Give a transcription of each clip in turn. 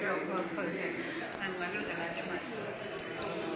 ನನ್ನ ಮಗಳು ಗಲಾಟೆ ಮಾಡ್ತಾರೆ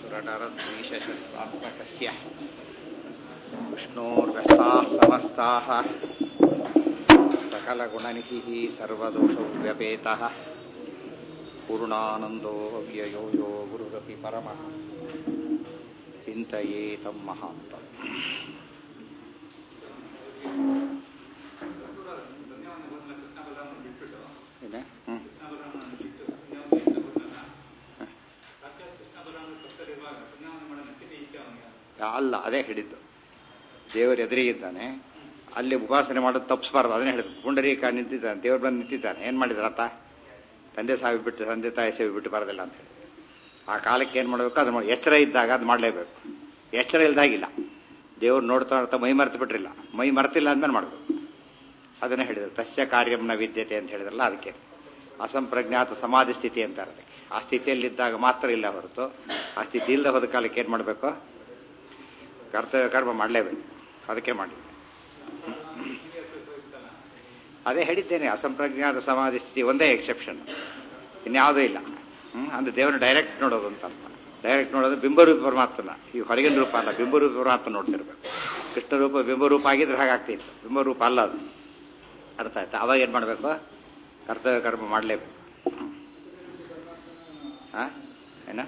सुरनरद्वीषशत्वात्मकस्य विष्णोर्व्यस्ताः समस्ताः सकलगुणनिधिः सर्वदोषव्यपेतः पूर्णानन्दो व्ययो यो गुरुरपि परमः चिन्तयेतं महान्तम् ಏನೇ ಹ್ಞೂ ಅಲ್ಲ ಅದೇ ಹೇಳಿದ್ದು ದೇವರು ಎದುರಿಗಿದ್ದಾನೆ ಅಲ್ಲಿ ಉಪಾಸನೆ ಮಾಡೋದು ತಪ್ಪಿಸಬಾರ್ದು ಅದನ್ನೇ ಹೇಳಿದ್ದು ಪುಂಡರೀಕ ನಿಂತಿದ್ದಾನೆ ದೇವರು ಬಂದು ನಿಂತಿದ್ದಾನೆ ಏನು ಮಾಡಿದ್ರ ಆತ ತಂದೆ ಸಾವಿಗೆ ಬಿಟ್ಟು ತಂದೆ ತಾಯಿ ಸೇವೆ ಬಿಟ್ಟು ಬರೋದಿಲ್ಲ ಅಂತ ಹೇಳಿ ಆ ಕಾಲಕ್ಕೆ ಏನು ಮಾಡಬೇಕು ಅದು ಮಾಡಿ ಎಚ್ಚರ ಇದ್ದಾಗ ಅದು ಮಾಡಲೇಬೇಕು ಎಚ್ಚರ ಇಲ್ದಾಗಿಲ್ಲ ದೇವ್ರು ನೋಡ್ತಾ ನೋಡ್ತಾ ಮೈ ಮರೆತು ಬಿಟ್ರಿಲ್ಲ ಮೈ ಮರೆತಿಲ್ಲ ಅಂದ್ಮೇಲೆ ಮಾಡಬೇಕು ಅದನ್ನೇ ಹೇಳಿದ್ರು ತಸ್ಯ ಕಾರ್ಯಂನ ವಿದ್ಯತೆ ಅಂತ ಹೇಳಿದ್ರಲ್ಲ ಅದಕ್ಕೆ ಅಸಂಪ್ರಜ್ಞಾತ ಸಮಾಧಿ ಸ್ಥಿತಿ ಅಂತಾರೆ ಅದಕ್ಕೆ ಆ ಸ್ಥಿತಿಯಲ್ಲಿದ್ದಾಗ ಮಾತ್ರ ಇಲ್ಲ ಹೊರತು ಆ ಸ್ಥಿತಿ ಇಲ್ಲದ ಹೋದ ಕಾಲಕ್ಕೆ ಏನು ಮಾಡಬೇಕು ಕರ್ತವ್ಯ ಕರ್ಮ ಮಾಡಲೇಬೇಕು ಅದಕ್ಕೆ ಮಾಡಿ ಅದೇ ಹೇಳಿದ್ದೇನೆ ಅಸಂಪ್ರಜ್ಞಾತ ಸಮಾಧಿ ಸ್ಥಿತಿ ಒಂದೇ ಎಕ್ಸೆಪ್ಷನ್ ಇನ್ಯಾವುದೂ ಇಲ್ಲ ಹ್ಮ್ ಅಂದ್ರೆ ದೇವರನ್ನ ಡೈರೆಕ್ಟ್ ನೋಡೋದು ಅಂತ ಅರ್ಥ ಡೈರೆಕ್ಟ್ ನೋಡೋದು ಬಿಂಬರೂಪ ಪರಮಾತ್ಮನ ಈ ಹೊರಗಿನ ರೂಪ ಅಲ್ಲ ಬಿಂಬರೂಪ ಪರಮಾತ್ಮ ನೋಡ್ತಿರ್ಬೇಕು ಕೃಷ್ಣ ರೂಪ ಬಿಂಬರೂಪ ಆಗಿದ್ರೆ ಹಾಗಾಗ್ತಿತ್ತು ಬಿಂಬರೂಪ ಅಲ್ಲ ಅದು ಅರ್ಥ ಆಯ್ತಾ ಅವಾಗ ಏನು ಮಾಡಬೇಕು ಕರ್ತವ್ಯ ಕರ್ಮ ಮಾಡಲೇಬೇಕು ಹಾ ಏನ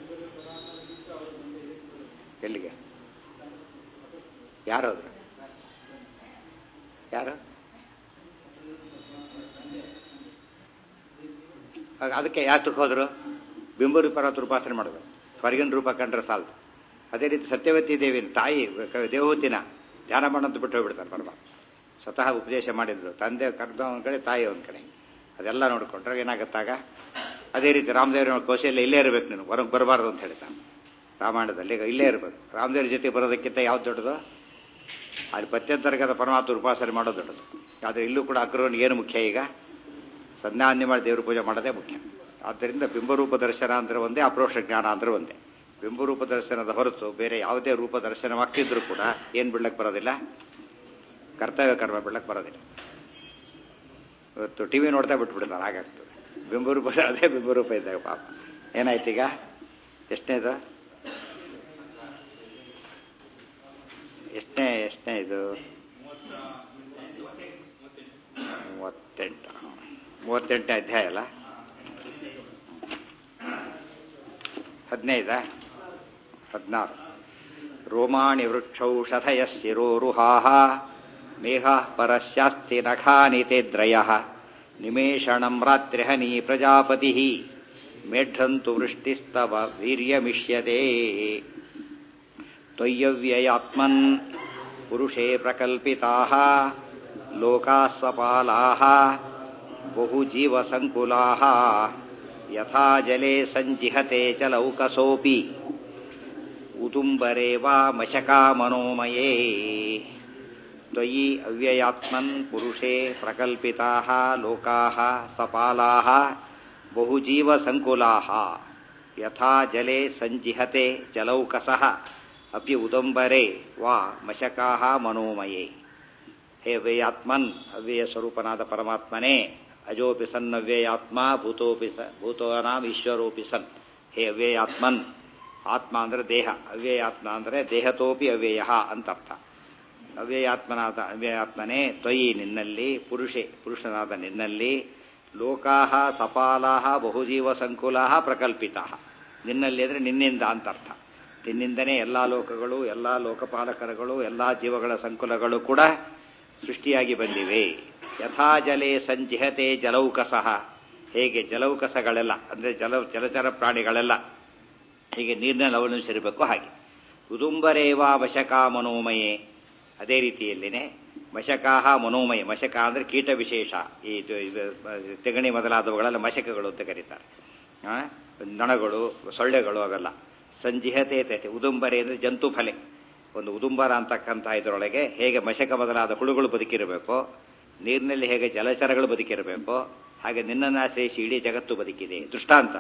ಎಲ್ಲಿಗೆ ಯಾರು ಹೋದ್ರು ಯಾರು ಅದಕ್ಕೆ ಯಾತಕ್ಕೆ ಹೋದ್ರು ಬಿಂಬರೂಪ ಪರ್ವತ ಉಪಾಸನೆ ಮಾಡಬೇಕು ಹೊರಗಿನ ರೂಪ ಕಂಡ್ರೆ ಸಾಲದು ಅದೇ ರೀತಿ ಸತ್ಯವತಿ ದೇವಿನ ತಾಯಿ ದೇವಹೂತಿನ ಧ್ಯಾನ ಮಾಡೋದು ಬಿಟ್ಟು ಹೋಗ್ಬಿಡ್ತಾರೆ ಪರಮಾತ್ಮ ಸ್ವತಃ ಉಪದೇಶ ಮಾಡಿದ್ರು ತಂದೆ ಕರೆದ ಒಂದು ಕಡೆ ತಾಯಿ ಒಂದು ಕಡೆ ಅದೆಲ್ಲ ನೋಡ್ಕೊಂಡ್ರೆ ಏನಾಗುತ್ತಾಗ ಅದೇ ರೀತಿ ರಾಮದೇವ್ರ ಕೌಶಲ್ಯ ಇಲ್ಲೇ ಇರಬೇಕು ನೀನು ಹೊರಗೆ ಬರಬಾರ್ದು ಅಂತ ಹೇಳ್ತಾನೆ ರಾಮಾಯಣದಲ್ಲಿ ಇಲ್ಲೇ ಇರಬೇಕು ರಾಮದೇವ್ರ ಜೊತೆ ಬರೋದಕ್ಕಿಂತ ಯಾವ್ದು ದೊಡ್ಡದು ಅಲ್ಲಿ ಪತ್ಯಂತರ್ಗತ ಪರಮಾತ್ಮ ಉಪಾಸನೆ ಮಾಡೋದು ದೊಡ್ಡದು ಆದರೆ ಇಲ್ಲೂ ಕೂಡ ಅಕ್ರವನಿಗೆ ಏನು ಮುಖ್ಯ ಈಗ ಸಂಜ್ಞಾನ್ಯ ಮಾಡಿ ದೇವ್ರ ಪೂಜೆ ಮಾಡೋದೇ ಮುಖ್ಯ ಆದ್ದರಿಂದ ಬಿಂಬರೂಪ ದರ್ಶನ ಅಂದ್ರೆ ಒಂದೇ ಅಪ್ರೋಕ್ಷ ಜ್ಞಾನ ಅಂದ್ರೆ ಒಂದೇ ಬಿಂಬರೂಪ ದರ್ಶನದ ಹೊರತು ಬೇರೆ ಯಾವುದೇ ರೂಪ ದರ್ಶನವಾಗ್ತಿದ್ರು ಕೂಡ ಏನು ಬಿಡ್ಲಕ್ಕೆ ಬರೋದಿಲ್ಲ ಕರ್ತವ್ಯ ಕರ್ಮ ಬಿಡ್ಲಕ್ಕೆ ಬರೋದಿಲ್ಲ ಇವತ್ತು ಟಿವಿ ನೋಡ್ತಾ ಬಿಟ್ಬಿಡ್ತಾರೆ ಹಾಗಾಗ್ತದೆ ಬಿಂಬರೂಪ ಅದೇ ಬಿಂಬರೂಪ ಇದ್ದಾಗ ಪಾಪ ಏನಾಯ್ತು ಈಗ ಎಷ್ಟನೇದು ಎಷ್ಟನೇ ಎಷ್ಟನೇ ಇದು ಮೂವತ್ತೆಂಟು ಮೂವತ್ತೆಂಟನೇ ಅಧ್ಯಾಯ ಅಲ್ಲ ಹದಿನೈದ ಹದಿನಾರು ರೋಮಾಣಿ ವೃಕ್ಷೌಷಧಯ ಶಿರೋರುಹಾಹ ಮೇಘ ಪರಶಾಸ್ತಿ ನಖಾನಿ ತೇದ್ರಯ ನಿಮೇಷಣಂ ರಾತ್ರಿಹನಿ ಪ್ರಜಾಪತಿ ಮೇಢ್ರಂತು ವೃಷ್ಟಿಸ್ತವ ವೀರ್ಯಮಿಷ್ಯತೆ ತ್ವಯ್ಯವ್ಯಯಾತ್ಮನ್ ಪುರುಷೇ ಪ್ರಕಲ್ಪಿತಾಃ ಲೋಕಾಃ ಸಪಾಲಾಃ ಬಹುಜೀವಸಂಕುಲಾಃ ಯಥಾ ಜಲೆ ಸಂಜಿಹತೆ ಚಲೌಕಸೋಪಿ ಉದುಂಬರೆ ವಾ ಮಶಕಾ ಮನೋಮಯೇ ತ್ವಯಿ ಅವ್ಯಯಾತ್ಮನ್ ಪುರುಷೇ ಪ್ರಕಲ್ಪಿತಾಃ ಲೋಕಾಃ ಸಪಾಲಾಃ ಬಹುಜೀವಸಂಕುಲಾಃ ಯಥಾ ಜಲೆ ಸಂಜಿಹತೆ ಜಲೌಕಸಃ ಅಪಿ ಉದಂಬರೆ ವಾ ಮಶಕಾಹ ಮನೋಮಯೇ ಹೇ ಅವ್ಯಯಾತ್ಮನ್ ಅವ್ಯಯ ಸ್ವರೂಪನಾದ ಪರಮಾತ್ಮನೇ ಅಜೋಪಿ ಸನ್ ಅವ್ಯಯಾತ್ಮ ಭೂತೋಪಿ ಸ ಭೂತೋನಾಂ ಈಶ್ವರೋಪಿ ಸನ್ ಹೇ ಅವ್ಯಯಾತ್ಮನ್ ಆತ್ಮ ಅಂದರೆ ದೇಹ ಅವ್ಯಯಾತ್ಮ ಅಂದರೆ ದೇಹತೋಪಿ ಅವ್ಯಯ ಅಂತರ್ಥ ಅವ್ಯಯಾತ್ಮನಾದ ಅವ್ಯಯಾತ್ಮನೇ ತ್ವಯಿ ನಿನ್ನಲ್ಲಿ ಪುರುಷೆ ಪುರುಷನಾದ ನಿನ್ನಲ್ಲಿ ಲೋಕಾಹ ಸಪಾಲಾಹ ಬಹುಜೀವ ಸಂಕುಲಾಹ ಪ್ರಕಲ್ಪಿತಾ ನಿನ್ನಲ್ಲಿ ಅಂದರೆ ನಿನ್ನಿಂದ ಅಂತರ್ಥ ನಿನ್ನಿಂದನೇ ಎಲ್ಲ ಲೋಕಗಳು ಎಲ್ಲ ಲೋಕಪಾಲಕರುಗಳು ಎಲ್ಲ ಜೀವಗಳ ಸಂಕುಲಗಳು ಕೂಡ ಸೃಷ್ಟಿಯಾಗಿ ಬಂದಿವೆ ಯಥಾ ಜಲೆ ಸಂಜಿಹತೆ ಜಲೌಕಸಃ ಹೇಗೆ ಜಲೌಕಸಗಳೆಲ್ಲ ಅಂದರೆ ಜಲ ಜಲಚರ ಪ್ರಾಣಿಗಳೆಲ್ಲ ಹೀಗೆ ನೀರಿನಲ್ಲಿ ಅವಲಂಬಿಸಿರಬೇಕು ಹಾಗೆ ಉದುಂಬರೇವಾ ಮಶಕ ಮನೋಮಯೇ ಅದೇ ರೀತಿಯಲ್ಲಿನೇ ಮಶಕಾಹ ಮನೋಮಯ ಮಶಕ ಅಂದರೆ ಕೀಟ ವಿಶೇಷ ಈ ತೆಗಣಿ ಮೊದಲಾದವುಗಳೆಲ್ಲ ಮಶಕಗಳು ಅಂತ ಕರೀತಾರೆ ನೊಣಗಳು ಸೊಳ್ಳೆಗಳು ಅವೆಲ್ಲ ಸಂಜಿಹತೆ ತೈತೆ ಉದುಂಬರೆ ಅಂದರೆ ಜಂತು ಫಲೆ ಒಂದು ಉದುಂಬರ ಅಂತಕ್ಕಂಥ ಇದರೊಳಗೆ ಹೇಗೆ ಮಶಕ ಮೊದಲಾದ ಹುಳುಗಳು ಬದುಕಿರಬೇಕೋ ನೀರಿನಲ್ಲಿ ಹೇಗೆ ಜಲಚರಗಳು ಬದುಕಿರಬೇಕೋ ಹಾಗೆ ನಿನ್ನನ್ನು ಆಶ್ರಯಿಸಿ ಇಡೀ ಜಗತ್ತು ಬದುಕಿದೆ ದೃಷ್ಟಾಂತ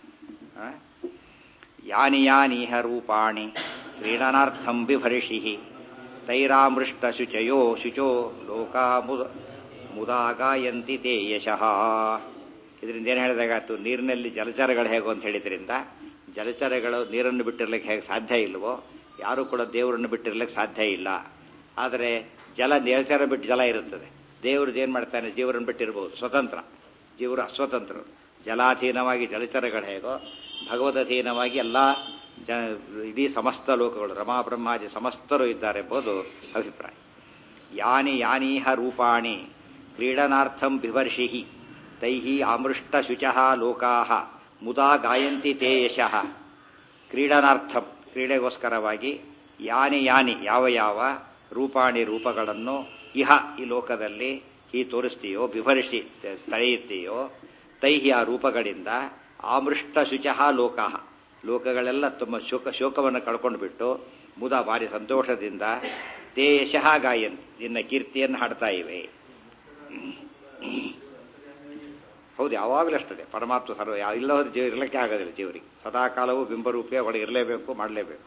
ಯಾನಿ ಯಾನೀಹ ರೂಪಾಣಿ ಕ್ರೀಡನಾರ್ಥಂ ಬಿಭರ್ಷಿ ತೈರಾಮೃಷ್ಟ ಶುಚಯೋ ಶುಚೋ ಲೋಕಾ ಮುದ ಮುದಾಗಾಯಂತಿ ತೇ ಯಶಃ ಇದರಿಂದ ಏನು ಹೇಳಿದಾಗಾಯ್ತು ನೀರಿನಲ್ಲಿ ಜಲಚರಗಳು ಹೇಗೋ ಅಂತ ಹೇಳಿದ್ರಿಂದ ಜಲಚರಗಳು ನೀರನ್ನು ಬಿಟ್ಟಿರ್ಲಿಕ್ಕೆ ಹೇಗೆ ಸಾಧ್ಯ ಇಲ್ವೋ ಯಾರೂ ಕೂಡ ದೇವರನ್ನು ಬಿಟ್ಟಿರ್ಲಿಕ್ಕೆ ಸಾಧ್ಯ ಇಲ್ಲ ಆದರೆ ಜಲ ಜಲಚರ ಬಿಟ್ಟು ಜಲ ಇರುತ್ತದೆ ದೇವರು ಏನು ಮಾಡ್ತಾನೆ ಜೀವರನ್ನು ಬಿಟ್ಟಿರ್ಬೋದು ಸ್ವತಂತ್ರ ಜೀವರು ಅಸ್ವತಂತ್ರರು ಜಲಾಧೀನವಾಗಿ ಜಲಚರಗಳು ಹೇಗೋ ಭಗವದಧೀನವಾಗಿ ಎಲ್ಲ ಜ ಇಡೀ ಸಮಸ್ತ ಲೋಕಗಳು ರಮಾ ಬ್ರಹ್ಮಾದಿ ಸಮಸ್ತರು ಇದ್ದಾರೆ ಎಂಬುದು ಅಭಿಪ್ರಾಯ ಯಾನಿ ಯಾನೀಹ ರೂಪಾಣಿ ಕ್ರೀಡನಾರ್ಥಂ ಬಿಭರ್ಷಿ ತೈಹಿ ಆಮೃಷ್ಟ ಶುಚಃ ಲೋಕಾ ಮುದಾ ಗಾಯಂತಿ ತೇ ಯಶಃ ಕ್ರೀಡನಾರ್ಥಂ ಕ್ರೀಡೆಗೋಸ್ಕರವಾಗಿ ಯಾನಿ ಯಾನಿ ಯಾವ ಯಾವ ರೂಪಾಣಿ ರೂಪಗಳನ್ನು ಇಹ ಈ ಲೋಕದಲ್ಲಿ ಈ ತೋರಿಸ್ತೀಯೋ ಬಿಭರ್ಷಿ ತಳೆಯುತ್ತೀಯೋ ತೈಹಿ ಆ ರೂಪಗಳಿಂದ ಆಮೃಷ್ಟ ಶುಚಃ ಲೋಕಃ ಲೋಕಗಳೆಲ್ಲ ತುಂಬ ಶೋಕ ಶೋಕವನ್ನು ಕಳ್ಕೊಂಡು ಬಿಟ್ಟು ಮುದ ಭಾರಿ ಸಂತೋಷದಿಂದ ತೇ ಯಶಃ ಗಾಯನ್ ನಿನ್ನ ಕೀರ್ತಿಯನ್ನು ಹಾಡ್ತಾ ಇವೆ ಹೌದು ಯಾವಾಗಲೂ ಅಷ್ಟೇ ಪರಮಾತ್ಮ ಸರ್ವ ಯಾವ ಇಲ್ಲದ ಜೀವ ಇರಲಿಕ್ಕೆ ಆಗೋದಿಲ್ಲ ಜೀವರಿಗೆ ಸದಾಕಾಲವೂ ಬಿಂಬರೂಪೇ ಒಳಗೆ ಇರಲೇಬೇಕು ಮಾಡಲೇಬೇಕು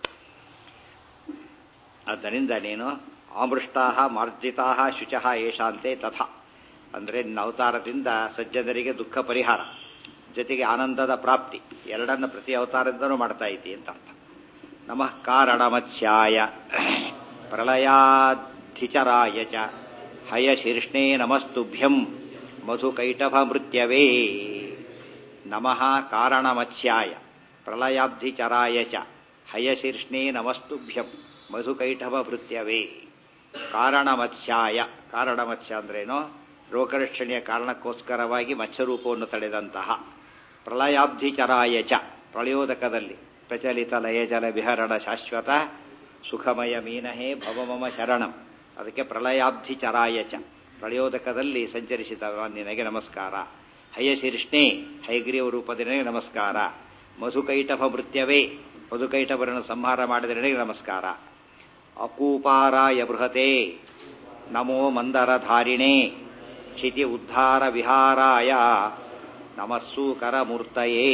ಆದ್ದರಿಂದ ನೀನು ಆಮೃಷ್ಟಾ ಮಾರ್ಜಿತಾ ಶುಚಃ ಏಷಾಂತೆ ತಥಾ ಅಂದರೆ ನಿನ್ನ ಅವತಾರದಿಂದ ಸಜ್ಜನರಿಗೆ ದುಃಖ ಪರಿಹಾರ ಜೊತೆಗೆ ಆನಂದದ ಪ್ರಾಪ್ತಿ ಎರಡನ್ನ ಪ್ರತಿ ಅವತಾರದಿಂದನೂ ಮಾಡ್ತಾ ಇದ್ದಿ ಅಂತ ಅರ್ಥ ನಮಃ ಕಾರಣಮತ್ಸ್ಯಾಯ ಪ್ರಳಯಾಧಿಚರಾಯ ಚ ಹಯಶೀರ್ಷ್ಣೇ ನಮಸ್ತುಭ್ಯಂ ಮಧುಕೈಟಭ ಮೃತ್ಯವೇ ನಮಃ ಕಾರಣಮತ್ಸ್ಯಾಯ ಪ್ರಳಯಾಬ್ಧಿಚರಾಯ ಚ ಹಯಶೀರ್ಷ್ಣೇ ನಮಸ್ತುಭ್ಯಂ ಮಧುಕೈಟಭ ಭೃತ್ಯವೇ ಕಾರಣಮತ್ಸ್ಯಾಯ ಕಾರಣಮತ್ಸ್ಯ ಅಂದ್ರೇನು ರೋಗರಕ್ಷಣೆಯ ಕಾರಣಕ್ಕೋಸ್ಕರವಾಗಿ ಮತ್ಸ್ಯರೂಪವನ್ನು ತಳೆದಂತಹ ಪ್ರಳಯಾಬ್ಧಿಚರಾಯ ಚ ಪ್ರಳಯೋದಕದಲ್ಲಿ ಪ್ರಚಲಿತ ಲಯಜಲ ವಿಹರಣ ಶಾಶ್ವತ ಸುಖಮಯ ಮೀನಹೇ ಭವಮಮ ಶರಣಂ ಅದಕ್ಕೆ ಪ್ರಳಯಾಬ್ಧಿಚರಾಯ ಚ ಪ್ರಳಯೋದಕದಲ್ಲಿ ಸಂಚರಿಸಿದ ನಿನಗೆ ನಮಸ್ಕಾರ ಹಯಶೀರ್ಷ್ಣೆ ಹೈಗ್ರೀವ ರೂಪದ ನಿನಗೆ ನಮಸ್ಕಾರ ಮಧುಕೈಟಭ ಮೃತ್ಯವೇ ಮಧುಕೈಟಭರನ್ನು ಸಂಹಾರ ಮಾಡಿದ ನಿನಗೆ ನಮಸ್ಕಾರ ಅಕೂಪಾರಾಯ ಬೃಹತೆ ನಮೋ ಮಂದರಧಾರಿಣೆ ಕ್ಷಿತಿ ಉದ್ಧಾರ ವಿಹಾರಾಯ ನಮಸ್ಸೂಕರ ಮೂರ್ತಯೇ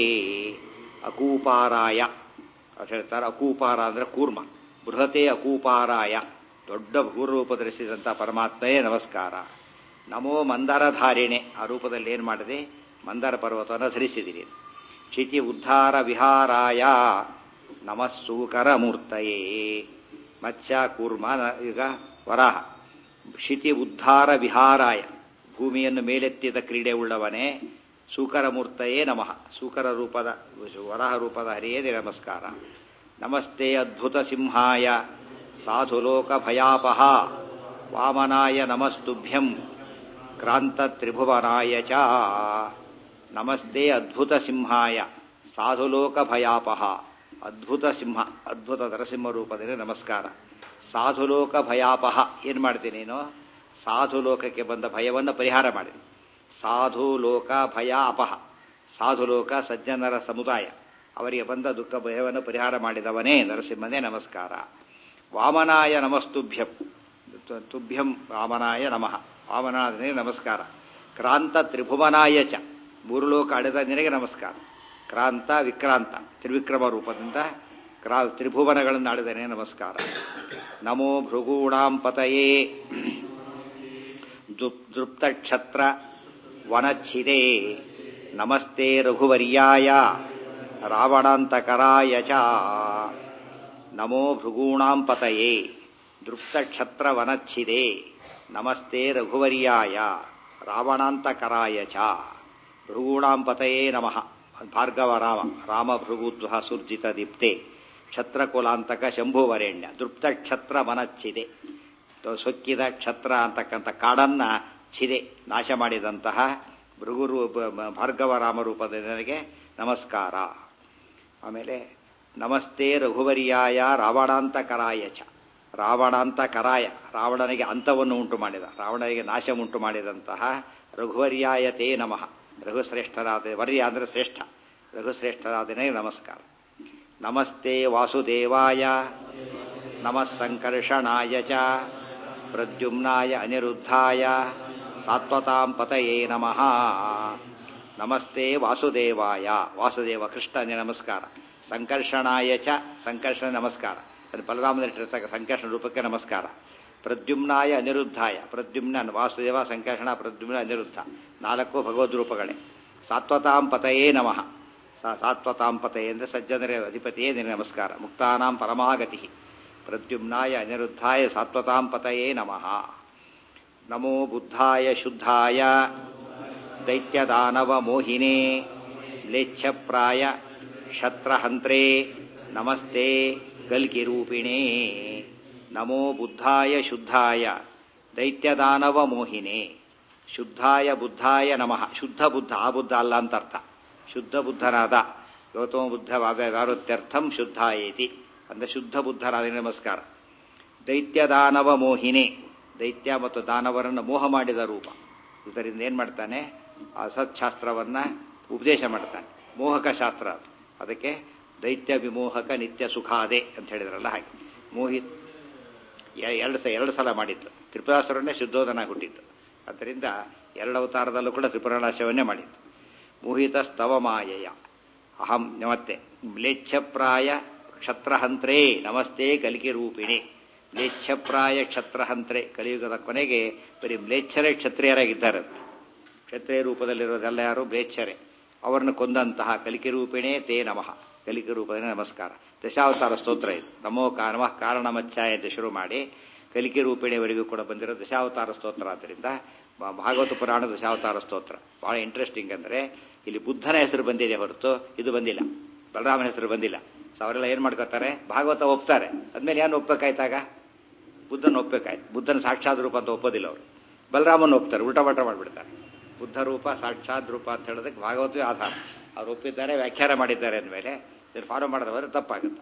ಅಕೂಪಾರಾಯ ಅಂತ ಹೇಳ್ತಾರೆ ಅಕೂಪಾರ ಅಂದ್ರೆ ಕೂರ್ಮ ಬೃಹತೆ ಅಕೂಪಾರಾಯ ದೊಡ್ಡ ಭೂರೂಪ ಧರಿಸಿದಂಥ ಪರಮಾತ್ಮಯೇ ನಮಸ್ಕಾರ ನಮೋ ಮಂದರಧಾರಿಣೆ ಆ ರೂಪದಲ್ಲಿ ಏನು ಮಾಡಿದೆ ಮಂದರ ಪರ್ವತವನ್ನು ಧರಿಸಿದಿರಿ ಕ್ಷಿತಿ ಉದ್ಧಾರ ವಿಹಾರಾಯ ನಮಸ್ಸೂಕರ ಮೂರ್ತಯೇ ಮತ್ಸ್ಯ ಕೂರ್ಮ ಈಗ ವರಾಹ ಶಿತಿ ಉದ್ಧಾರ ವಿಹಾರಾಯ ಭೂಮಿಯನ್ನು ಮೇಲೆತ್ತಿದ ಕ್ರೀಡೆ ಉಳ್ಳವನೇ ಸೂಕರ ಮೂರ್ತಯೇ ನಮಃ ಸೂಕರ ರೂಪದ ವರಾಹ ರೂಪದ ಹರಿಯೇ ನಮಸ್ಕಾರ ನಮಸ್ತೆ ಅದ್ಭುತ ಸಿಂಹಾಯ ಸಾಧುಲೋಕ ಭಯಾಪಹ ವಾಮನಾಯ ನಮಸ್ತುಭ್ಯಂ ಕ್ರಾಂತ ತ್ರಿಭುವನಾಯ ಚ ನಮಸ್ತೆ ಅದ್ಭುತ ಸಿಂಹಾಯ ಸಾಧುಲೋಕ ಭಯಾಪಹ ಅದ್ಭುತ ಸಿಂಹ ಅದ್ಭುತ ನರಸಿಂಹ ರೂಪದಲ್ಲಿ ನಮಸ್ಕಾರ ಸಾಧುಲೋಕ ಭಯಾಪಹ ಏನು ಮಾಡ್ತೀನಿ ನೀನು ಸಾಧುಲೋಕಕ್ಕೆ ಬಂದ ಭಯವನ್ನು ಪರಿಹಾರ ಮಾಡಿ ಸಾಧುಲೋಕ ಭಯ ಅಪಹ ಸಾಧುಲೋಕ ಸಜ್ಜನರ ಸಮುದಾಯ ಅವರಿಗೆ ಬಂದ ದುಃಖ ಭಯವನ್ನು ಪರಿಹಾರ ಮಾಡಿದವನೇ ನರಸಿಂಹನೇ ನಮಸ್ಕಾರ ವಾಮನಾಯ ನಮಸ್ತುಭ್ಯಂ ತುಭ್ಯಂ ವಾಮನಾಯ ನಮಃ ವಾಮನಾದನೇ ನಮಸ್ಕಾರ ಕ್ರಾಂತ ತ್ರಿಭುವನಾಯ ಚ ಮೂರು ಲೋಕ ಅಡೆದ ನಿನಗೆ ನಮಸ್ಕಾರ ಕ್ರಾಂತ ವಿಕ್ರಾಂತ ತ್ರಿವಿಕ್ರಮ ರೂಪದಿಂದ ಕ್ರಾ ತ್ರಿಭುವನಗಳನ್ನು ಆಡಿದನೇ ನಮಸ್ಕಾರ ನಮೋ ಭೃಗೂಣಾಂ ಪತಯೇ ದೃಪ್ತಕ್ಷತ್ರ ವನಚ್ಛಿದೆ ನಮಸ್ತೆ ರಘುವರ್ಯಾಯ ರಾವಣಾಂತಕರಾಯ ಚ ನಮೋ ಭೃಗೂಣಾಂ ಪತಯೇ ದೃಪ್ತಕ್ಷತ್ರ ವನಚ್ಛಿದೆ ನಮಸ್ತೆ ರಘುವರ್ಯಾಯ ರಾವಣಾಂತಕರಾಯ ಚ ಭೃಗೂಣಾಂ ಪತಯೇ ನಮಃ ಭಾರ್ಗವ ರಾಮ ರಾಮ ಭೃಗುದ್ವ ಸುರ್ಜಿತ ದೀಪ್ತೆ ಕ್ಷತ್ರಕುಲಾಂತಕ ಶಂಭುವರೇಣ್ಯ ದೃಪ್ತ ಕ್ಷತ್ರ ಮನಚ್ಛಿದೆ ಸೊಕ್ಕಿದ ಕ್ಷತ್ರ ಅಂತಕ್ಕಂಥ ಕಾಡನ್ನ ಛಿದೆ ನಾಶ ಮಾಡಿದಂತಹ ಭೃಗುರು ಭಾರ್ಗವ ರಾಮರೂಪದ ನನಗೆ ನಮಸ್ಕಾರ ಆಮೇಲೆ ನಮಸ್ತೆ ರಘುವರ್ಯಾಯ ರಾವಣಾಂತಕರಾಯ ಚ ರಾವಣಾಂತಕರಾಯ ರಾವಣನಿಗೆ ಅಂತವನ್ನು ಉಂಟು ಮಾಡಿದ ರಾವಣನಿಗೆ ನಾಶ ಉಂಟು ಮಾಡಿದಂತಹ ರಘುವರ್ಯಾಯ ತೇ ನಮಃ ರಘುಶ್ರೇಷ್ಠರಾದ ವರ್ಯ ಅಂದರೆ ಶ್ರೇಷ್ಠ ರಘುಶ್ರೇಷ್ಠರಾದನೇ ನಮಸ್ಕಾರ ನಮಸ್ತೆ ವಾಸುದೇವಾಯ ನಮಃ ಸಂಕರ್ಷಣಾಯ ಚ ಪ್ರದ್ಯುಮ್ನಾಯ ಅನಿರುದ್ಧಾಯ ಸಾತ್ವತಾಂ ಪತಯೇ ನಮಃ ನಮಸ್ತೆ ವಾಸುದೇವಾಯ ವಾಸುದೇವ ಕೃಷ್ಣನೇ ನಮಸ್ಕಾರ ಸಂಕರ್ಷಣಾಯ ಚ ಸಂಕರ್ಷಣ ನಮಸ್ಕಾರ ಅದು ಬಲರಾಮನಿಟ್ಟಿರ್ತಕ್ಕ ಸಂಕರ್ಷಣ ರೂಪಕ್ಕೆ ನಮಸ್ಕಾರ ಪ್ರದ್ಯುಮ್ನಾಯ ಅನಿರುದ್ಧಾಯ ಪ್ರದ್ಯುಮ್ನ ವಾಸುದೇವ ಸಂಕರ್ಷಣ ಪ್ರದ್ಯುಮ್ನ ಅನಿರುದ್ಧ ನಾಲ್ಕು ಭಗವದ್ ರೂಪಗಳೇ ಸಾತ್ವತಾಂ ಪತಯೇ ನಮಃ ಸಾ- ಸಾತ್ವತಾಂಪತೆ ಅಂದರೆ ಸಜ್ಜನರ ಅಧಿಪತಿಯೇ ನಿನಗೆ ನಮಸ್ಕಾರ ಮುಕ್ತಾನಾಂ ಪರಮಾಗತಿ ಪ್ರದ್ಯುಮ್ನಾಯ ಅನಿರುದ್ಧಾಯ ಸಾತ್ವತಾಂಪತಯೇ ನಮಃ ನಮೋ ಬುದ್ಧಾಯ ಶುದ್ಧಾಯ ದೈತ್ಯದಾನವ ಮೋಹಿನೇ ಮ್ಲೇಚ್ಛಪ್ರಾಯ ಕ್ಷತ್ರಹಂತ್ರೇ ನಮಸ್ತೆ ಗಲ್ಕಿರೂಪಿಣೇ ನಮೋ ಬುದ್ಧಾಯ ಶುದ್ಧಾಯ ದೈತ್ಯದಾನವ ಮೋಹಿನೇ ಶುದ್ಧಾಯ ಬುದ್ಧಾಯ ನಮಃ ಶುದ್ಧ ಬುದ್ಧ ಆ ಬುದ್ಧ ಅಲ್ಲ ಅಂತ ಅರ್ಥ ಶುದ್ಧ ಬುದ್ಧನಾದ ಗೌತಮ ಬುದ್ಧ ವ್ಯಾವೃತ್ಯರ್ಥಂ ಶುದ್ಧಾಯೇತಿ ಅಂದ್ರೆ ಶುದ್ಧ ಬುದ್ಧರಾದ ನಮಸ್ಕಾರ ದೈತ್ಯದಾನವ ಮೋಹಿನಿ ದೈತ್ಯ ಮತ್ತು ದಾನವರನ್ನು ಮೋಹ ಮಾಡಿದ ರೂಪ ಇದರಿಂದ ಏನ್ ಮಾಡ್ತಾನೆ ಆ ಸತ್ಶಾಸ್ತ್ರವನ್ನ ಉಪದೇಶ ಮಾಡ್ತಾನೆ ಮೋಹಕ ಶಾಸ್ತ್ರ ಅದು ಅದಕ್ಕೆ ದೈತ್ಯ ವಿಮೋಹಕ ನಿತ್ಯ ಸುಖಾದೆ ಅಂತ ಹೇಳಿದ್ರಲ್ಲ ಹಾಗೆ ಮೋಹಿತ್ ಎ- ಎರಡು ಸ ಎರಡು ಸಲ ಮಾಡಿತ್ತು ತ್ರಿಪುರಾಸುರನ್ನೇ ಶುದ್ಧೋಧನ ಹುಟ್ಟಿತ್ತು ಆದ್ದರಿಂದ ಎರಡು ಅವತಾರದಲ್ಲೂ ಕೂಡ ತ್ರಿಪುರನಾಶವನ್ನೇ ಮಾಡಿತ್ತು ಮೋಹಿತ ಸ್ತವ ಮಾಯಯ ಅಹಂ ಮತ್ತೆ ಮ್ಲೇಚ್ಛಪ್ರಾಯ ಕ್ಷತ್ರಹಂತ್ರೇ ನಮಸ್ತೆ ಕಲಿಕೆ ರೂಪಿಣಿ ಮ್ಲೇಚ್ಛಪ್ರಾಯ ಕ್ಷತ್ರಹಂತ್ರೆ ಕಲಿಯುಗದ ಕೊನೆಗೆ ಬರೀ ಮ್ಲೇಚ್ಛರೇ ಕ್ಷತ್ರಿಯರಾಗಿದ್ದಾರೆ ಕ್ಷತ್ರಿಯ ರೂಪದಲ್ಲಿರೋದೆಲ್ಲ ಯಾರು ಮ್ಲೇಚ್ಛರೇ ಅವರನ್ನು ಕೊಂದಂತಹ ಕಲಿಕೆ ರೂಪಿಣೇ ತೇ ನಮಃ ಕಲಿಕೆ ರೂಪದಲ್ಲಿ ನಮಸ್ಕಾರ ದಶಾವತಾರ ಸ್ತೋತ್ರ ಇದು ನಮೋ ಕಾ ನಮಃ ಕಾರಣಮಚ್ಛ ಅಂತ ಶುರು ಮಾಡಿ ಕಲಿಕೆ ರೂಪಿಣಿಯವರೆಗೂ ಕೂಡ ಬಂದಿರೋ ದಶಾವತಾರ ಸ್ತೋತ್ರ ಆದ್ದರಿಂದ ಭಾ- ಭಾಗವತ ಪುರಾಣ ದಶಾವತಾರ ಸ್ತೋತ್ರ ಬಹಳ ಇಂಟ್ರೆಸ್ಟಿಂಗ್ ಅಂದ್ರೆ ಇಲ್ಲಿ ಬುದ್ಧನ ಹೆಸರು ಬಂದಿದೆ ಹೊರತು ಇದು ಬಂದಿಲ್ಲ ಬಲರಾಮನ ಹೆಸರು ಬಂದಿಲ್ಲ ಸೊ ಅವರೆಲ್ಲ ಏನ್ ಮಾಡ್ಕೋತಾರೆ ಭಾಗವತ ಒಪ್ತಾರೆ ಅದ್ಮೇಲೆ ಏನು ಒಪ್ಪಬೇಕಾಯ್ತಾಗ ಬುದ್ಧನ ಒಪ್ಪಬೇಕಾಯ್ತು ಬುದ್ಧನ ಸಾಕ್ಷಾತ್ ರೂಪ ಅಂತ ಒಪ್ಪೋದಿಲ್ಲ ಅವರು ಬಲರಾಮನ ಒಪ್ತಾರೆ ಉಲ್ಟಾ ಪಲ್ಟಾ ಮಾಡಿಬಿಡ್ತಾರೆ ಬುದ್ಧ ರೂಪ ಸಾಕ್ಷಾತ್ ರೂಪ ಅಂತ ಹೇಳೋದಕ್ಕೆ ಭಾಗವತವೇ ಆಧಾರ ಅವ್ರು ಒಪ್ಪಿದ್ದಾರೆ ವ್ಯಾಖ್ಯಾನ ಮಾಡಿದ್ದಾರೆ ಅಂದಮೇಲೆ ಇದನ್ನು ಫಾಲೋ ಮಾಡಿದವರು ತಪ್ಪಾಗುತ್ತೆ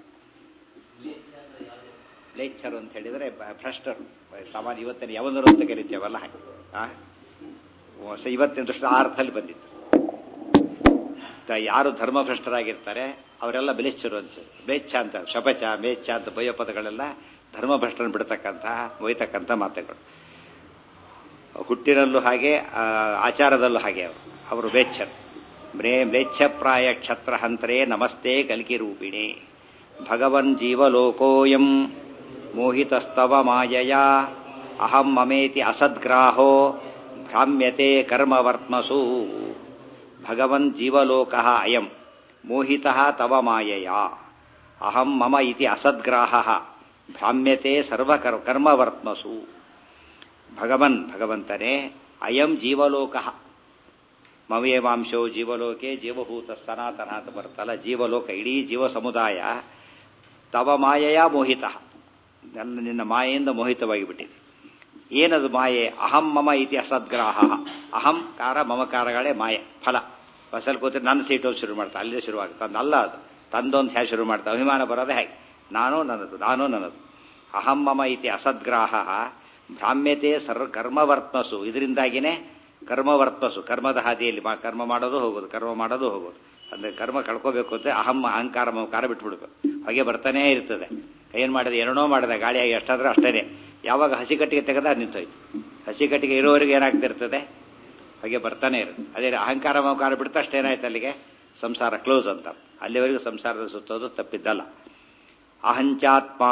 ಲೇಚರ್ ಅಂತ ಹೇಳಿದರೆ ಬ- ಭ್ರಷ್ಟರು ಸಾಮಾನ್ಯ ಇವತ್ತಿನ ಯವನರು ಅಂತ ಕರಿತೇವಲ್ಲ ಹಾಗೆ ಆ? ಹೊಸ ಇವತ್ತಿನ ದೃಷ್ಟಿ ಆ ಅರ್ಥದಲ್ಲಿ ಬಂದಿತ್ತು ತ- ಯಾರು ಧರ್ಮಭ್ರಷ್ಟರಾಗಿರ್ತಾರೆ ಅವರೆಲ್ಲ ಬೆಲಿಶ್ಚರು ಅಂತ ಬೇಚ್ಛ ಅಂತ ಶಪಚ ಮೇಚ್ಛ ಅಂತ ಬಯ್ಯೋ ಪದಗಳೆಲ್ಲ ಧರ್ಮಭ್ರಷ್ಟರನ್ನು ಬಿಡ್ತಕ್ಕಂತಹ ಒಯ್ತಕ್ಕಂಥ ಮಾತುಗಳು ಹುಟ್ಟಿನಲ್ಲೂ ಹಾಗೆ ಆ, ಆಚಾರದಲ್ಲೂ ಹಾಗೆ ಅವರು ಅವರು ಬೇಚ್ಛರು ಮ್ರೇ ಮ್ಲೇಚ್ಛಪ್ರಾಯ ಕ್ಷತ್ರಹಂತ್ರೇ ನಮಸ್ತೆ ಕಲ್ಕಿ ರೂಪಿಣಿ ಭಗವನ್ ಜೀವಲೋಕೋಯಂ ಮೋಹಿತಸ್ತವ ಮಾಯಯ ಅಹಂ ಮಮೇತಿ ಅಸದ್ಗ್ರಾಹೋ ಭ್ರಾಮ್ಯತೆ ಕರ್ಮವರ್ತ್ಮಸು ಭಗವನ್ ಜೀವಲೋಕ ಅಯಂ ಮೋಹಿತ ತವ ಮಾಯಯ ಅಹಂ ಮಮ ಇತಿ ಅಸದ್ಗ್ರಾಹ ಭ್ರಾಮ್ಯತೆ ಸರ್ವಕರ್ ಕರ್ಮವರ್ತ್ಮಸು ಭಗವನ್ ಭಗವಂತನೇ ಅಯಂ ಜೀವಲೋಕ ಮಮೇವಾಂಶೋ ಜೀವಲೋಕೆ ಜೀವಭೂತ ಸನಾತನ ಅಂತ ಬರ್ತಲ್ಲ ಜೀವಲೋಕ ಇಡೀ ಜೀವ ಸಮುದಾಯ ತವ ಮಾಯೆಯ ಮೋಹಿತ ನನ್ನ ನಿನ್ನ ಮಾಯೆಯಿಂದ ಮೋಹಿತವಾಗಿ ಬಿಟ್ಟಿದೆ ಏನದು ಮಾಯೆ ಅಹಂ ಮಮ ಇತಿ ಅಸದ್ಗ್ರಾಹ ಅಹಂಕಾರ ಮಮಕಾರಗಳೇ ಮಾಯೆ ಫಲ ಬಸ್ಸಲ್ಲಿ ಕೂತ್ರೆ ನನ್ನ ಸೀಟು ಶುರು ಮಾಡ್ತಾ ಅಲ್ಲೇ ಶುರುವಾಗುತ್ತೆ ಅದಲ್ಲ ಅದು ತಂದೊಂದು ಹೇಗೆ ಶುರು ಮಾಡ್ತಾ ಅಭಿಮಾನ ಬರೋದೇ ಹೇಗೆ ನಾನು ನನ್ನದು ನಾನು ನನ್ನದು ಅಹಂ ಮಮ ಇತಿ ಅಸದ್ಗ್ರಾಹ ಭ್ರಾಮ್ಯತೆ ಸರ್ವ ಕರ್ಮವರ್ತ್ಮಸು ಇದರಿಂದಾಗಿನೇ ಕರ್ಮವರ್ತ್ಮಸು ಕರ್ಮದ ಹಾದಿಯಲ್ಲಿ ಮಾ- ಕರ್ಮ ಮಾಡೋದು ಹೋಗೋದು ಕರ್ಮ ಮಾಡೋದು ಹೋಗೋದು ಅಂದ್ರೆ ಕರ್ಮ ಕಳ್ಕೋಬೇಕು ಅಂದ್ರೆ ಅಹಂ ಅಹಂಕಾರ ಮಮಕಾರ ಬಿಟ್ಬಿಡ್ಬೇಕು ಹಾಗೆ ಬರ್ತಾನೇ ಇರ್ತದೆ ಏನ್ ಮಾಡಿದೆ ಏನೋ ಮಾಡಿದೆ ಗಾಳಿಯಾಗಿ ಎಷ್ಟಾದ್ರೂ ಅಷ್ಟೇನೆ ಯಾವಾಗ ಹಸಿ ಕಟ್ಟಿಗೆ ತೆಗೆದ ನಿಂತೋಯ್ತು ಹಸಿ ಕಟ್ಟಿಗೆ ಇರೋವರೆಗೆ ಏನಾಗ್ತಿರ್ತದೆ ಹಾಗೆ ಬರ್ತಾನೆ ಇರುತ್ತೆ ಅದೇ ಅಹಂಕಾರ ಮಮಕಾರ ಬಿಡ್ತಾ ಅಷ್ಟೇನಾಯ್ತು ಅಲ್ಲಿಗೆ ಸಂಸಾರ ಕ್ಲೋಸ್ ಅಂತ ಅಲ್ಲಿವರೆಗೂ ಸಂಸಾರದ ಸುತ್ತೋದು ತಪ್ಪಿದ್ದಲ್ಲ ಅಹಂಚಾತ್ಮ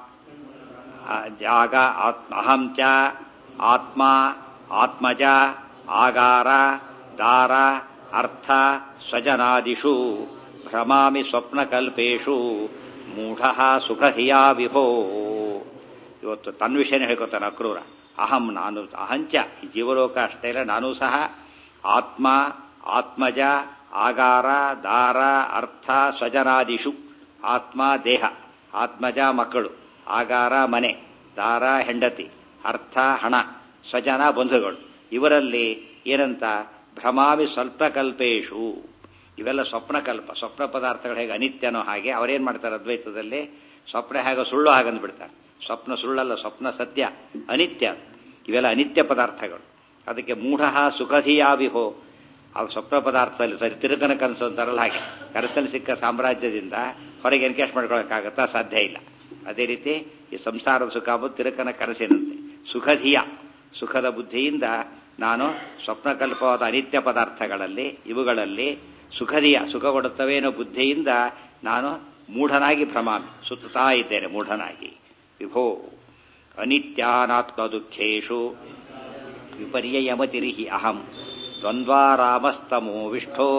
ಆ, ಜಾಗ ಆತ್ಮ ಅಹಂ ಚ ಆತ್ಮ ಆತ್ಮಜ ಆಗಾರ ದಾರ ಅರ್ಥ ಸ್ವಜನಾದಿಷು ಭ್ರಮಾಮಿ ಸ್ವಪ್ನಕಲ್ಪೇಶು ಮೂಢ ಸುಖಹಿಯಾ ವಿಭೋ ಇವತ್ತು ತನ್ನ ವಿಷಯನೇ ಹೇಳ್ಕೊತಾನೆ ಅಕ್ರೂರ ಅಹಂ ನಾನು ಅಹಂಚ ಈ ಜೀವಲೋಕ ಅಷ್ಟೇ ಇಲ್ಲ ನಾನೂ ಸಹ ಆತ್ಮ ಆತ್ಮಜ ಆಗಾರ ದಾರ ಅರ್ಥ ಸ್ವಜನಾದಿಷು ಆತ್ಮ ದೇಹ ಆತ್ಮಜ ಮಕ್ಕಳು ಆಗಾರ ಮನೆ ದಾರ ಹೆಂಡತಿ ಅರ್ಥ ಹಣ ಸ್ವಜನ ಬಂಧುಗಳು ಇವರಲ್ಲಿ ಏನಂತ ಭ್ರಮಾವಿ ಸ್ವಲ್ಪ ಕಲ್ಪೇಶು ಇವೆಲ್ಲ ಸ್ವಪ್ನಕಲ್ಪ ಸ್ವಪ್ನ ಪದಾರ್ಥಗಳು ಹೇಗೆ ಅನಿತ್ಯನೋ ಹಾಗೆ ಅವರೇನ್ ಮಾಡ್ತಾರೆ ಅದ್ವೈತದಲ್ಲಿ ಸ್ವಪ್ನ ಹೇಗೆ ಸುಳ್ಳು ಹಾಗಂದು ಬಿಡ್ತಾರೆ ಸ್ವಪ್ನ ಸುಳ್ಳಲ್ಲ ಸ್ವಪ್ನ ಸತ್ಯ ಅನಿತ್ಯ ಇವೆಲ್ಲ ಅನಿತ್ಯ ಪದಾರ್ಥಗಳು ಅದಕ್ಕೆ ಮೂಢ ಸುಖಧಿಯಾ ವಿಹೋ ಆ ಸ್ವಪ್ನ ಪದಾರ್ಥದಲ್ಲಿ ಸರಿ ತಿರುಕನ ಕನಸು ಅಂತಾರಲ್ಲ ಹಾಗೆ ಕನಸಲ್ಲಿ ಸಿಕ್ಕ ಸಾಮ್ರಾಜ್ಯದಿಂದ ಹೊರಗೆ ಎನ್ಕೇಶ್ ಮಾಡ್ಕೊಳಕ್ಕಾಗತ್ತಾ ಸಾಧ್ಯ ಇಲ್ಲ ಅದೇ ರೀತಿ ಈ ಸಂಸಾರದ ಸುಖ ಅಂಬುದು ತಿರುಕನ ಕನಸಿನಂತೆ ಸುಖಧಿಯ ಸುಖದ ಬುದ್ಧಿಯಿಂದ ನಾನು ಸ್ವಪ್ನಕಲ್ಪವಾದ ಅನಿತ್ಯ ಪದಾರ್ಥಗಳಲ್ಲಿ ಇವುಗಳಲ್ಲಿ ಸುಖದಿಯ ಸುಖ ಕೊಡುತ್ತವೇನೋ ಬುದ್ಧಿಯಿಂದ ನಾನು ಮೂಢನಾಗಿ ಭ್ರಮಾಮಿ ಸುತ್ತುತ್ತಾ ಇದ್ದೇನೆ ಮೂಢನಾಗಿ ವಿಭೋ ಅನಿತ್ಯಾನಾತ್ಮ ದುಃಖೇಶು ವಿಪರ್ಯಯಮತಿರಿಹಿ ಅಹಂ ದ್ವಂದ್ವಾರಾಮಸ್ತಮೋ ವಿಷ್ಠೋ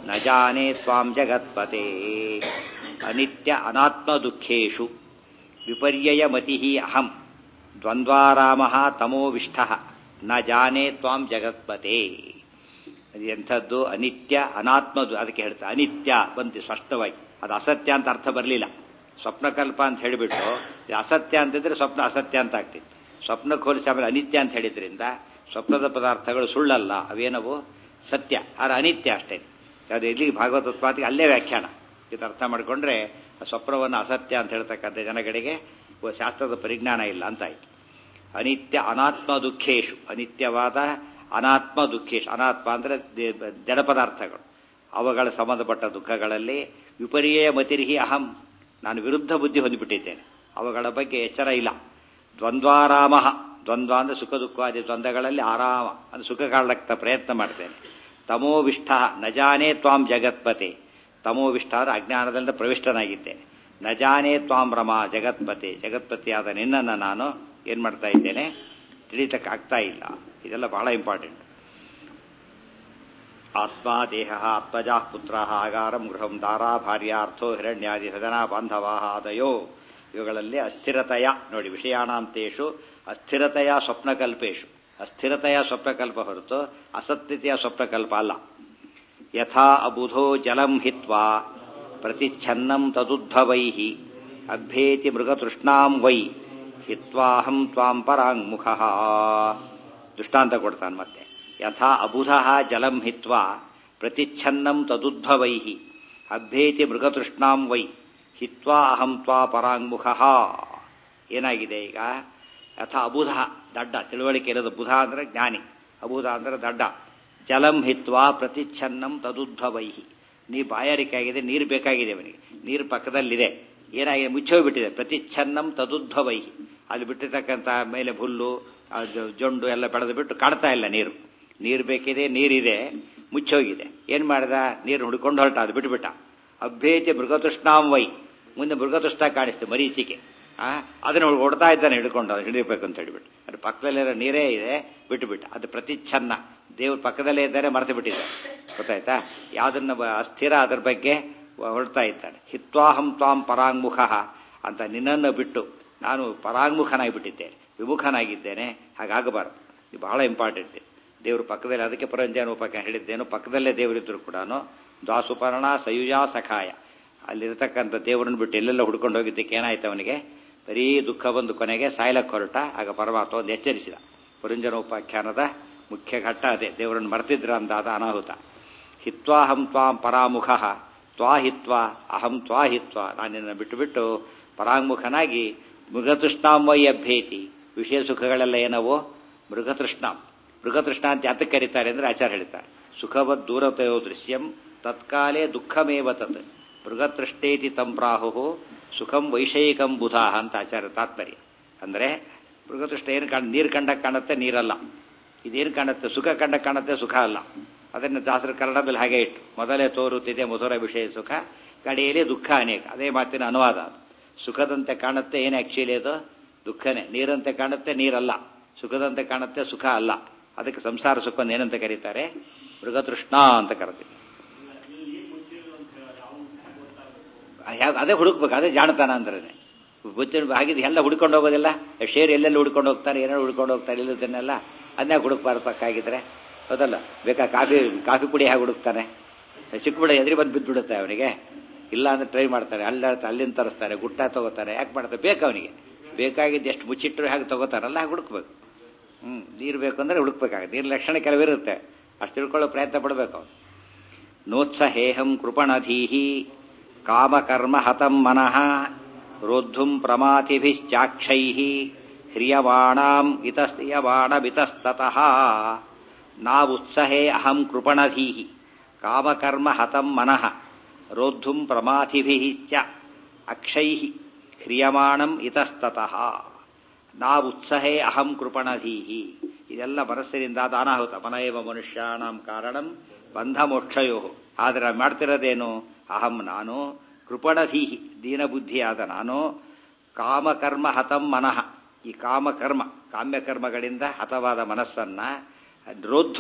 ನ ಜಾನೆ ತ್ವಾಂ ಜಗತ್ಪತೆ ಅನಿತ್ಯ ಅನಾತ್ಮ ದುಃಖೇಶು ವಿಪರ್ಯಯ ಮತಿ ಅಹಂ ದ್ವಂದ್ವಾರಾಮ ತಮೋವಿಷ್ಠ ನ ಜಾನೆ ತ್ವಾಂ ಜಗತ್ಪತೆ ಅದು ಎಂಥದ್ದು ಅನಿತ್ಯ ಅನಾತ್ಮದು ಅದಕ್ಕೆ ಹೇಳ್ತಾ ಅನಿತ್ಯ ಬಂತು ಸ್ಪಷ್ಟವಾಗಿ ಅದು ಅಸತ್ಯ ಅಂತ ಅರ್ಥ ಬರಲಿಲ್ಲ ಸ್ವಪ್ನಕಲ್ಪ ಅಂತ ಹೇಳಿಬಿಟ್ಟು ಇದು ಅಸತ್ಯ ಅಂತಿದ್ರೆ ಸ್ವಪ್ನ ಅಸತ್ಯ ಅಂತ ಆಗ್ತಿತ್ತು ಸ್ವಪ್ನಕ್ಕೆ ಹೋಲಿಸಿ ಆಮೇಲೆ ಅನಿತ್ಯ ಅಂತ ಹೇಳಿದ್ರಿಂದ ಸ್ವಪ್ನದ ಪದಾರ್ಥಗಳು ಸುಳ್ಳಲ್ಲ ಅವೇನವು ಸತ್ಯ ಆದರೆ ಅನಿತ್ಯ ಅಷ್ಟೇ ಅದು ಎಲ್ಲಿಗೆ ಭಾಗವತ ಮಾತಿಗೆ ಅಲ್ಲೇ ವ್ಯಾಖ್ಯಾನ ಇದು ಅರ್ಥ ಮಾಡಿಕೊಂಡ್ರೆ ಸ್ವಪ್ನವನ್ನು ಅಸತ್ಯ ಅಂತ ಹೇಳ್ತಕ್ಕಂಥ ಜನಗಳಿಗೆ ಶಾಸ್ತ್ರದ ಪರಿಜ್ಞಾನ ಇಲ್ಲ ಅಂತಾಯ್ತು ಅನಿತ್ಯ ಅನಾತ್ಮ ದುಃಖೇಶು ಅನಿತ್ಯವಾದ ಅನಾತ್ಮ ದುಃಖೇಶು ಅನಾತ್ಮ ಅಂದರೆ ಜಡ ಪದಾರ್ಥಗಳು ಅವುಗಳ ಸಂಬಂಧಪಟ್ಟ ದುಃಖಗಳಲ್ಲಿ ವಿಪರ್ಯಯ ಮತಿರಿಹಿ ಅಹಂ ನಾನು ವಿರುದ್ಧ ಬುದ್ಧಿ ಹೊಂದಿಬಿಟ್ಟಿದ್ದೇನೆ ಅವುಗಳ ಬಗ್ಗೆ ಎಚ್ಚರ ಇಲ್ಲ ದ್ವಂದ್ವಾರಾಮ ದ್ವಂದ್ವ ಅಂದರೆ ಸುಖ ದುಃಖಾದಿ ದ್ವಂದ್ವಗಳಲ್ಲಿ ಆರಾಮ ಅಂದರೆ ಸುಖ ಕಾಣಕ್ಕೆ ಪ್ರಯತ್ನ ಮಾಡ್ತೇನೆ ತಮೋವಿಷ್ಠ ನಜಾನೇ ತ್ವಾಂ ಜಗತ್ಪತೆ ತಮೋವಿಷ್ಠ ಅಂದರೆ ಅಜ್ಞಾನದಿಂದ ಪ್ರವಿಷ್ಟನಾಗಿದ್ದೇನೆ ನಜಾನೇ ತ್ವಾಂ ರಮ ಜಗತ್ಪತೆ ಜಗತ್ಪತಿಯಾದ ನಿನ್ನನ್ನು ನಾನು ಏನು ಮಾಡ್ತಾ ಇದ್ದೇನೆ ತಿಳಿತಕ್ಕಾಗ್ತಾ ಇಲ್ಲ ಇದೆಲ್ಲ ಬಹಳ ಇಂಪಾರ್ಟೆಂಟ್ ಆತ್ಮ ದೇಹ ಆತ್ಮಜ ಪುತ್ರ ಆಗಾರಂ ಗೃಹಂ ದಾರಾ ಭಾರ್ಯ ಅರ್ಥೋ ಹಿರಣ್ಯಾದಿ ಸದನ ಬಾಂಧವ ಆದಯೋ ಇವುಗಳಲ್ಲಿ ಅಸ್ಥಿರತೆಯ ನೋಡಿ ವಿಷಯಾಣಾಂತೇಶು ಅಸ್ಥಿರತೆಯ ಸ್ವಪ್ನಕಲ್ಪೇಶು ಅಸ್ಥಿರತೆಯ ಸ್ವಪ್ನಕಲ್ಪ ಹೊರತು ಅಸತ್ಯತೆಯ ಸ್ವಪ್ನಕಲ್ಪ ಅಲ್ಲ ಯಥಾ ಅಬುಧೋ ಜಲಂ ಹಿತ್ವಾ ಪ್ರತಿಚ್ಛನ್ನಂ ತದುದ್ಭವೈ ಅಭ್ಯೇತಿ ಮೃಗತೃಷ್ಣಾಂ ವೈ ಹಿತ್ವಾಹಂ ತ್ವಾಂ ಪರಾಂಗುಖ ದೃಷ್ಟಾಂತ ಕೊಡ್ತಾನೆ ಮತ್ತೆ ಯಥಾ ಅಬುಧ ಜಲಂ ಹಿತ್ವಾ ಪ್ರತಿಚ್ಛನ್ನಂ ತದುದ್ಭವೈ ಅಭ್ಯೇತಿ ಮೃಗತೃಷ್ಣಾಂ ವೈ ಹಿತ್ವಾ ಅಹಂ ತ್ವಾ ಪರಾಂಗುಖ ಏನಾಗಿದೆ ಈಗ ಯಥಾ ಅಬುಧ ದಡ್ಡ ತಿಳುವಳಿಕೆ ಇರೋದು ಬುಧ ಅಂದ್ರೆ ಜ್ಞಾನಿ ಅಬುಧ ಅಂದ್ರೆ ದಡ್ಡ ಜಲಂ ಹಿತ್ವಾ ಪ್ರತಿಚ್ಛನ್ನಂ ತದುದ್ಭವೈ ನೀ ಬಾಯಾರಿಕೆ ಆಗಿದೆ ನೀರು ಬೇಕಾಗಿದೆ ಅವನಿಗೆ ನೀರು ಪಕ್ಕದಲ್ಲಿದೆ ಏನಾಗಿದೆ ಮುಚ್ಚೋಗ್ಬಿಟ್ಟಿದೆ ಪ್ರತಿಚ್ಛನ್ನಂ ತದುದ್ಭವೈ ಅಲ್ಲಿ ಬಿಟ್ಟಿರ್ತಕ್ಕಂಥ ಮೇಲೆ ಹುಲ್ಲು ಜೊಂಡು ಎಲ್ಲ ಬೆಳೆದು ಬಿಟ್ಟು ಕಾಡ್ತಾ ಇಲ್ಲ ನೀರು ನೀರು ಬೇಕಿದೆ ನೀರಿದೆ ಮುಚ್ಚೋಗಿದೆ ಏನ್ ಮಾಡಿದ ನೀರು ಹುಡ್ಕೊಂಡು ಹೊರಟ ಅದು ಬಿಟ್ಬಿಟ್ಟ ಅಭ್ಯೇತಿ ಮೃಗತೃಷ್ಣಾಂ ವೈ ಮುಂದೆ ಮೃಗತೃಷ್ಣ ಕಾಣಿಸ್ತು ಮರೀಚಿಕೆ ಆ ಅದನ್ನ ಹೊಡ್ತಾ ಇದ್ದಾನೆ ಹಿಡ್ಕೊಂಡು ಹಿಡಿಬೇಕು ಅಂತ ಹೇಳಿಬಿಟ್ಟು ಅದು ಪಕ್ಕದಲ್ಲಿರೋ ನೀರೇ ಇದೆ ಬಿಟ್ಟುಬಿಟ್ಟ ಅದು ಪ್ರತಿಚ್ಛನ್ನ ದೇವ್ರ ಪಕ್ಕದಲ್ಲೇ ಇದ್ದಾರೆ ಮರೆತು ಬಿಟ್ಟಿದ್ದಾರೆ ಗೊತ್ತಾಯ್ತಾ ಯಾವ್ದನ್ನ ಅಸ್ಥಿರ ಅದ್ರ ಬಗ್ಗೆ ಹೊರಡ್ತಾ ಇದ್ದಾನೆ ಹಿತ್ವಾಹಂ ತ್ವಾಂ ಪರಾಂಗುಖ ಅಂತ ನಿನ್ನನ್ನು ಬಿಟ್ಟು ನಾನು ಪರಾಂಗುಖನಾಗಿ ಬಿಟ್ಟಿದ್ದೇನೆ ವಿಮುಖನಾಗಿದ್ದೇನೆ ಹಾಗಾಗಬಾರದು ಇದು ಬಹಳ ಇಂಪಾರ್ಟೆಂಟ್ ದೇವ್ರ ಪಕ್ಕದಲ್ಲಿ ಅದಕ್ಕೆ ಪರಂಜಾನ ಉಪಕ ಹೇಳಿದ್ದೇನು ಪಕ್ಕದಲ್ಲೇ ದೇವರಿದ್ರು ಕೂಡ ದ್ವಾಸುಪರ್ಣ ಸಯುಜಾ ಸಖಾಯ ಅಲ್ಲಿರತಕ್ಕಂಥ ದೇವರನ್ನು ಬಿಟ್ಟು ಎಲ್ಲೆಲ್ಲ ಹುಡ್ಕೊಂಡು ಹೋಗಿದ್ದಕ್ಕೆ ಏನಾಯ್ತು ಅವನಿಗೆ ಬರೀ ದುಃಖ ಬಂದು ಕೊನೆಗೆ ಸಾಯ್ಲಕ್ಕೆ ಹೊರಟ ಆಗ ಪರಮಾತ್ಮ ಒಂದು ಎಚ್ಚರಿಸಿದ ಪುರಂಜನ ಉಪಾಖ್ಯಾನದ ಮುಖ್ಯ ಘಟ್ಟ ಅದೇ ದೇವರನ್ನು ಮರ್ತಿದ್ರ ಅಂತಾದ ಅನಾಹುತ ಹಿತ್ವಾಹಂ ತ್ವಾಂ ಪರಾಮುಖ ತ್ವಾ ಹಿತ್ವ ಅಹಂ ತ್ವಾ ಹಿತ್ವ ನಾನಿನ್ನ ಬಿಟ್ಟು ಬಿಟ್ಟು ಪರಾಂಗುಖನಾಗಿ ಮೃಗತೃಷ್ಣಾಂ ವೈ ಅಭ್ಯೇತಿ ವಿಷಯ ಸುಖಗಳೆಲ್ಲ ಏನವೋ ಮೃಗತೃಷ್ಣಾಂ ಮೃಗತೃಷ್ಣ ಅಂತ ಯಾತಕ್ಕೆ ಕರೀತಾರೆ ಅಂದ್ರೆ ಆಚಾರ್ಯ ಹೇಳ್ತಾರೆ ಸುಖವದ್ ದೂರತೆಯೋ ದೃಶ್ಯಂ ತತ್ಕಾಲೇ ದುಃಖಮೇವ ತತ್ ಮೃಗತೃಷ್ಟೇತಿ ತಂಪ್ರಾಹು ಸುಖಂ ವೈಷಯಿಕಂ ಬುಧ ಅಂತ ಆಚಾರ್ಯ ತಾತ್ಪರ್ಯ ಅಂದ್ರೆ ಮೃಗತೃಷ್ಟ ಏನು ಕಾಣ ನೀರು ಕಂಡಕ್ಕೆ ಕಾಣುತ್ತೆ ನೀರಲ್ಲ ಇದೇನು ಕಾಣುತ್ತೆ ಸುಖ ಕಂಡಕ್ಕೆ ಕಾಣುತ್ತೆ ಸುಖ ಅಲ್ಲ ಅದನ್ನು ದಾಸರ ಕನ್ನಡದಲ್ಲಿ ಹಾಗೆ ಇಟ್ಟು ಮೊದಲೇ ತೋರುತ್ತಿದೆ ಮಧುರ ವಿಷಯ ಸುಖ ಕಡೆಯಲ್ಲಿ ದುಃಖ ಅನೇಕ ಅದೇ ಮಾತಿನ ಅನುವಾದ ಅದು ಸುಖದಂತೆ ಕಾಣುತ್ತೆ ಏನು ಆಕ್ಚುಲಿ ಅದು ದುಃಖನೇ ನೀರಂತೆ ಕಾಣುತ್ತೆ ನೀರಲ್ಲ ಸುಖದಂತೆ ಕಾಣುತ್ತೆ ಸುಖ ಅಲ್ಲ ಅದಕ್ಕೆ ಸಂಸಾರ ಸುಖವನ್ನು ಏನಂತ ಕರೀತಾರೆ ಮೃಗತೃಷ್ಣ ಅಂತ ಕರೀತೀವಿ ಅದೇ ಹುಡುಕ್ಬೇಕು ಅದೇ ಜಾಣತಾನ ಅಂದ್ರೆ ಗೊತ್ತಿರ ಹಾಗಿದ್ದು ಎಲ್ಲ ಹುಡ್ಕೊಂಡು ಹೋಗೋದಿಲ್ಲ ಶೇರ್ ಎಲ್ಲೆಲ್ಲಿ ಹುಡ್ಕೊಂಡು ಹೋಗ್ತಾರೆ ಏನೇನು ಹುಡ್ಕೊಂಡು ಹೋಗ್ತಾರೆ ಇಲ್ಲದನ್ನೆಲ್ಲ ಅದನ್ನೇ ಹುಡುಕ್ಬಾರ್ದು ಪಕ್ಕಾಗಿದ್ರೆ ಹೌದಲ್ಲ ಬೇಕಾ ಕಾಫಿ ಕಾಫಿ ಪುಡಿ ಹೇಗೆ ಹುಡುಕ್ತಾನೆ ಸಿಕ್ಬಿಡ ಎದುರಿ ಬಂದು ಬಿದ್ದುಬಿಡುತ್ತೆ ಅವನಿಗೆ ಇಲ್ಲ ಅಂದ್ರೆ ಟ್ರೈ ಮಾಡ್ತಾರೆ ಅಲ್ಲ ಅಲ್ಲಿಂದ ತರಿಸ್ತಾರೆ ಗುಟ್ಟ ತಗೋತಾರೆ ಯಾಕೆ ಮಾಡ್ತಾರೆ ಬೇಕು ಅವನಿಗೆ ಬೇಕಾಗಿದ್ದು ಎಷ್ಟು ಮುಚ್ಚಿಟ್ಟರು ಹೇಗೆ ತಗೋತಾರಲ್ಲ ಹಾಗೆ ಹುಡುಕ್ಬೇಕು ಹ್ಞೂ ನೀರು ಬೇಕು ಅಂದ್ರೆ ಹುಡುಕ್ಬೇಕಾಗುತ್ತೆ ನೀರು ಲಕ್ಷಣ ಕೆಲವಿರುತ್ತೆ ಅಷ್ಟು ತಿಳ್ಕೊಳ್ಳೋ ಪ್ರಯತ್ನ ಪಡಬೇಕು ಅವನು ನೋತ್ಸಹೇಹಂ ಕೃಪಣಧೀಹಿ ಕಾಮಕರ್ಮ ಹತಂ ಮನಃ ರೋದ್ಧುಂ ಪ್ರಮಾತಿಭಿಶ್ಚಾಕ್ಷೈ ಹ್ರಿಯವಾಣಾಂ ಇತಸ್ತಿಯವಾಣವಿತಸ್ತತಃ ನಾವುತ್ಸಹೇ ಅಹಂ ಕೃಪಣಧೀಹಿ ಕಾಮಕರ್ಮ ಹತಂ ಮನಃ ರೋದ್ಧುಂ ಪ್ರಮಾಥಿಭಿಶ್ಚ ಅಕ್ಷೈ ಹ್ರಿಯಮಾಣಂ ಇತಸ್ತತಃ ನಾವುತ್ಸಹೇ ಅಹಂ ಕೃಪಣಧೀಹಿ ಇದೆಲ್ಲ ಮನಸ್ಸಿನಿಂದಾದ ಅನಾಹುತ ಮನಯವ ಮನುಷ್ಯಾಣಂ ಕಾರಣಂ ಬಂಧ ಮೋಕ್ಷಯೋ ಆದರೆ ಮಾಡ್ತಿರೋದೇನು ಅಹಂ ನಾನು ಕೃಪಣಧೀಹಿ ದೀನಬುದ್ಧಿಯಾದ ನಾನು ಕಾಮಕರ್ಮ ಹತಂ ಮನಃ ಈ ಕಾಮಕರ್ಮ ಕಾಮ್ಯಕರ್ಮಗಳಿಂದ ಹತವಾದ ಮನಸ್ಸನ್ನ ರೋದ್ಧುಂ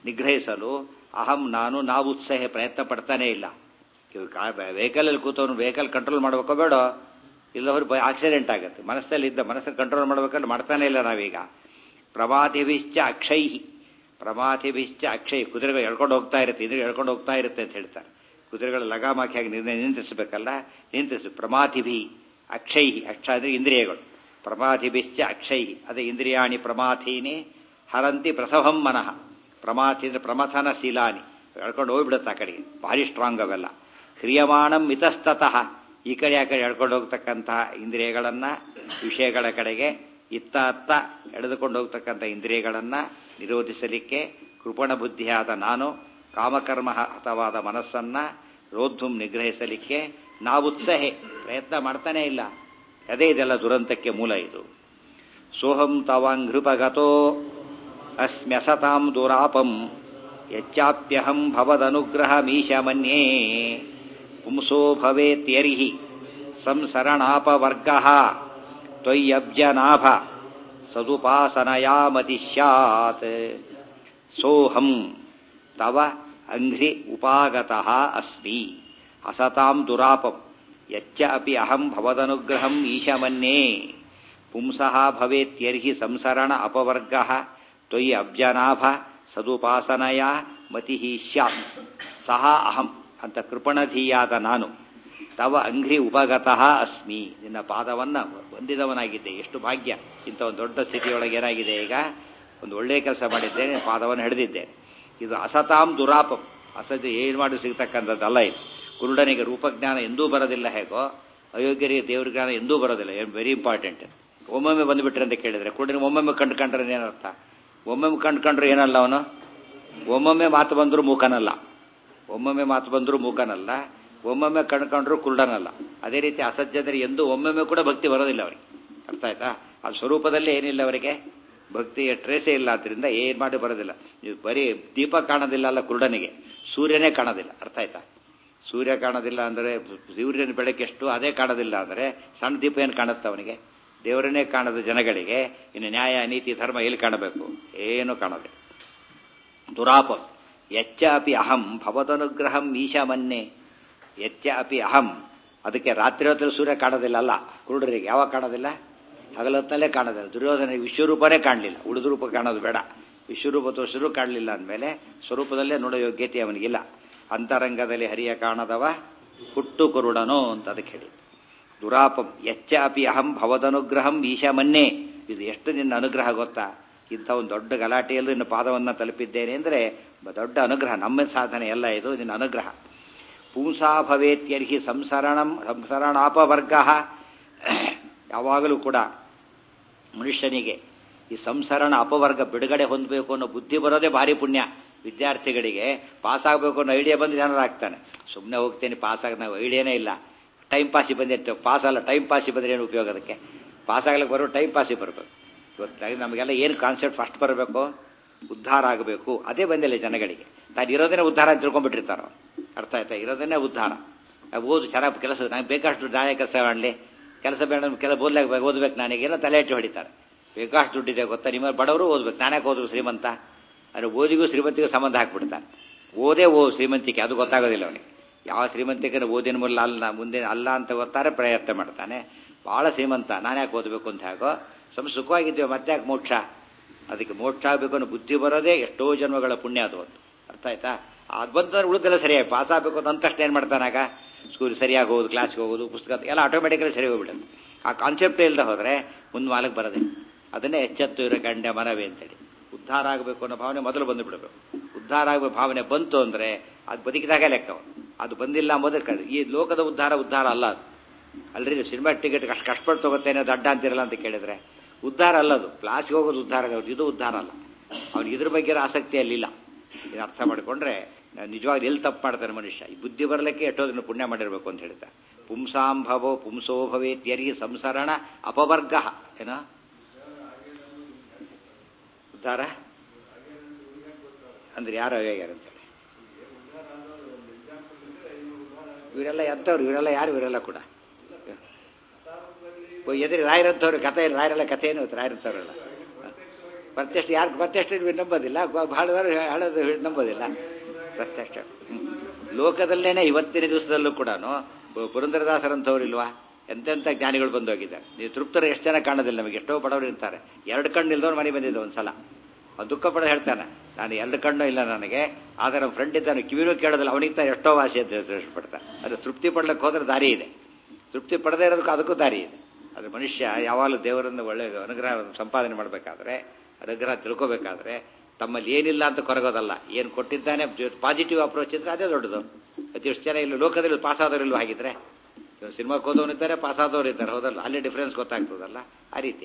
ನಿಗ್ರಹಿಸಲು ಅಹಂ ನಾನು ನಾವು ಉತ್ಸಾಹ ಪ್ರಯತ್ನ ಪಡ್ತಾನೇ ಇಲ್ಲ ವೆಹಿಕಲಲ್ಲಿ ಕೂತವನು ವೆಹಿಕಲ್ ಕಂಟ್ರೋಲ್ ಮಾಡ್ಬೇಕೋ ಬೇಡ ಇಲ್ಲವರು ಆಕ್ಸಿಡೆಂಟ್ ಆಗುತ್ತೆ ಮನಸ್ಸಲ್ಲಿ ಇದ್ದ ಮನಸ್ಸನ್ನು ಕಂಟ್ರೋಲ್ ಮಾಡ್ಬೇಕಂದ್ರೆ ಮಾಡ್ತಾನೆ ಇಲ್ಲ ನಾವೀಗ ಪ್ರಮಾಧಿಭಿಶ್ಚ ಅಕ್ಷೈ ಪ್ರಮಾಧಿಭಿಶ್ಚ ಅಕ್ಷೈ ಕುದುರೆಗಳು ಎಳ್ಕೊಂಡು ಹೋಗ್ತಾ ಇರುತ್ತೆ ಇದ್ರೆ ಎಳ್ಕೊಂಡು ಹೋಗ್ತಾ ಇರುತ್ತೆ ಅಂತ ಹೇಳ್ತಾರೆ ಕುದುರೆಗಳ ಲಗಾಮಾಕಿ ಹಾಕಿ ನಿರ್ಣಯ ನಿಯಂತ್ರಿಸಬೇಕಲ್ಲ ನಿಯಂತ್ರಿಸ ಪ್ರಮಾಧಿಭಿ ಅಕ್ಷೈ ಅಕ್ಷ ಅಂದ್ರೆ ಇಂದ್ರಿಯಗಳು ಪ್ರಮಾಧಿಭಿಶ್ಚ ಅಕ್ಷೈ ಅದೇ ಇಂದ್ರಿಯಾಣಿ ಪ್ರಮಾಥೀನಿ ಹರಂತಿ ಪ್ರಸವಂ ಮನಃ ಪ್ರಮಾಥಿ ಅಂದ್ರೆ ಪ್ರಮಥನ ಶೀಲಾನಿ ಎಳ್ಕೊಂಡು ಹೋಗ್ಬಿಡುತ್ತೆ ಆ ಕಡೆಗೆ ಭಾರಿ ಸ್ಟ್ರಾಂಗ್ ಅವೆಲ್ಲ ಕ್ರಿಯಮಾಣಂ ಮಿತಸ್ತತಃ ಈ ಕಡೆ ಆ ಕಡೆ ಎಳ್ಕೊಂಡು ಹೋಗ್ತಕ್ಕಂತಹ ಇಂದ್ರಿಯಗಳನ್ನ ವಿಷಯಗಳ ಕಡೆಗೆ ಇತ್ತ ಅತ್ತ ಎಳೆದುಕೊಂಡು ಹೋಗ್ತಕ್ಕಂಥ ಇಂದ್ರಿಯಗಳನ್ನ ನಿರೋಧಿಸಲಿಕ್ಕೆ ಕೃಪಣ ಬುದ್ಧಿಯಾದ ನಾನು ಕಾಮಕರ್ಮ ಹತವಾದ ಮನಸ್ಸನ್ನ ರೋದ್ಧುಂ ನಿಗ್ರಹಿಸಲಿಕ್ಕೆ ನಾವುತ್ಸಹೆ ಪ್ರಯತ್ನ ಮಾಡ್ತಾನೇ ಇಲ್ಲ ಅದೇ ಇದೆಲ್ಲ ದುರಂತಕ್ಕೆ ಮೂಲ ಇದು ಸೋಹಂ ತವಾಂಘೃಪಗತೋ ಅಸ್ಮ್ಯಸತಾಂ ದುರಾಪಂ ಯಚ್ಚಾಪ್ಯಹಂ ಭವದನುಗ್ರಹ ಮೀಶ ಮನ್ಯೇ ಪುಂಸೋ ಭವೇತ್ಯರ್ಹಿ ಸಂಸರಣಾಪವರ್ಗ ತ್ವಯ್ಯಬ್ಜನಾಭ ಸದುಪಾಸನಯಾಮತಿ ಸ್ಯಾತ್ ಸೋಹಂ ತವ ಅಂಘ್ರಿ ಉಪಾಗತಃ ಅಸ್ಮಿ ಅಸತಾಂ ದುರಾಪಂ ಯಚ್ಚ ಅಪಿ ಅಹಂ ಭವದನುಗ್ರಹಂ ಈಶಮನ್ಯೇ ಪುಂಸಃ ಭವೇತ್ಯರ್ಹಿ ಸಂಸರಣ ಅಪವರ್ಗ ತ್ವಯಿ ಅಬ್ಜನಾಭ ಸದುಪಾಸನಯ ಮತಿ ಸ್ಯಾತ್ ಸಹ ಅಹಂ ಅಂತ ಕೃಪಣಧೀಯಾದ ನಾನು ತವ ಅಂಘ್ರಿ ಉಪಗತಃ ಅಸ್ಮಿ ನಿನ್ನ ಪಾದವನ್ನ ಹೊಂದಿದವನಾಗಿದ್ದೆ ಎಷ್ಟು ಭಾಗ್ಯ ಇಂಥ ಒಂದು ದೊಡ್ಡ ಸ್ಥಿತಿಯೊಳಗೆ ಏನಾಗಿದೆ ಈಗ ಒಂದು ಒಳ್ಳೆಯ ಕೆಲಸ ಮಾಡಿದ್ದೇನೆ ಪಾದವನ್ನು ಹಿಡಿದಿದ್ದೇನೆ ಇದು ಅಸತಾಂ ದುರಾಪಂ ಅಸಜ ಏನು ಮಾಡಿ ಸಿಗ್ತಕ್ಕಂಥದ್ದಲ್ಲ ಇದು ಕುರುಡನಿಗೆ ರೂಪಜ್ಞಾನ ಎಂದೂ ಬರೋದಿಲ್ಲ ಹೇಗೋ ಅಯೋಗ್ಯರಿಗೆ ದೇವ್ರ ಜ್ಞಾನ ಎಂದೂ ಬರೋದಿಲ್ಲ ವೆರಿ ಇಂಪಾರ್ಟೆಂಟ್ ಒಮ್ಮೊಮ್ಮೆ ಬಂದುಬಿಟ್ರೆ ಅಂತ ಕೇಳಿದ್ರೆ ಕುರುಡನಿಗೆ ಒಮ್ಮೊಮ್ಮೆ ಕಂಡುಕೊಂಡ್ರೆ ಏನರ್ಥ ಒಮ್ಮೊಮ್ಮೆ ಕಂಡುಕೊಂಡ್ರೆ ಏನಲ್ಲ ಅವನು ಒಮ್ಮೊಮ್ಮೆ ಮಾತು ಬಂದರೂ ಮೂಕನಲ್ಲ ಒಮ್ಮೊಮ್ಮೆ ಮಾತು ಬಂದರೂ ಮೂಕನಲ್ಲ ಒಮ್ಮೊಮ್ಮೆ ಕಣ್ಕೊಂಡ್ರು ಕುರುಡನಲ್ಲ ಅದೇ ರೀತಿ ಅಸಜ್ಜದರೆ ಎಂದು ಒಮ್ಮೊಮ್ಮೆ ಕೂಡ ಭಕ್ತಿ ಬರೋದಿಲ್ಲ ಅವರಿಗೆ ಅರ್ಥ ಆಯ್ತಾ ಆ ಸ್ವರೂಪದಲ್ಲಿ ಏನಿಲ್ಲ ಅವರಿಗೆ ಭಕ್ತಿಯ ಟ್ರೇಸೇ ಇಲ್ಲ ಆದ್ರಿಂದ ಏನ್ ಮಾಡಿ ಬರೋದಿಲ್ಲ ನೀವು ಬರೀ ದೀಪ ಕಾಣೋದಿಲ್ಲ ಅಲ್ಲ ಕುರುಡನಿಗೆ ಸೂರ್ಯನೇ ಕಾಣೋದಿಲ್ಲ ಅರ್ಥ ಆಯ್ತಾ ಸೂರ್ಯ ಕಾಣೋದಿಲ್ಲ ಅಂದರೆ ಸೂರ್ಯನ ಬೆಳಕೆಷ್ಟು ಅದೇ ಕಾಣೋದಿಲ್ಲ ಅಂದರೆ ಸಣ್ಣ ದೀಪ ಏನು ಕಾಣುತ್ತೆ ಅವನಿಗೆ ದೇವರನ್ನೇ ಕಾಣದ ಜನಗಳಿಗೆ ಇನ್ನು ನ್ಯಾಯ ನೀತಿ ಧರ್ಮ ಎಲ್ಲಿ ಕಾಣಬೇಕು ಏನು ಕಾಣೋದಿಲ್ಲ ದುರಾಪ ಎಚ್ಚ ಅಪಿ ಅಹಂ ಭವದನುಗ್ರಹಂ ಈಶಾಮನ್ನೇ ಎಚ್ಚ ಅಪಿ ಅಹಂ ಅದಕ್ಕೆ ರಾತ್ರಿ ಹೊತ್ತಲ್ಲಿ ಸೂರ್ಯ ಕಾಣೋದಿಲ್ಲ ಅಲ್ಲ ಕುರುಡರಿಗೆ ಯಾವಾಗ ಕಾಣೋದಿಲ್ಲ ಹಗಲೊತ್ತಲ್ಲೇ ಕಾಣೋದಿಲ್ಲ ದುರ್ಯೋಧನ ವಿಶ್ವರೂಪನೇ ಕಾಣಲಿಲ್ಲ ಉಳಿದ ರೂಪ ಕಾಣೋದು ಬೇಡ ವಿಶ್ವರೂಪ ತೋರಿಸಿದ್ರು ಕಾಣಲಿಲ್ಲ ಅಂದಮೇಲೆ ಸ್ವರೂಪದಲ್ಲೇ ನೋಡೋ ಯೋಗ್ಯತೆ ಅವನಿಗಿಲ್ಲ ಅಂತರಂಗದಲ್ಲಿ ಹರಿಯ ಕಾಣದವ ಹುಟ್ಟು ಕುರುಡನೋ ಅಂತ ಅದಕ್ಕೆ ಹೇಳಿ ದುರಾಪಂ ಎಚ್ಚ ಅಪಿ ಅಹಂ ಭವದನುಗ್ರಹಂ ಈಶಾಮನ್ನೇ ಇದು ಎಷ್ಟು ನಿನ್ನ ಅನುಗ್ರಹ ಗೊತ್ತಾ ಇಂಥ ಒಂದು ದೊಡ್ಡ ಗಲಾಟೆಯಲ್ಲೂ ನಿನ್ನ ಪಾದವನ್ನ ತಲುಪಿದ್ದೇನೆ ಅಂದರೆ ದೊಡ್ಡ ಅನುಗ್ರಹ ನಮ್ಮ ಸಾಧನೆ ಎಲ್ಲ ಇದು ನಿನ್ನ ಅನುಗ್ರಹ ಪೂಂಸಾ ಭವೇತ್ಯರ್ಹಿ ಸಂಸರಣಂ ಸಂಸರಣಾಪವರ್ಗ ಯಾವಾಗಲೂ ಕೂಡ ಮನುಷ್ಯನಿಗೆ ಈ ಸಂಸರಣ ಅಪವರ್ಗ ಬಿಡುಗಡೆ ಹೊಂದಬೇಕು ಅನ್ನೋ ಬುದ್ಧಿ ಬರೋದೇ ಭಾರಿ ಪುಣ್ಯ ವಿದ್ಯಾರ್ಥಿಗಳಿಗೆ ಪಾಸ್ ಆಗಬೇಕು ಅನ್ನೋ ಐಡಿಯಾ ಬಂದು ಜನರಾಗ್ತಾನೆ ಸುಮ್ಮನೆ ಹೋಗ್ತೇನೆ ಪಾಸ್ ಆಗ ನಾವು ಐಡಿಯಾನೇ ಇಲ್ಲ ಟೈಮ್ ಪಾಸಿಗೆ ಬಂದಿರ್ತೇವೆ ಪಾಸ್ ಅಲ್ಲ ಟೈಮ್ ಪಾಸಿಗೆ ಬಂದರೆ ಏನು ಉಪಯೋಗ ಅದಕ್ಕೆ ಪಾಸ್ ಆಗ್ಲಿಕ್ಕೆ ಬರೋ ಟೈಮ್ ಪಾಸಿಗೆ ಬರಬೇಕು ಗೊತ್ತಾಗಿ ನಮಗೆಲ್ಲ ಏನು ಕಾನ್ಸೆಪ್ಟ್ ಫಸ್ಟ್ ಬರಬೇಕು ಉದ್ಧಾರ ಆಗಬೇಕು ಅದೇ ಬಂದಿಲ್ಲ ಜನಗಳಿಗೆ ತಾನು ಇರೋದನ್ನೇ ಉದ್ಧಾರ ಅಂತ ತಿಳ್ಕೊಂಡ್ಬಿಟ್ಟಿರ್ತಾರ ಅರ್ಥ ಆಯ್ತಾ ಇರೋದನ್ನೇ ಉದ್ಧಾರ ಓದು ಚೆನ್ನಾಗಿ ಕೆಲಸ ನಂಗೆ ಬೇಕಷ್ಟು ನಾಳೆ ಕೆಲಸ ಮಾಡಲಿ ಕೆಲಸ ಬೇಡ ಕೆಲ ಓದ್ಲಾಗ ಓದ್ಬೇಕು ನನಗೆಲ್ಲ ತಲೆ ಇಟ್ಟು ಹೊಡಿತಾರೆ ಬೇಕಾಷ್ಟು ದುಡ್ಡಿದೆ ಗೊತ್ತಾ ನಿಮ್ಮ ಬಡವರು ಓದ್ಬೇಕು ನಾನ್ಯಾಕೆ ಓದು ಶ್ರೀಮಂತ ಅಂದರೆ ಓದಿಗೂ ಶ್ರೀಮಂತಿಗೂ ಸಂಬಂಧ ಹಾಕ್ಬಿಡ್ತಾರೆ ಓದೇ ಓ ಶ್ರೀಮಂತಿಕೆ ಅದು ಗೊತ್ತಾಗೋದಿಲ್ಲ ಅವನಿಗೆ ಯಾವ ಶ್ರೀಮಂತಿಕೆ ಓದಿನ ಮೂಲ ಅಲ್ಲ ಮುಂದೆ ಅಲ್ಲ ಅಂತ ಗೊತ್ತಾರೆ ಪ್ರಯತ್ನ ಮಾಡ್ತಾನೆ ಭಾಳ ಶ್ರೀಮಂತ ನಾನ್ಯಾಕೆ ಓದಬೇಕು ಅಂತ ಹೇಗೋ ಸ್ವಲ್ಪ ಸುಖವಾಗಿದ್ದೇವೆ ಮತ್ತೆ ಯಾಕೆ ಮೋಕ್ಷ ಅದಕ್ಕೆ ಮೋಕ್ಷ ಆಗಬೇಕು ಅನ್ನೋ ಬುದ್ಧಿ ಬರೋದೇ ಎಷ್ಟೋ ಜನ್ಮಗಳ ಪುಣ್ಯ ಅದು ಒಂದು ಅರ್ಥ ಆಯ್ತಾ ಅದು ಬಂದ್ರೆ ಉಳಿದೆಲ್ಲ ಸರಿಯಾಗಿ ಪಾಸ್ ಆಗಬೇಕು ಅಂತ ತಕ್ಷಣ ಏನು ಮಾಡ್ತಾನಾಗ ಸ್ಕೂಲ್ ಸರಿಯಾಗಿ ಹೋಗೋದು ಕ್ಲಾಸ್ಗೆ ಹೋಗೋದು ಪುಸ್ತಕ ಎಲ್ಲ ಆಟೋಮೆಟಿಕಲಿ ಸರಿ ಹೋಗ್ಬಿಡುತ್ತೆ ಆ ಕಾನ್ಸೆಪ್ಟ್ ಇಲ್ಲದೆ ಹೋದರೆ ಮುಂದೆ ಮಾಲಕ್ಕೆ ಬರೋದೆ ಅದನ್ನೇ ಎಚ್ಚೆತ್ತು ಇರೋ ಗಂಡೆ ಮನವೇ ಅಂತೇಳಿ ಉದ್ಧಾರ ಆಗಬೇಕು ಅನ್ನೋ ಭಾವನೆ ಮೊದಲು ಬಂದು ಬಿಡಬೇಕು ಉದ್ಧಾರ ಆಗಬೇಕು ಭಾವನೆ ಬಂತು ಅಂದರೆ ಅದು ಬದುಕಿದಾಗ ಲೆಕ್ಕ ಅದು ಬಂದಿಲ್ಲ ಅಂಬೋದಕ್ಕೆ ಈ ಲೋಕದ ಉದ್ಧಾರ ಉದ್ಧಾರ ಅಲ್ಲ ಅದು ಅಲ್ರಿ ಸಿನಿಮಾ ಟಿಕೆಟ್ ಅಷ್ಟು ಕಷ್ಟಪಟ್ಟು ತಗೋತೇನೆ ದಡ್ಡ ಅಂತಿರಲ್ಲ ಅಂತ ಕೇಳಿದ್ರೆ ಉದ್ಧಾರ ಅಲ್ಲದು ಕ್ಲಾಸ್ಗೆ ಹೋಗೋದು ಉದ್ಧಾರ ಇದು ಉದ್ಧಾರ ಅಲ್ಲ ಅವ್ನಿಗೆ ಇದ್ರ ಬಗ್ಗೆ ಆಸಕ್ತಿ ಅಲ್ಲಿಲ್ಲ ಇದು ಅರ್ಥ ಮಾಡಿಕೊಂಡ್ರೆ ನಿಜವಾಗಿ ಎಲ್ಲಿ ತಪ್ಪು ಮಾಡ್ತಾನೆ ಮನುಷ್ಯ ಈ ಬುದ್ಧಿ ಬರಲಿಕ್ಕೆ ಎಷ್ಟೋದನ್ನು ಪುಣ್ಯ ಮಾಡಿರ್ಬೇಕು ಅಂತ ಹೇಳ್ತಾರೆ ಪುಂಸಾಂಭವೋ ಪುಂಸೋ ಭವೇತ್ಯರಿ ಸಂಸರಣ ಅಪವರ್ಗ ಏನ ಉದ್ಧಾರ ಅಂದ್ರೆ ಯಾರು ಆಗ್ಯಾರ ಅಂತೇಳಿ ಇವರೆಲ್ಲ ಎಂಥವ್ರು ಇವರೆಲ್ಲ ಯಾರು ಇವರೆಲ್ಲ ಕೂಡ ಎದುರು ರಾಯರಂಥವ್ರು ಕಥೆ ರಾಯರೆಲ್ಲ ಕಥೆ ಏನು ರಾಯರಂಥವ್ರೆಲ್ಲ ಪ್ರತ್ಯಕ್ಷ ಯಾರು ಪ್ರತ್ಯಕ್ಷ ನಂಬೋದಿಲ್ಲ ಬ- ಬಹಳದವರು ಹೇಳೋದು ನಂಬೋದಿಲ್ಲ ಪ್ರತ್ಯಕ್ಷ ಹ್ಮ್. ಲೋಕದಲ್ಲೇನೆ ಇವತ್ತಿನ ದಿವಸದಲ್ಲೂ ಕೂಡ ಪುರಂದರದಾಸರಂಥವ್ರು ಇಲ್ವಾ ಎಂತೆಂಥ ಜ್ಞಾನಿಗಳು ಬಂದು ಹೋಗಿದ್ದಾರೆ ನೀವು ತೃಪ್ತರು ಎಷ್ಟು ಜನ ಕಾಣೋದಿಲ್ಲ ನಮಗೆ ಎಷ್ಟೋ ಬಡವರು ಇರ್ತಾರೆ ಎರಡು ಕಣ್ಣು ಇಲ್ದವ್ರು ಮನೆ ಬಂದಿದ್ದ ಒಂದ್ಸಲ ಅವ್ನು ದುಃಖ ಪಡ ಹೇಳ್ತಾನೆ ನಾನು ಎರಡು ಕಣ್ಣು ಇಲ್ಲ ನನಗೆ ಆದರೆ ನಮ್ಮ ಫ್ರೆಂಡ್ ಇದ್ದಾನೆ ಕಿವಿನೂ ಕೇಳೋದಿಲ್ಲ ಅವನಿಗೆ ತಾನು ಎಷ್ಟೋ ವಾಸಿ ಅಂತ ಹೇಳಿ ಪಡ್ತಾನೆ ಅದು ತೃಪ್ತಿ ಪಡ್ಲಿಕ್ಕೆ ಹೋದ್ರೆ ದಾರಿ ಇದೆ ತೃಪ್ತಿ ಪಡದೇ ಇರೋದಕ್ಕೂ ಅದಕ್ಕೂ ದಾರಿ ಇದೆ ಅದು ಮನುಷ್ಯ ಯಾವಾಗಲೂ ದೇವರನ್ನು ಒಳ್ಳೆ ಅನುಗ್ರಹ ಸಂಪಾದನೆ ಮಾಡಬೇಕಾದ್ರೆ ಅನುಗ್ರಹ ತಿಳ್ಕೋಬೇಕಾದ್ರೆ ತಮ್ಮಲ್ಲಿ ಏನಿಲ್ಲ ಅಂತ ಕೊರಗೋದಲ್ಲ ಏನು ಕೊಟ್ಟಿದ್ದಾನೆ ಪಾಸಿಟಿವ್ ಅಪ್ರೋಚ್ ಇದ್ರೆ ಅದೇ ದೊಡ್ಡದು ಅತಿ ಎಷ್ಟು ಜನ ಇಲ್ಲಿ ಲೋಕದಲ್ಲಿ ಪಾಸ್ ಆದವರಿಲ್ವ ಹಾಗಿದ್ರೆ ಇವಾಗ ಸಿನಿಮಾಕ್ಕೆ ಹೋದವನು ಇದ್ದಾರೆ ಪಾಸ್ ಆದವರು ಇದ್ದಾರೆ ಹೌದಲ್ಲ ಅಲ್ಲಿ ಡಿಫ್ರೆನ್ಸ್ ಗೊತ್ತಾಗ್ತದಲ್ಲ ಆ ರೀತಿ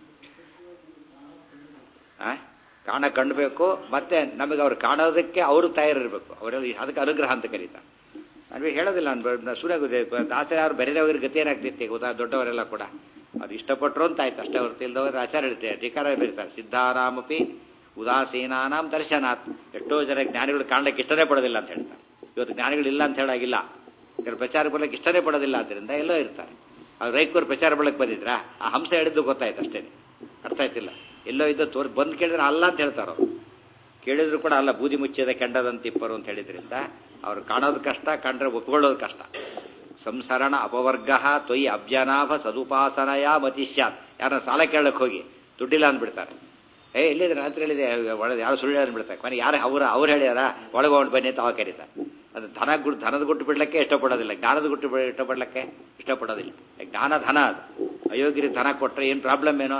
ಆ ಕಾಣ ಕಂಡಬೇಕು ಮತ್ತೆ ನಮಗೆ ಅವ್ರು ಕಾಣೋದಕ್ಕೆ ಅವರು ತಯಾರಿರ್ಬೇಕು ಅವರೆಲ್ಲ ಅದಕ್ಕೆ ಅನುಗ್ರಹ ಅಂತ ಕರೀತಾರೆ ನಮಗೆ ಹೇಳೋದಿಲ್ಲ ನಾನು ಸೂರ್ಯ ದಾಸರ ಯಾರು ಬೆರೆದವ್ರ ಗತಿ ಏನಾಗ್ತಿತ್ತು ಗೊತ್ತಾ ದೊಡ್ಡವರೆಲ್ಲ ಕೂಡ ಅವ್ರು ಇಷ್ಟಪಟ್ಟರು ಅಂತ ಆಯ್ತು ಅಷ್ಟೇ ಅವ್ರು ತಿಳಿದವರು ಆಚಾರ ಹೇಳ್ತಾರೆ ಧಿಕಾರ ಬರೀತಾರೆ ಸಿದ್ಧಾರಾಮಪಿ ಉದಾಸೀನಾನಾಂ ದರ್ಶನಾತ್ ಎಷ್ಟೋ ಜನ ಜ್ಞಾನಿಗಳು ಕಾಣಲಿಕ್ಕೆ ಇಷ್ಟನೇ ಪಡೋದಿಲ್ಲ ಅಂತ ಹೇಳ್ತಾರೆ ಇವತ್ತು ಜ್ಞಾನಿಗಳಿಲ್ಲ ಅಂತ ಹೇಳಾಗಿಲ್ಲ ಕೆಲವು ಪ್ರಚಾರ ಬರ್ಲಿಕ್ಕೆ ಇಷ್ಟನೇ ಪಡೋದಿಲ್ಲ ಆದ್ದರಿಂದ ಎಲ್ಲೋ ಇರ್ತಾರೆ ಅವ್ರು ರೈಕೂರು ಪ್ರಚಾರ ಬರ್ಲಿಕ್ಕೆ ಬಂದಿದ್ರಾ ಆ ಹಂಸ ಹೇಳಿದ್ದು ಗೊತ್ತಾಯ್ತು ಅಷ್ಟೇ ಅರ್ಥ ಆಯ್ತಿಲ್ಲ ಎಲ್ಲೋ ಇದ್ದು ತೋರ್ ಬಂದು ಕೇಳಿದ್ರೆ ಅಲ್ಲ ಅಂತ ಹೇಳ್ತಾರೋ ಕೇಳಿದ್ರು ಕೂಡ ಅಲ್ಲ ಬೂದಿ ಮುಚ್ಚಿದ ಕೆಂಡದಂತಿಪ್ಪರು ಅಂತ ಹೇಳಿದ್ರಿಂದ ಅವ್ರು ಕಾಣೋದು ಕಷ್ಟ ಕಂಡ್ರೆ ಒಪ್ಕೊಳ್ಳೋದು ಕಷ್ಟ ಸಂಸರಣ ಅಪವರ್ಗ ತೊಯ್ ಅಬ್ಜನಾಭ ಸದುಪಾಸನಯ ಮತಿಷ್ಯಾತ್ ಯಾರನ್ನ ಸಾಲ ಕೇಳಕ್ಕೆ ಹೋಗಿ ದುಡ್ಡಿಲ್ಲ ಅಂದ್ಬಿಡ್ತಾರೆ ಏ ಇಲ್ಲಿದ್ರೆ ರಾತ್ರಿ ಹೇಳಿದೆ ಒಳಗೆ ಯಾರು ಸುಳ್ಳು ಅಂದ್ಬಿಡ್ತಾರೆ ಕೊನೆ ಯಾರು ಅವ್ರ ಅವ್ರು ಹೇಳ್ಯಾರ ಒಳಗೆ ಹೊಂಟು ಬನ್ನಿ ಅಂತ ಅವಾಗ ಕರೀತಾರೆ ಅದು ಧನ ಗುಡ್ ಧನದ ಗುಟ್ಟು ಬಿಡ್ಲಿಕ್ಕೆ ಇಷ್ಟಪಡೋದಿಲ್ಲ ಜ್ಞಾನದ ಗುಟ್ಟು ಬಿಡ್- ಇಷ್ಟಪಡ್ಲಿಕ್ಕೆ ಇಷ್ಟಪಡೋದಿಲ್ಲ ಜ್ಞಾನ ಧನ ಅದು ಅಯೋಗ್ಯರಿಗೆ ಧನ ಕೊಟ್ಟರೆ ಏನು ಪ್ರಾಬ್ಲಮ್ ಏನೋ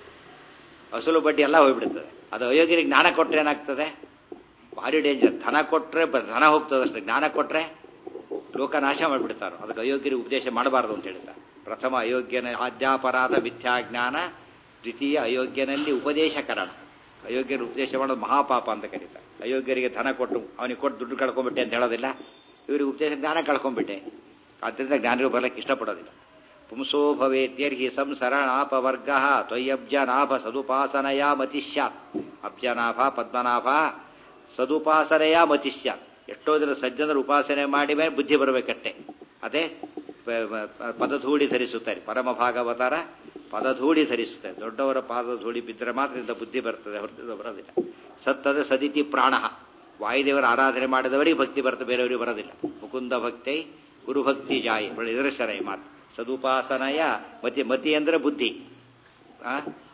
ಅಸಲು ಬಡ್ಡಿ ಎಲ್ಲ ಹೋಗ್ಬಿಡ್ತದೆ ಅದು ಅಯೋಗ್ಯರಿಗೆ ಜ್ಞಾನ ಕೊಟ್ಟರೆ ಏನಾಗ್ತದೆ ಭಾರಿ ಡೇಂಜರ್ ಧನ ಕೊಟ್ಟರೆ ಧನ ಹೋಗ್ತದೆ ಅಷ್ಟೇ ಜ್ಞಾನ ಕೊಟ್ಟರೆ ಲೋಕ ನಾಶ ಮಾಡಿಬಿಡ್ತಾರೋ ಅದಕ್ಕೆ ಅಯೋಗ್ಯರಿಗೆ ಉಪದೇಶ ಮಾಡಬಾರ್ದು ಅಂತ ಹೇಳ್ತಾರೆ ಪ್ರಥಮ ಅಯೋಗ್ಯನ ಆದ್ಯಾಪರಾಧ ಮಿಥ್ಯಾಜ್ಞಾನ ದ್ವಿತೀಯ ಅಯೋಗ್ಯನಲ್ಲಿ ಉಪದೇಶಕರಣ ಅಯೋಗ್ಯರು ಉಪದೇಶ ಮಾಡೋದು ಮಹಾಪಾಪ ಅಂತ ಕರೀತಾರೆ ಅಯೋಗ್ಯರಿಗೆ ಧನ ಕೊಟ್ಟು ಅವನಿಗೆ ಕೊಟ್ಟು ದುಡ್ಡು ಕಳ್ಕೊಂಡ್ಬಿಟ್ಟೆ ಅಂತ ಹೇಳೋದಿಲ್ಲ ಇವರಿಗೆ ಉಪದೇಶ ಜ್ಞಾನ ಕಳ್ಕೊಂಡ್ಬಿಟ್ಟೆ ಆದ್ದರಿಂದ ಜ್ಞಾನಿಗಳು ಬರಲಿಕ್ಕೆ ಇಷ್ಟಪಡೋದಿಲ್ಲ ಪುಂಸೋ ಭವೇತ್ಯರ್ಹಿ ಸಂಸರಣಾಪವರ್ಗ ತ್ವಯ್ಯಬ್ಜನಾಭ ಸದುಪಾಸನಯ ಮತಿಷ್ಯಾತ್ ಅಬ್ಜನಾಭ ಪದ್ಮನಾಭ ಸದುಪಾಸನೆಯ ಮತಿಷ್ಯಾತ್ ಎಷ್ಟೋ ಜನ ಸಜ್ಜನರು ಉಪಾಸನೆ ಮಾಡಿ ಮೇಲೆ ಬುದ್ಧಿ ಬರಬೇಕಷ್ಟೆ ಅದೇ ಪ- ಪ- ಪದಧೂಳಿ ಧರಿಸುತ್ತಾರೆ ಪರಮ ಭಾಗವತರ ಪದಧೂಳಿ ಧರಿಸುತ್ತಾರೆ ದೊಡ್ಡವರ ಪಾದ ಧೂಳಿ ಬಿದ್ದರೆ ಮಾತ್ರ ಇಂಥ ಬುದ್ಧಿ ಬರ್ತದೆ ಹೊರತು ಬರೋದಿಲ್ಲ ಸತ್ತದ ಸದಿತಿ ಪ್ರಾಣ ವಾಯುದೇವರ ಆರಾಧನೆ ಮಾಡಿದವರಿಗೆ ಭಕ್ತಿ ಬರ್ತದೆ ಬೇರೆಯವರಿಗೆ ಬರೋದಿಲ್ಲ ಮುಕುಂದ ಭಕ್ತಿ ಗುರುಭಕ್ತಿ ಜಾಯಿ ಒಳ್ಳೆ ನಿದರ್ಶನ ಈ ಮಾತು ಸದುಪಾಸನಯ ಮತಿ ಮತಿ ಅಂದ್ರೆ ಬುದ್ಧಿ ಆ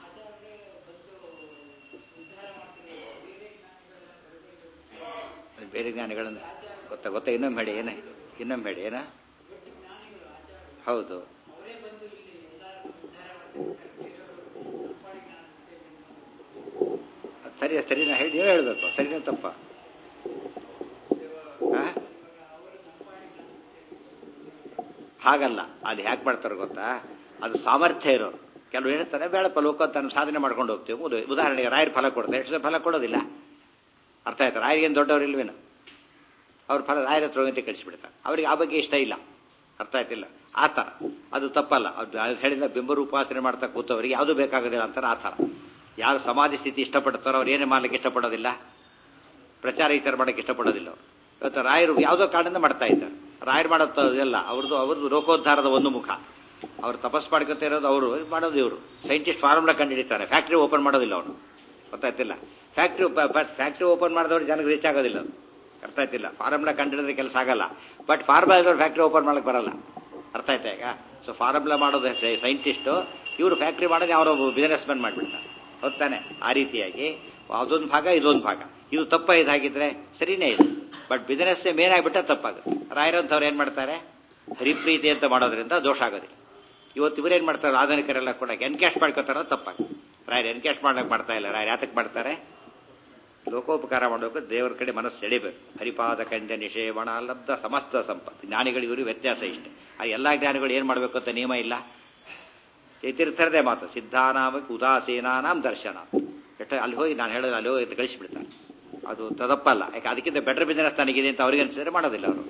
ಅದು ಬೇರೆ ಜ್ಞಾನಿಗಳನ್ನ ಗೊತ್ತಾ ಗೊತ್ತಾ ಇನ್ನೊಮ್ಮೆ ಹೇಳಿ ಏನೇ ಇನ್ನೊಮ್ಮೆ ಹೇಳಿ ಏನ ಹೌದು ಅದ್ ಸರಿ ಸರಿನಾ ಹೇಳಿ ನೀವೇ ಹೇಳ್ಬೇಕು ಸರಿನಾ ತಪ್ಪ ಆ? ಹಾಗಲ್ಲ ಅದು ಹ್ಯಾಕ್ ಮಾಡ್ತಾರೆ ಗೊತ್ತಾ ಅದು ಸಾಮರ್ಥ್ಯ ಇರೋರು ಕೆಲವು ಹೇಳ್ತಾರೆ ಬೇಡಪ್ಪ ಲೋಕ ತನ್ನ ಸಾಧನೆ ಮಾಡ್ಕೊಂಡು ಹೋಗ್ತೀವಿ ಉದ- ಉದಾಹರಣೆಗೆ ರಾಯರ್ ಫಲ ಕೊಡ್ತಾರೆ ಎಷ್ಟು ಫಲ ಕೊಡೋದಿಲ್ಲ ಅರ್ಥ ಆಯ್ತು ರಾಯರಿಗೇನು ದೊಡ್ಡವ್ರು ಇಲ್ವೇನು ಅವ್ರ ಫಲ ರಾಯರ ಹತ್ರ ಹೋಗಿ ಕಳಿಸಿಬಿಡ್ತಾರೆ ಅವ್ರಿಗೆ ಆ ಬಗ್ಗೆ ಇಷ್ಟ ಇಲ್ಲ ಅರ್ಥ ಆಯ್ತಿಲ್ಲ ಆ ಥರ ಅದು ತಪ್ಪಲ್ಲ ಅದು ಅದು ಹೇಳಿದ ಬಿಂಬರು ಉಪಾಸನೆ ಮಾಡ್ತಾ ಕೂತವರಿಗೆ ಯಾವುದು ಬೇಕಾಗೋದಿಲ್ಲ ಅಂತಾರೆ ಆ ಥರ ಯಾರು ಸಮಾಧಿ ಸ್ಥಿತಿ ಇಷ್ಟಪಡ್ತಾರೋ ಅವ್ರು ಏನೇ ಮಾಡ್ಲಿಕ್ಕೆ ಇಷ್ಟಪಡೋದಿಲ್ಲ ಪ್ರಚಾರ ಈ ಥರ ಮಾಡಕ್ಕೆ ಇಷ್ಟಪಡೋದಿಲ್ಲ ಅವರು ಇವತ್ತು ರಾಯರು ಯಾವುದೋ ಕಾರಣದಿಂದ ಮಾಡ್ತಾ ಇದ್ದಾರೆ ರಾಯರು ಮಾಡೋದು ಎಲ್ಲ ಅವ್ರದ್ದು ಅವ್ರದ್ದು ಲೋಕೋದ್ಧಾರದ ಒಂದು ಮುಖ ಅವ್ರು ತಪಸ್ ಮಾಡ್ಕೊತ ಇರೋದು ಅವರು ಮಾಡೋದು ಇವರು ಸೈಂಟಿಸ್ಟ್ ಫಾರ್ಮುಲಾ ಕಂಡುಹಿಡಿತಾರೆ ಫ್ಯಾಕ್ಟ್ರಿ ಓಪನ್ ಮಾಡೋದಿಲ್ಲ ಅವರು ಗೊತ್ತಾಯ್ತಿಲ್ಲ ಫ್ಯಾಕ್ಟ್ರಿ ಫ್ಯಾಕ್ಟ್ರಿ ಓಪನ್ ಮಾಡಿದವ್ರು ಜನಕ್ಕೆ ರೀಚ್ ಆಗೋದಿಲ್ಲ ಅದು ಅರ್ಥ ಆಯ್ತಿಲ್ಲ ಫಾರ್ಮುಲಾ ಕಂಡುಹಿಡಿದ್ರೆ ಕೆಲಸ ಆಗಲ್ಲ ಬಟ್ ಫಾರ್ಮುಲಾ ಇದ್ದವ್ರು ಫ್ಯಾಕ್ಟ್ರಿ ಓಪನ್ ಮಾಡಕ್ಕೆ ಬರಲ್ಲ ಅರ್ಥ ಆಯ್ತಾ ಈಗ ಸೊ ಫಾರ್ಮುಲಾ ಮಾಡೋದು ಸೈಂಟಿಸ್ಟು ಇವರು ಫ್ಯಾಕ್ಟ್ರಿ ಮಾಡೋದು ಯಾರೋ ಬಿಸ್ನೆಸ್ ಮ್ಯಾನ್ ಮಾಡಿಬಿಡ್ತಾರೆ ಹೊತ್ತಾನೆ ಆ ರೀತಿಯಾಗಿ ಅದೊಂದು ಭಾಗ ಇದೊಂದು ಭಾಗ ಇದು ತಪ್ಪ ಇದಾಗಿದ್ರೆ ಸರಿನೇ ಇದೆ ಬಟ್ ಬಿಸ್ನೆಸ್ ಮೇನ್ ಆಗಿಬಿಟ್ರೆ ತಪ್ಪಾಗುತ್ತೆ ರಾಯರಂಥವ್ರು ಏನು ಮಾಡ್ತಾರೆ ಹರಿಪ್ರೀತಿ ಅಂತ ಮಾಡೋದ್ರಿಂದ ದೋಷ ಆಗೋದಿಲ್ಲ ಇವತ್ತು ಇವರೇನು ಮಾಡ್ತಾರೆ ಆಧುನಿಕರೆಲ್ಲ ಕೂಡ ಎನ್ಕ್ಯಾಶ್ ಮಾಡ್ಕೋತಾರ ತಪ್ಪಾಗುತ್ತೆ ರಾಯರು ಎನ್ಕ್ಯಾಶ್ ಮಾಡಕ್ಕೆ ಮಾಡ್ತಾ ಇಲ್ಲ ರಾಯರು ಯಾತಕ್ಕೆ ಮಾಡ್ತಾರೆ ಲೋಕೋಪಕಾರ ಮಾಡಬೇಕು ದೇವರ ಕಡೆ ಮನಸ್ಸು ಸೆಳಿಬೇಕು ಹರಿಪಾದ ಕಂಡ ನಿಷೇವಣ ಲಬ್ಧ ಸಮಸ್ತ ಸಂಪತ್ತು ಜ್ಞಾನಿಗಳಿಗೂ ವ್ಯತ್ಯಾಸ ಇಷ್ಟೆ ಆ ಎಲ್ಲ ಜ್ಞಾನಿಗಳು ಏನು ಮಾಡಬೇಕು ಅಂತ ನಿಯಮ ಇಲ್ಲ ತೀರ್ಥರದೇ ಮಾತು ಸಿದ್ಧಾನಾಮಕ್ಕೆ ಉದಾಸೀನಾನಾಂ ದರ್ಶನ ಎಷ್ಟು ಅಲ್ಲಿ ಹೋಗಿ ನಾನು ಹೇಳೋದು ಅಲ್ಲಿ ಹೋಗಿ ಕಳಿಸಿಬಿಡ್ತಾರೆ ಅದು ತದಪ್ಪಲ್ಲ ಯಾಕೆ ಅದಕ್ಕಿಂತ ಬೆಟರ್ ಬಿಸ್ನೆಸ್ ನನಗಿದೆ ಅಂತ ಅವ್ರಿಗೆ ಅನಿಸಿದ್ರೆ ಮಾಡೋದಿಲ್ಲ ಅವರು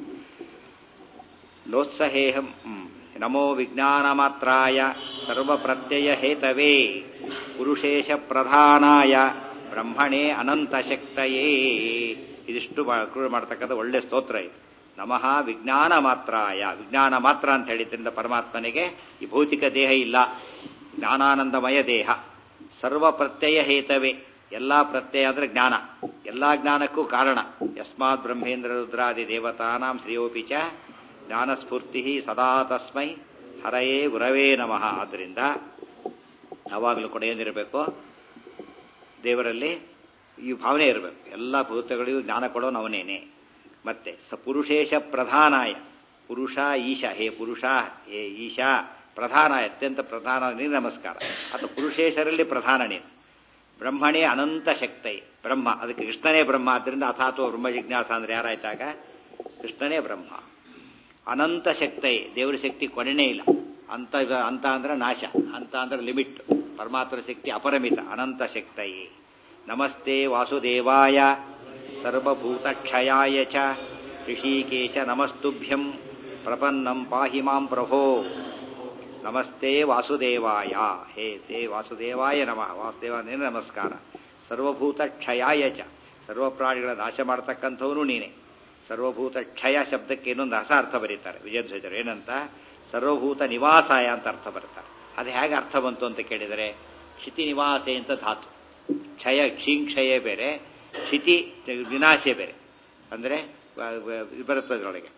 ನೋತ್ಸಹೇಹಂ ಹ್ಮ್. ನಮೋ ವಿಜ್ಞಾನ ಮಾತ್ರಾಯ ಸರ್ವ ಪ್ರತ್ಯಯ ಹೇತವೇ ಪುರುಷೇಶ ಪ್ರಧಾನಾಯ ಬ್ರಹ್ಮಣೇ ಅನಂತ ಶಕ್ತಯೇ ಇದಿಷ್ಟು ಕ್ರೂಢ ಮಾಡ್ತಕ್ಕಂಥ ಒಳ್ಳೆ ಸ್ತೋತ್ರ ಇದು ನಮಃ ವಿಜ್ಞಾನ ಮಾತ್ರಾಯ ವಿಜ್ಞಾನ ಮಾತ್ರ ಅಂತ ಹೇಳಿದ್ರಿಂದ ಪರಮಾತ್ಮನಿಗೆ ಈ ಭೌತಿಕ ದೇಹ ಇಲ್ಲ ಜ್ಞಾನಾನಂದಮಯ ದೇಹ ಸರ್ವ ಪ್ರತ್ಯಯ ಹೇತವೇ ಎಲ್ಲ ಪ್ರತ್ಯಯ ಅಂದ್ರೆ ಜ್ಞಾನ ಎಲ್ಲ ಜ್ಞಾನಕ್ಕೂ ಕಾರಣ ಯಸ್ಮಾತ್ ಬ್ರಹ್ಮೇಂದ್ರ ರುದ್ರಾದಿ ದೇವತಾನಾಂ ಶ್ರೇಯೋಪಿ ಚ ಜ್ಞಾನಸ್ಫೂರ್ತಿ ಸದಾ ತಸ್ಮೈ ಹರಯೇ ಗುರವೇ ನಮಃ ಆದ್ದರಿಂದ ಯಾವಾಗಲೂ ಕೂಡ ಏನಿರಬೇಕು ದೇವರಲ್ಲಿ ಈ ಭಾವನೆ ಇರಬೇಕು ಎಲ್ಲ ಭೂತಗಳಿಗೂ ಜ್ಞಾನ ಕೊಡೋನು ಅವನೇನೆ ಮತ್ತೆ ಸ ಪುರುಷೇಶ ಪ್ರಧಾನಾಯ ಪುರುಷ ಈಶ ಹೇ ಪುರುಷ ಹೇ ಈಶಾ ಪ್ರಧಾನ ಅತ್ಯಂತ ಪ್ರಧಾನ ನೀನು ನಮಸ್ಕಾರ ಅಥವಾ ಪುರುಷೇಶರಲ್ಲಿ ಪ್ರಧಾನ ನೀನು ಬ್ರಹ್ಮಣೇ ಅನಂತ ಶಕ್ತೈ ಬ್ರಹ್ಮ ಅದಕ್ಕೆ ಕೃಷ್ಣನೇ ಬ್ರಹ್ಮ ಆದ್ದರಿಂದ ಅಥಾತ್ವ ಬ್ರಹ್ಮ ಜಿಜ್ಞಾಸ ಅಂದ್ರೆ ಯಾರಾಯ್ತಾಗ ಕೃಷ್ಣನೇ ಬ್ರಹ್ಮ ಅನಂತ ಶಕ್ತೈ ದೇವರ ಶಕ್ತಿ ಕೊನೆನೇ ಇಲ್ಲ ಅಂತ ಅಂತ ಅಂದ್ರೆ ನಾಶ ಅಂತ ಅಂದ್ರೆ ಲಿಮಿಟ್ ಪರಮಾತ್ಮನ ಶಕ್ತಿ ಅಪರಿಮಿತ ಅನಂತ ಶಕ್ತೈ ನಮಸ್ತೆ ವಾಸುದೇವಾಯ ಸರ್ವಭೂತಕ್ಷಯಾಯ ಚ ಋಷಿಕೇಶ ನಮಸ್ತುಭ್ಯಂ ಪ್ರಪನ್ನಂ ಪಾಹಿ ಮಾಂ ಪ್ರಭೋ ನಮಸ್ತೆ ವಾಸುದೇವಾಯ ಹೇ ತೇ ವಾಸುದೇವಾಯ ನಮಃ ವಾಸುದೇವನೇ ನಮಸ್ಕಾರ ಸರ್ವಭೂತ ಕ್ಷಯಾಯ ಚ ಸರ್ವ ಪ್ರಾಣಿಗಳ ನಾಶ ಮಾಡತಕ್ಕಂಥವನು ನೀನೆ ಸರ್ವಭೂತ ಕ್ಷಯ ಶಬ್ದಕ್ಕೆ ಇನ್ನೊಂದು ಹೊಸ ಅರ್ಥ ಬರೀತಾರೆ ವಿಜಯಧ್ವಜರು ಏನಂತ ಸರ್ವಭೂತ ನಿವಾಸಾಯ ಅಂತ ಅರ್ಥ ಬರ್ತಾರೆ ಅದು ಹೇಗೆ ಅರ್ಥ ಬಂತು ಅಂತ ಕೇಳಿದರೆ ಕ್ಷಿತಿ ನಿವಾಸೆ ಅಂತ ಧಾತು ಕ್ಷಯ ಕ್ಷೀಂಕ್ಷಯ ಬೇರೆ ಕ್ಷಿತಿ ವಿನಾಶೆ ಬೇರೆ ಅಂದರೆ ಬರುತ್ತದೆ ಅದರೊಳಗೆ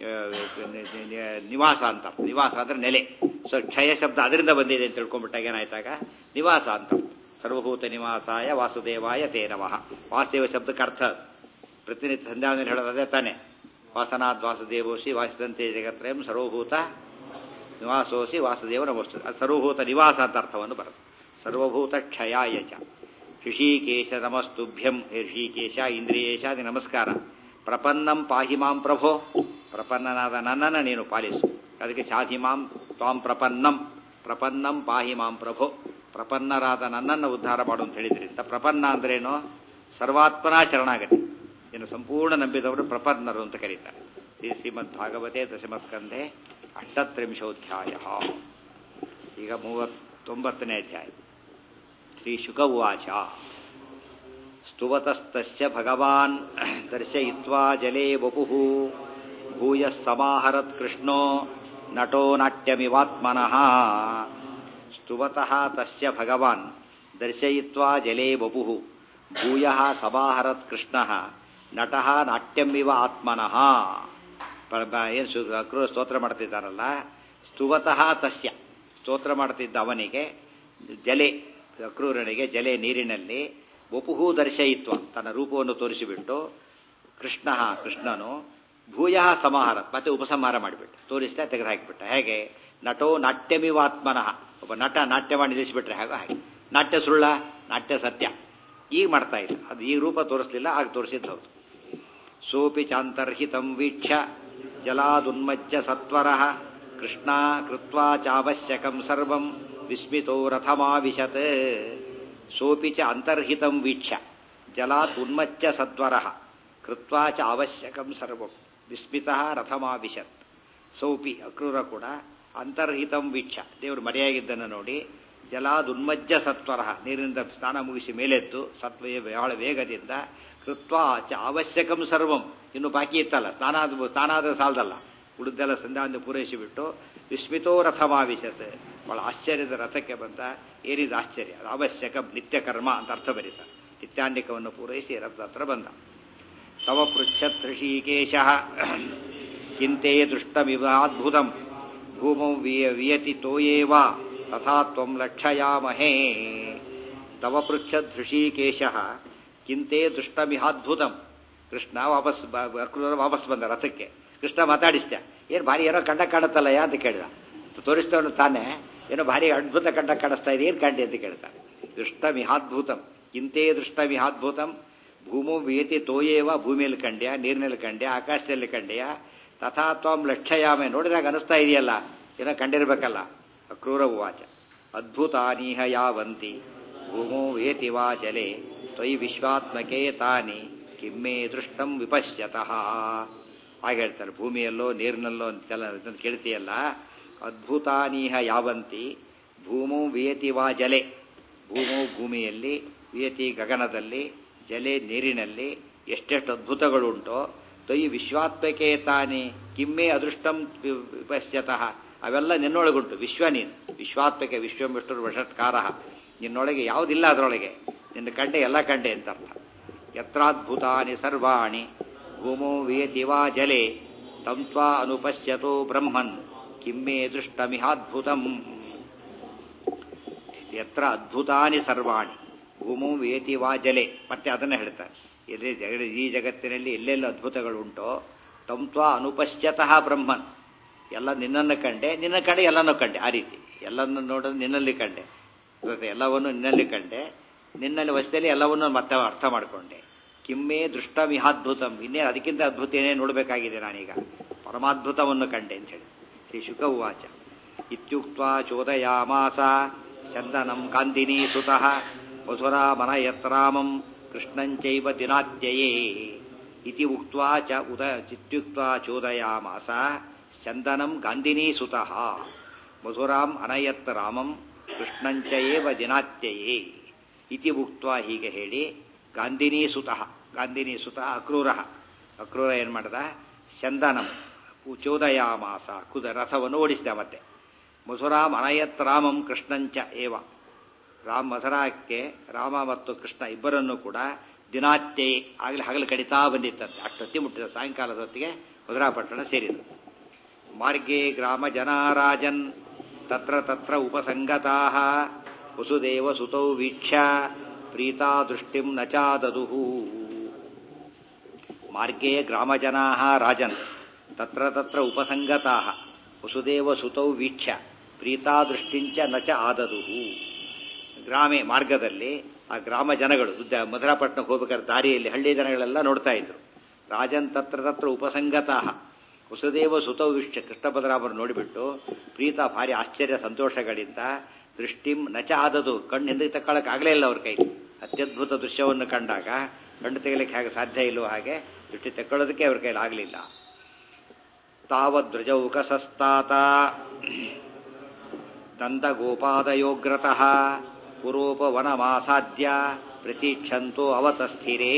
ನಿವಾಸ ಅಂತ ನಿವಾಸ ಅಂದ್ರೆ ನೆಲೆ ಸೊ ಕ್ಷಯ ಶಬ್ದ ಅದರಿಂದ ಬಂದಿದೆ ಅಂತ ತಿಳ್ಕೊಂಡ್ಬಿಟ್ಟಾಗ ಏನಾಯ್ತಾಗ ನಿವಾಸ ಅಂತ ಸರ್ವಭೂತ ನಿವಾಸಾಯ ವಾಸುದೇವಾಯ ತೇ ನಮಃ ವಾಸುದೇವ ಶಬ್ದಕ್ಕೆ ಅರ್ಥ ಪ್ರತಿನಿತ್ಯ ಸಂಧ್ಯಾವನೆ ಹೇಳೋದೇ ತಾನೆ ವಾಸನಾದ್ ವಾಸುದೇವೋಸಿ ವಾಸಿದಂತೆ ಜಗತ್ರಯಂ ಸರ್ವಭೂತ ನಿವಾಸೋಸಿ ವಾಸುದೇವ ನಮಸ್ತು ಅದು ಸರ್ವಭೂತ ನಿವಾಸ ಅಂತ ಅರ್ಥವನ್ನು ಬರುತ್ತೆ ಸರ್ವಭೂತ ಕ್ಷಯಾಯ ಚ ಋಷಿಕೇಶ ನಮಸ್ತುಭ್ಯಂ ಹೇ ಋಷಿಕೇಶ ಇಂದ್ರಿಯೇಶಾದಿ ನಮಸ್ಕಾರ ಪ್ರಪನ್ನಂ ಪಾಹಿ ಮಾಂ ಪ್ರಭೋ ಪ್ರಪನ್ನನಾದ ನನ್ನನ್ನು ನೀನು ಪಾಲಿಸು ಅದಕ್ಕೆ ಶಾಧಿ ಮಾಂ ತ್ವಾಂ ಪ್ರಪನ್ನಂ ಪ್ರಪನ್ನಂ ಪಾಹಿ ಮಾಂ ಪ್ರಭೋ ಪ್ರಪನ್ನರಾದ ನನ್ನನ್ನು ಉದ್ಧಾರ ಮಾಡು ಅಂತ ಹೇಳಿದ್ರಿಂದ ಪ್ರಪನ್ನ ಅಂದ್ರೇನು ಸರ್ವಾತ್ಮನ ಶರಣಾಗತಿ ಇನ್ನು ಸಂಪೂರ್ಣ ನಂಬಿದವರು ಪ್ರಪನ್ನರು ಅಂತ ಕರೀತಾರೆ ಶ್ರೀ ಶ್ರೀಮದ್ ಭಾಗವತೆ ದಶಮಸ್ಕಂಧೆ ಅಷ್ಟತ್ರಿಂಶೋಧ್ಯಾಯ ಈಗ ಮೂವತ್ತೊಂಬತ್ತನೇ ಅಧ್ಯಾಯ ಶ್ರೀ ಶುಕ ಉವಾಚ ಸ್ತುವತಸ್ತಸ್ಯ ಭಗವಾನ್ ದರ್ಶಯಿತ್ವಾ ಜಲೇ ವಪುಃ ಭೂಯಃ ಸಮಾಹರತ್ ಕೃಷ್ಣೋ ನಟೋ ನಾಟ್ಯಮಿವಾತ್ಮನಃ ಸ್ತುವತಃ ತಸ್ಯ ಭಗವಾನ್ ದರ್ಶಯಿತ್ವಾ ಜಲೇ ವಪುಃ ಭೂಯಃ ಸಮಾಹರತ್ ಕೃಷ್ಣಃ ನಟಃ ನಾಟ್ಯಮಿವ ಆತ್ಮನಃ ಏನು ಅಕ್ರೂರ ಸ್ತೋತ್ರ ಮಾಡ್ತಿದ್ದಾರಲ್ಲ ಸ್ತುವತಃ ತಸ್ಯ ಸ್ತೋತ್ರ ಮಾಡ್ತಿದ್ದ ಅವನಿಗೆ ಜಲೆ ಅಕ್ರೂರನಿಗೆ ಜಲೆ ನೀರಿನಲ್ಲಿ ವಪುಹು ದರ್ಶಯಿತ್ವ ತನ್ನ ರೂಪವನ್ನು ತೋರಿಸಿಬಿಟ್ಟು ಕೃಷ್ಣ ಕೃಷ್ಣನು ಭೂಯ ಸಮಾಹಾರ ಮತ್ತೆ ಉಪಸಂಹಾರ ಮಾಡಿಬಿಟ್ಟು ತೋರಿಸ್ತಾ ತೆಗೆದುಹಾಕಿಬಿಟ್ಟ ಹೇಗೆ ನಟೋ ನಾಟ್ಯಮಿವಾತ್ಮನಃ ಒಬ್ಬ ನಟ ನಾಟ್ಯ ಮಾಡಿ ನಿಲ್ಲಿಸಿಬಿಟ್ರೆ ಹಾಗೆ ಹಾಗೆ ನಾಟ್ಯ ಸುಳ್ಳ ನಾಟ್ಯ ಸತ್ಯ ಈಗ ಮಾಡ್ತಾ ಇಲ್ಲ ಅದು ಈ ರೂಪ ತೋರಿಸ್ಲಿಲ್ಲ ಆಗ ತೋರಿಸಿದ್ದು ಹೌದು ಸೋಪಿ ಚಾಂತರ್ಹಿತಂ ವೀಕ್ಷ್ಯ ಜಲಾದುನ್ಮಜ್ಜ ಸತ್ವರ ಕೃಷ್ಣ ಕೃತ್ವಾ ಚಾವಶ್ಯಕಂ ಸರ್ವಂ ವಿಸ್ಮಿತೋ ರಥಮಾವಿಶತ್ ಸೋಪಿ ಚ ಅಂತರ್ಹಿತಂ ವೀಕ್ಷ್ಯ ಜಲಾತ್ ಉನ್ಮಚ್ಚ ಸತ್ವರ ಕೃತ್ವಾ ಚ ಅವಶ್ಯಕಂ ಸರ್ವಂ ವಿಸ್ಮಿತ ರಥಮಾವಿಶತ್ ಸೌಪಿ ಅಕ್ರೂರ ಕೂಡ ಅಂತರ್ಹಿತಂ ವೀಕ್ಷ ದೇವರು ಮರೆಯಾಗಿದ್ದನ್ನು ನೋಡಿ ಜಲಾದುನ್ಮಜ್ಜ ಸತ್ವರ ನೀರಿನಿಂದ ಸ್ನಾನ ಮುಗಿಸಿ ಮೇಲೆದ್ದು ಸತ್ವ ಬಹಳ ವೇಗದಿಂದ ಕೃತ್ವಾ ಚ ಅವಶ್ಯಕಂ ಸರ್ವಂ ಇನ್ನು ಬಾಕಿ ಇತ್ತಲ್ಲ ಸ್ನಾನ ಸ್ನಾನ ಆದ್ರೆ ಸಾಲದಲ್ಲ ಉಳಿದೆಲ್ಲ ಸಂಧ್ಯಾವನ್ನು ಪೂರೈಸಿಬಿಟ್ಟು ವಿಸ್ಮಿತೋ ರಥಮಾವಿಶತ್ ಬಹಳ ಆಶ್ಚರ್ಯದ ರಥಕ್ಕೆ ಬಂದ ಏನಿದ ಆಶ್ಚರ್ಯ ಅದು ಅವಶ್ಯಕ ನಿತ್ಯ ಕರ್ಮ ಅಂತ ಅರ್ಥ ಬರೀತಾರೆ ನಿತ್ಯಾನ್ನಿಕವನ್ನು ಪೂರೈಸಿ ರಥದ ಹತ್ರ ಬಂದ ತವ ಪೃಚ್ಛತ್ ಋಷಿಕೇಶ ಕಿಂತೆ ದೃಷ್ಟಮಿವಾದ್ಭುತಂ ಭೂಮೌ ವಿಯ ವಿಯತಿ ತೋಯೇವ ತಥಾ ತ್ವಂ ಲಕ್ಷಯಾಮಹೇ ತವ ಪೃಚ್ಛದ್ ಋಷಿಕೇಶ ಕಿಂತೆ ದೃಷ್ಟಮಿಹಾದ್ಭುತಂ ಕೃಷ್ಣ ವಾಪಸ್ ಅಕ್ರೂರ ವಾಪಸ್ ಬಂದ ರಥಕ್ಕೆ ಕೃಷ್ಣ ಮಾತಾಡಿಸ್ತ ಏನು ಭಾರಿ ಏನೋ ಕಂಡ ಕಾಣುತ್ತಲ್ಲಯ್ಯ ಅಂತ ಕೇಳಿದ ತೋರಿಸ್ತವನು ತಾನೇ ಏನೋ ಭಾರಿ ಅದ್ಭುತ ಕಂಡ ಕಾಣಿಸ್ತಾ ಇದೆ ಏನು ಕಂಡಿ ಅಂತ ಕೇಳ್ತಾನೆ ದೃಷ್ಟಮಿಹಾದ್ಭುತಂ ಕಿಂತೆ ದೃಷ್ಟಮಿಹಾದ್ಭುತಂ ಭೂಮು ವಿಯತಿ ತೋಯೇವ ಭೂಮಿಯಲ್ಲಿ ಕಂಡ್ಯ ನೀರಿನಲ್ಲಿ ಕಂಡ್ಯ ಆಕಾಶದಲ್ಲಿ ಕಂಡ್ಯ ತಥಾ ತ್ವಂ ಲಕ್ಷಯಾಮೆ ನೋಡಿದಾಗ ಅನಿಸ್ತಾ ಇದೆಯಲ್ಲ ಏನೋ ಕಂಡಿರ್ಬೇಕಲ್ಲ ಅಕ್ರೂರ ಉವಾಚ ಅದ್ಭುತಾನೀಹ ಯಾವಂತಿ ಭೂಮೋ ವೇತಿ ವಾ ಜಲೆ ತ್ವಯಿ ವಿಶ್ವಾತ್ಮಕೆ ತಾನಿ ಕಿಮ್ಮೆ ದೃಷ್ಟಂ ವಿಪಶ್ಯತಃ ಹಾಗೆ ಹೇಳ್ತಾರೆ ಭೂಮಿಯಲ್ಲೋ ನೀರಿನಲ್ಲೋ ಚಲ ಕೇಳ್ತೀಯಲ್ಲ ಅದ್ಭುತಾನೀಹ ಯಾವಂತಿ ಭೂಮೋ ವಿಯತಿ ವಾ ಜಲೆ ಭೂಮೋ ಭೂಮಿಯಲ್ಲಿ ವಿಯತಿ ಗಗನದಲ್ಲಿ ಜಲೆ ನೀರಿನಲ್ಲಿ ಎಷ್ಟೆಷ್ಟು ಅದ್ಭುತಗಳುಂಟೋ ತ್ವಯಿ ವಿಶ್ವಾತ್ಮಕೆ ತಾನಿ ಕಿಮ್ಮೆ ಅದೃಷ್ಟಂ ವಿಪಶ್ಯತಃ ಅವೆಲ್ಲ ನಿನ್ನೊಳಗುಂಟು ವಿಶ್ವ ನೀನು ವಿಶ್ವಾತ್ಮಕೆ ವಿಶ್ವಮಿಷ್ಟರು ವಷಟ್ಕಾರ ನಿನ್ನೊಳಗೆ ಯಾವುದಿಲ್ಲ ಅದರೊಳಗೆ ನಿನ್ನ ಕಂಡೆ ಎಲ್ಲ ಕಂಡೆ ಅಂತ ಅರ್ಥ ಯತ್ರಾದ್ಭುತಾನಿ ಸರ್ವಾಣಿ ಭೂಮೋ ವೇತಿ ವಾ ಜಲೆ ತಂ ತ್ವಾ ಅನುಪಶ್ಯತೋ ಬ್ರಹ್ಮನ್ ಕಿಮ್ಮೇ ದೃಷ್ಟಮಿಹಾದ್ಭುತಂ ಯತ್ರ ಅದ್ಭುತಾನಿ ಸರ್ವಾಣಿ ಭೂಮೋ ವೇತಿ ವಾ ಜಲೆ ಮತ್ತೆ ಅದನ್ನ ಹೇಳ್ತಾರೆ ಎಲ್ಲಿ ಜಗ ಈ ಜಗತ್ತಿನಲ್ಲಿ ಎಲ್ಲೆಲ್ಲ ಅದ್ಭುತಗಳು ಉಂಟೋ ತಂ ತ್ವಾ ಅನುಪಶ್ಯತಃ ಬ್ರಹ್ಮನ್ ಎಲ್ಲ ನಿನ್ನನ್ನು ಕಂಡೆ ನಿನ್ನ ಕಂಡೆ ಎಲ್ಲನೂ ಕಂಡೆ ಆ ರೀತಿ ಎಲ್ಲನ್ನು ನೋಡೋದು ನಿನ್ನಲ್ಲಿ ಕಂಡೆ ಗೊತ್ತಾ? ಎಲ್ಲವನ್ನು ನಿನ್ನಲ್ಲಿ ಕಂಡೆ ನಿನ್ನಲ್ಲಿ ವಶದಲ್ಲಿ ಎಲ್ಲವನ್ನು ಮತ್ತೆ ಅರ್ಥ ಮಾಡಿಕೊಂಡೆ ಕಿಮ್ಮೇ ದೃಷ್ಟಮಿಹಾದ್ಭುತಂ ಇನ್ನೇ ಅದಕ್ಕಿಂತ ಅದ್ಭುತ ಏನೇ ನೋಡಬೇಕಾಗಿದೆ ನಾನೀಗ ಪರಮಾದ್ಭುತವನ್ನು ಕಂಡೆ ಅಂತ ಹೇಳಿ ಶ್ರೀ ಶುಕ ಉವಾಚ ಇತ್ಯುಕ್ತ ಚೋದಯಾಮಾಸ ಚಂದನಂ ಕಾಂದಿನಿ ಸುತಃ ಮಧುರಾ ಮನಯತ್ರಾಮಂ ಕೃಷ್ಣಂಚೈವ ದಿನಾತ್ಯಯೇ ಇತಿ ಉಕ್ತ್ವಾ ಚ ಉದ ಚಿತ್ಯುಕ್ತ್ವಾ ಚೋದಯಾಮಾಸ ಚಂದನಂ ಗಾಂಧಿನಿ ಸುತಃ ಮಧುರಾಂ ಅನಯತ್ ರಾಮಂ ಕೃಷ್ಣಂಚ ಏವ ದಿನಾತ್ಯಯೇ ಇತಿ ಉಕ್ತ್ವಾ ಹೀಗೆ ಹೇಳಿ ಗಾಂಧಿನಿ ಸುತಃ ಗಾಂಧಿನಿ ಸುತಃ ಅಕ್ರೂರ ಅಕ್ರೂರ ಏನ್ ಮಾಡ್ದ ಚಂದನಂ ಚೋದಯಾಮಾಸ ಕುದ ರಥವನ್ನು ಓಡಿಸಿದ ಮತ್ತೆ ಮಧುರಾಂ ಅನಯತ್ ರಾಮಂ ಕೃಷ್ಣಂಚ ಏವ ರಾಮ ಮಧುರಾಕ್ಕೆ ರಾಮ ಮತ್ತು ಕೃಷ್ಣ ಇಬ್ಬರನ್ನು ಕೂಡ ದಿನಾತ್ಯೆ ಆಗಲೇ ಹಗಲು ಕಡಿತಾ ಬಂದಿತ್ತಂತೆ ಅಷ್ಟೊತ್ತಿ ಮುಟ್ಟಿದ ಸಾಯಂಕಾಲದ ಹೊತ್ತಿಗೆ ಮಧುರಾಪಟ್ಟಣ ಸೇರಿದರು ಮಾರ್ಗೇ ಗ್ರಾಮ ಜನಾರಾಜನ್ ತತ್ರ ತತ್ರ ಉಪಸಂಗತಾ ವಸುದೇವ ಸುತೌ ವೀಕ್ಷ್ಯ ಪ್ರೀತಾ ದೃಷ್ಟಿಂ ನ ಚಾದದುಹು ಮಾರ್ಗೇ ಗ್ರಾಮಜನಾ ರಾಜನ್ ತತ್ರ ತತ್ರ ಉಪಸಂಗತಾ ವಸುದೇವ ಸುತೌ ವೀಕ್ಷ್ಯ ಪ್ರೀತಾ ದೃಷ್ಟಿಂಚ ನ ಚ ಆದದುಹು ಗ್ರಾಮೆ ಮಾರ್ಗದಲ್ಲಿ ಆ ಗ್ರಾಮ ಜನಗಳು ಉದ್ದ ಮಧುರಾಪಟ್ಟಣಕ್ಕೆ ಹೋಗ್ಬೇಕಾದ್ರೆ ದಾರಿಯಲ್ಲಿ ಹಳ್ಳಿ ಜನಗಳೆಲ್ಲ ನೋಡ್ತಾ ಇದ್ರು ರಾಜನ್ ತತ್ರ ತತ್ರ ಉಪಸಂಗತಾ ವಸುದೇವ ಸುತೌ ವಿಷ್ಯ ಕೃಷ್ಣ ಬಲರಾಮರು ನೋಡಿಬಿಟ್ಟು ಪ್ರೀತ ಭಾರಿ ಆಶ್ಚರ್ಯ ಸಂತೋಷಗಳಿಂದ ದೃಷ್ಟಿಂ ನಚ ಆದದು ಕಣ್ಣು ಹಿಂದಕ್ಕೆ ತಕ್ಕೊಳ್ಳೋಕೆ ಆಗಲೇ ಇಲ್ಲ ಅವ್ರ ಕೈ ಅತ್ಯದ್ಭುತ ದೃಶ್ಯವನ್ನು ಕಂಡಾಗ ಕಣ್ಣು ತೆಗಲಿಕ್ಕೆ ಹೇಗೆ ಸಾಧ್ಯ ಇಲ್ಲವೋ ಹಾಗೆ ದೃಷ್ಟಿ ತಕ್ಕೊಳ್ಳೋದಕ್ಕೆ ಅವ್ರ ಕೈಲಿ ಆಗಲಿಲ್ಲ ತಾವದ್ರಜೌಕಸಸ್ತಾತ ದಂದಗೋಪಾದಯೋಗ್ರತಃ ಪುರೋಪವನಮಾಸಾದ್ಯ ಪ್ರತೀಕ್ಷಂತೋ ಅವತಸ್ಥಿರೇ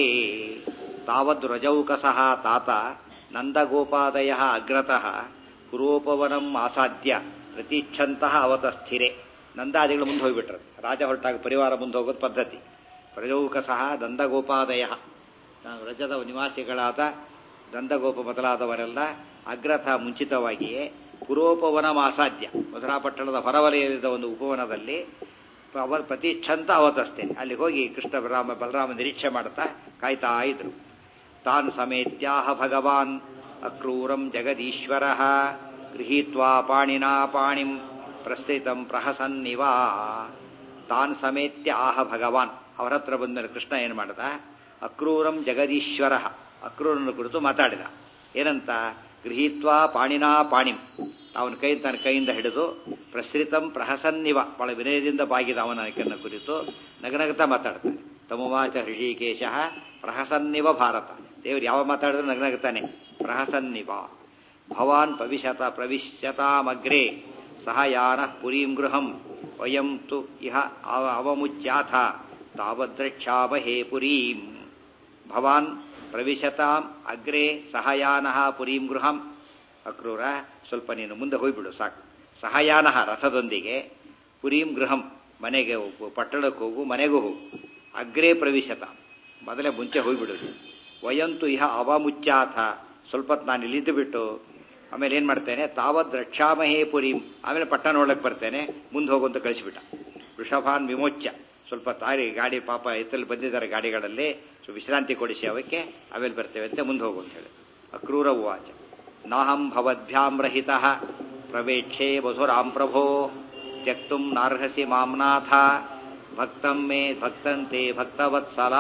ತಾವದ್ರಜೌಕಸಃ ತಾತ ನಂದಗೋಪಾದಯ ಅಗ್ರತಃ ಪುರೋಪವನಂ ಆಸಾದ್ಯ ಪ್ರತೀಕ್ಷಂತಹ ಅವತಸ್ಥಿರೆ ನಂದಾದಿಗಳು ಮುಂದೆ ಹೋಗ್ಬಿಟ್ರು ರಾಜ ಹೊರಟಾಗ ಪರಿವಾರ ಮುಂದೆ ಹೋಗೋದು ಪದ್ಧತಿ ಪ್ರಜೌಕಸಃ ನಂದಗೋಪಾದಯ ರಜದ ನಿವಾಸಿಗಳಾದ ದಂದಗೋಪ ಮೊದಲಾದವರೆಲ್ಲ ಅಗ್ರಥ ಮುಂಚಿತವಾಗಿಯೇ ಪುರೋಪವನ ಮಾಸಾಧ್ಯ ಮಧುರಾಪಟ್ಟಣದ ಹೊರವಲಯದ ಒಂದು ಉಪವನದಲ್ಲಿ ಅವ ಪ್ರತಿಷ್ಠಂತ ಅವತಸ್ತೇನೆ ಅಲ್ಲಿ ಹೋಗಿ ಕೃಷ್ಣ ಬಲರಾಮ ಬಲರಾಮ ನಿರೀಕ್ಷೆ ಮಾಡ್ತಾ ಕಾಯ್ತಾ ಇದ್ರು ತಾನ್ ಸಮೇತ್ಯಾಹ ಭಗವಾನ್ ಅಕ್ರೂರಂ ಜಗದೀಶ್ವರ ಗೃಹೀತ್ವಾ ಪಾಣಿನಾ ಪಾಣಿಂ ಪ್ರಸ್ಥಿತಂ ಪ್ರಹಸನ್ನಿವಾ ತಾನ್ ಸಮೇತ್ಯ ಆಹ ಭಗವಾನ್ ಅವರ ಹತ್ರ ಬಂದ ಕೃಷ್ಣ ಏನ್ ಮಾಡ್ದ ಅಕ್ರೂರಂ ಜಗದೀಶ್ವರ ಅಕ್ರೂರನ ಕುರಿತು ಮಾತಾಡಿದ ಏನಂತ ಗೃಹೀತ್ವಾ ಪಾಣಿನಾ ಪಾಣಿಂ ಅವನ ಕೈ ತನ್ನ ಕೈಯಿಂದ ಹಿಡಿದು ಪ್ರಸೃತಂ ಪ್ರಹಸನ್ನಿವ ಬಹಳ ವಿನಯದಿಂದ ಬಾಗಿದ ಅವನ ಕನ್ನ ಕುರಿತು ನಗನಗತ ಮಾತಾಡ್ತಾನೆ ತಮವಾಚ ಹೃಷಿಕೇಶ ಪ್ರಹಸನ್ನಿವ ಭಾರತ ದೇವರು ಯಾವ ಮಾತಾಡಿದ್ರು ನಗನಗತಾನೆ ಪ್ರಹಸನ್ನಿವ ಭವಾನ್ ಪವಿಶತ ಪ್ರವಿಶ್ಯತಾಮಗ್ರೆ ಸಹ ಯಾನ ಪುರೀಂ ಗೃಹಂ ವಯಂ ತು ಇಹ ಅವ- ಅವಮುಚ್ಯಾಥ ತಾವದ್ರಕ್ಷಾಮಹೇ ಪುರೀಂ ಭವಾನ್ ಪ್ರವಿಶತಾಂ ಅಗ್ರೆ ಸಹಯಾನಃ ಪುರೀಂ ಗೃಹಂ ಅಕ್ರೂರ ಸ್ವಲ್ಪ ನೀನು ಮುಂದೆ ಹೋಗ್ಬಿಡು ಸಾಕು ಸಹಯಾನಃ ರಥದೊಂದಿಗೆ ಪುರೀಂ ಗೃಹಂ ಮನೆಗೆ ಹೋಗು ಪಟ್ಟಣಕ್ಕೆ ಹೋಗು ಮನೆಗೂ ಹೋಗು ಅಗ್ರೇ ಪ್ರವಿಶತ ಮೊದಲೇ ಮುಂಚೆ ಹೋಗ್ಬಿಡುದು ವಯಂತು ಇಹ ಅವಮುಚ್ಚಾಥ ಸ್ವಲ್ಪ ಹೊತ್ತು ನಾನು ಇಲ್ಲಿದ್ದು ಬಿಟ್ಟು ಆಮೇಲೆ ಏನು ಮಾಡ್ತೇನೆ ತಾವದ್ ರಕ್ಷಾಮಹೇ ಪುರೀಂ ಆಮೇಲೆ ಪಟ್ಟಣ ನೋಡಕ್ಕೆ ಬರ್ತೇನೆ ಮುಂದೆ ಹೋಗು ಅಂತ ಕಳಿಸಿಬಿಟ್ಟ ವೃಷಭಾನ್ ವಿಮೋಚ್ಯ ಸ್ವಲ್ಪ ತಾರಿ ಗಾಡಿ ಪಾಪ ಎತ್ತಲ್ಲಿ ಬಂದಿದ್ದಾರೆ ಗಾಡಿಗಳಲ್ಲಿ ಸೊ ವಿಶ್ರಾಂತಿ ಕೊಡಿಸಿ ಅವಕ್ಕೆ ಆಮೇಲೆ ಬರ್ತೇವೆ ಅಂತ ಮುಂದೆ ಹೋಗು ಅಂತ ಹೇಳಿ ಅಕ್ರೂರ ಉವಾಚ ನಾಹಂ ಭವದ್ಭ್ಯಾಂ ರಹಿತ ಪ್ರವೇಕ್ಷೇ ಮಧುರಾಂ ಪ್ರಭೋ ತ್ಯಕ್ತುಂ ನಾರ್ಹಸಿ ಮಾಂನಾಥ ಭಕ್ತಂ ಮೇ ಭಕ್ತಂತೆ ಭಕ್ತವತ್ಸಲ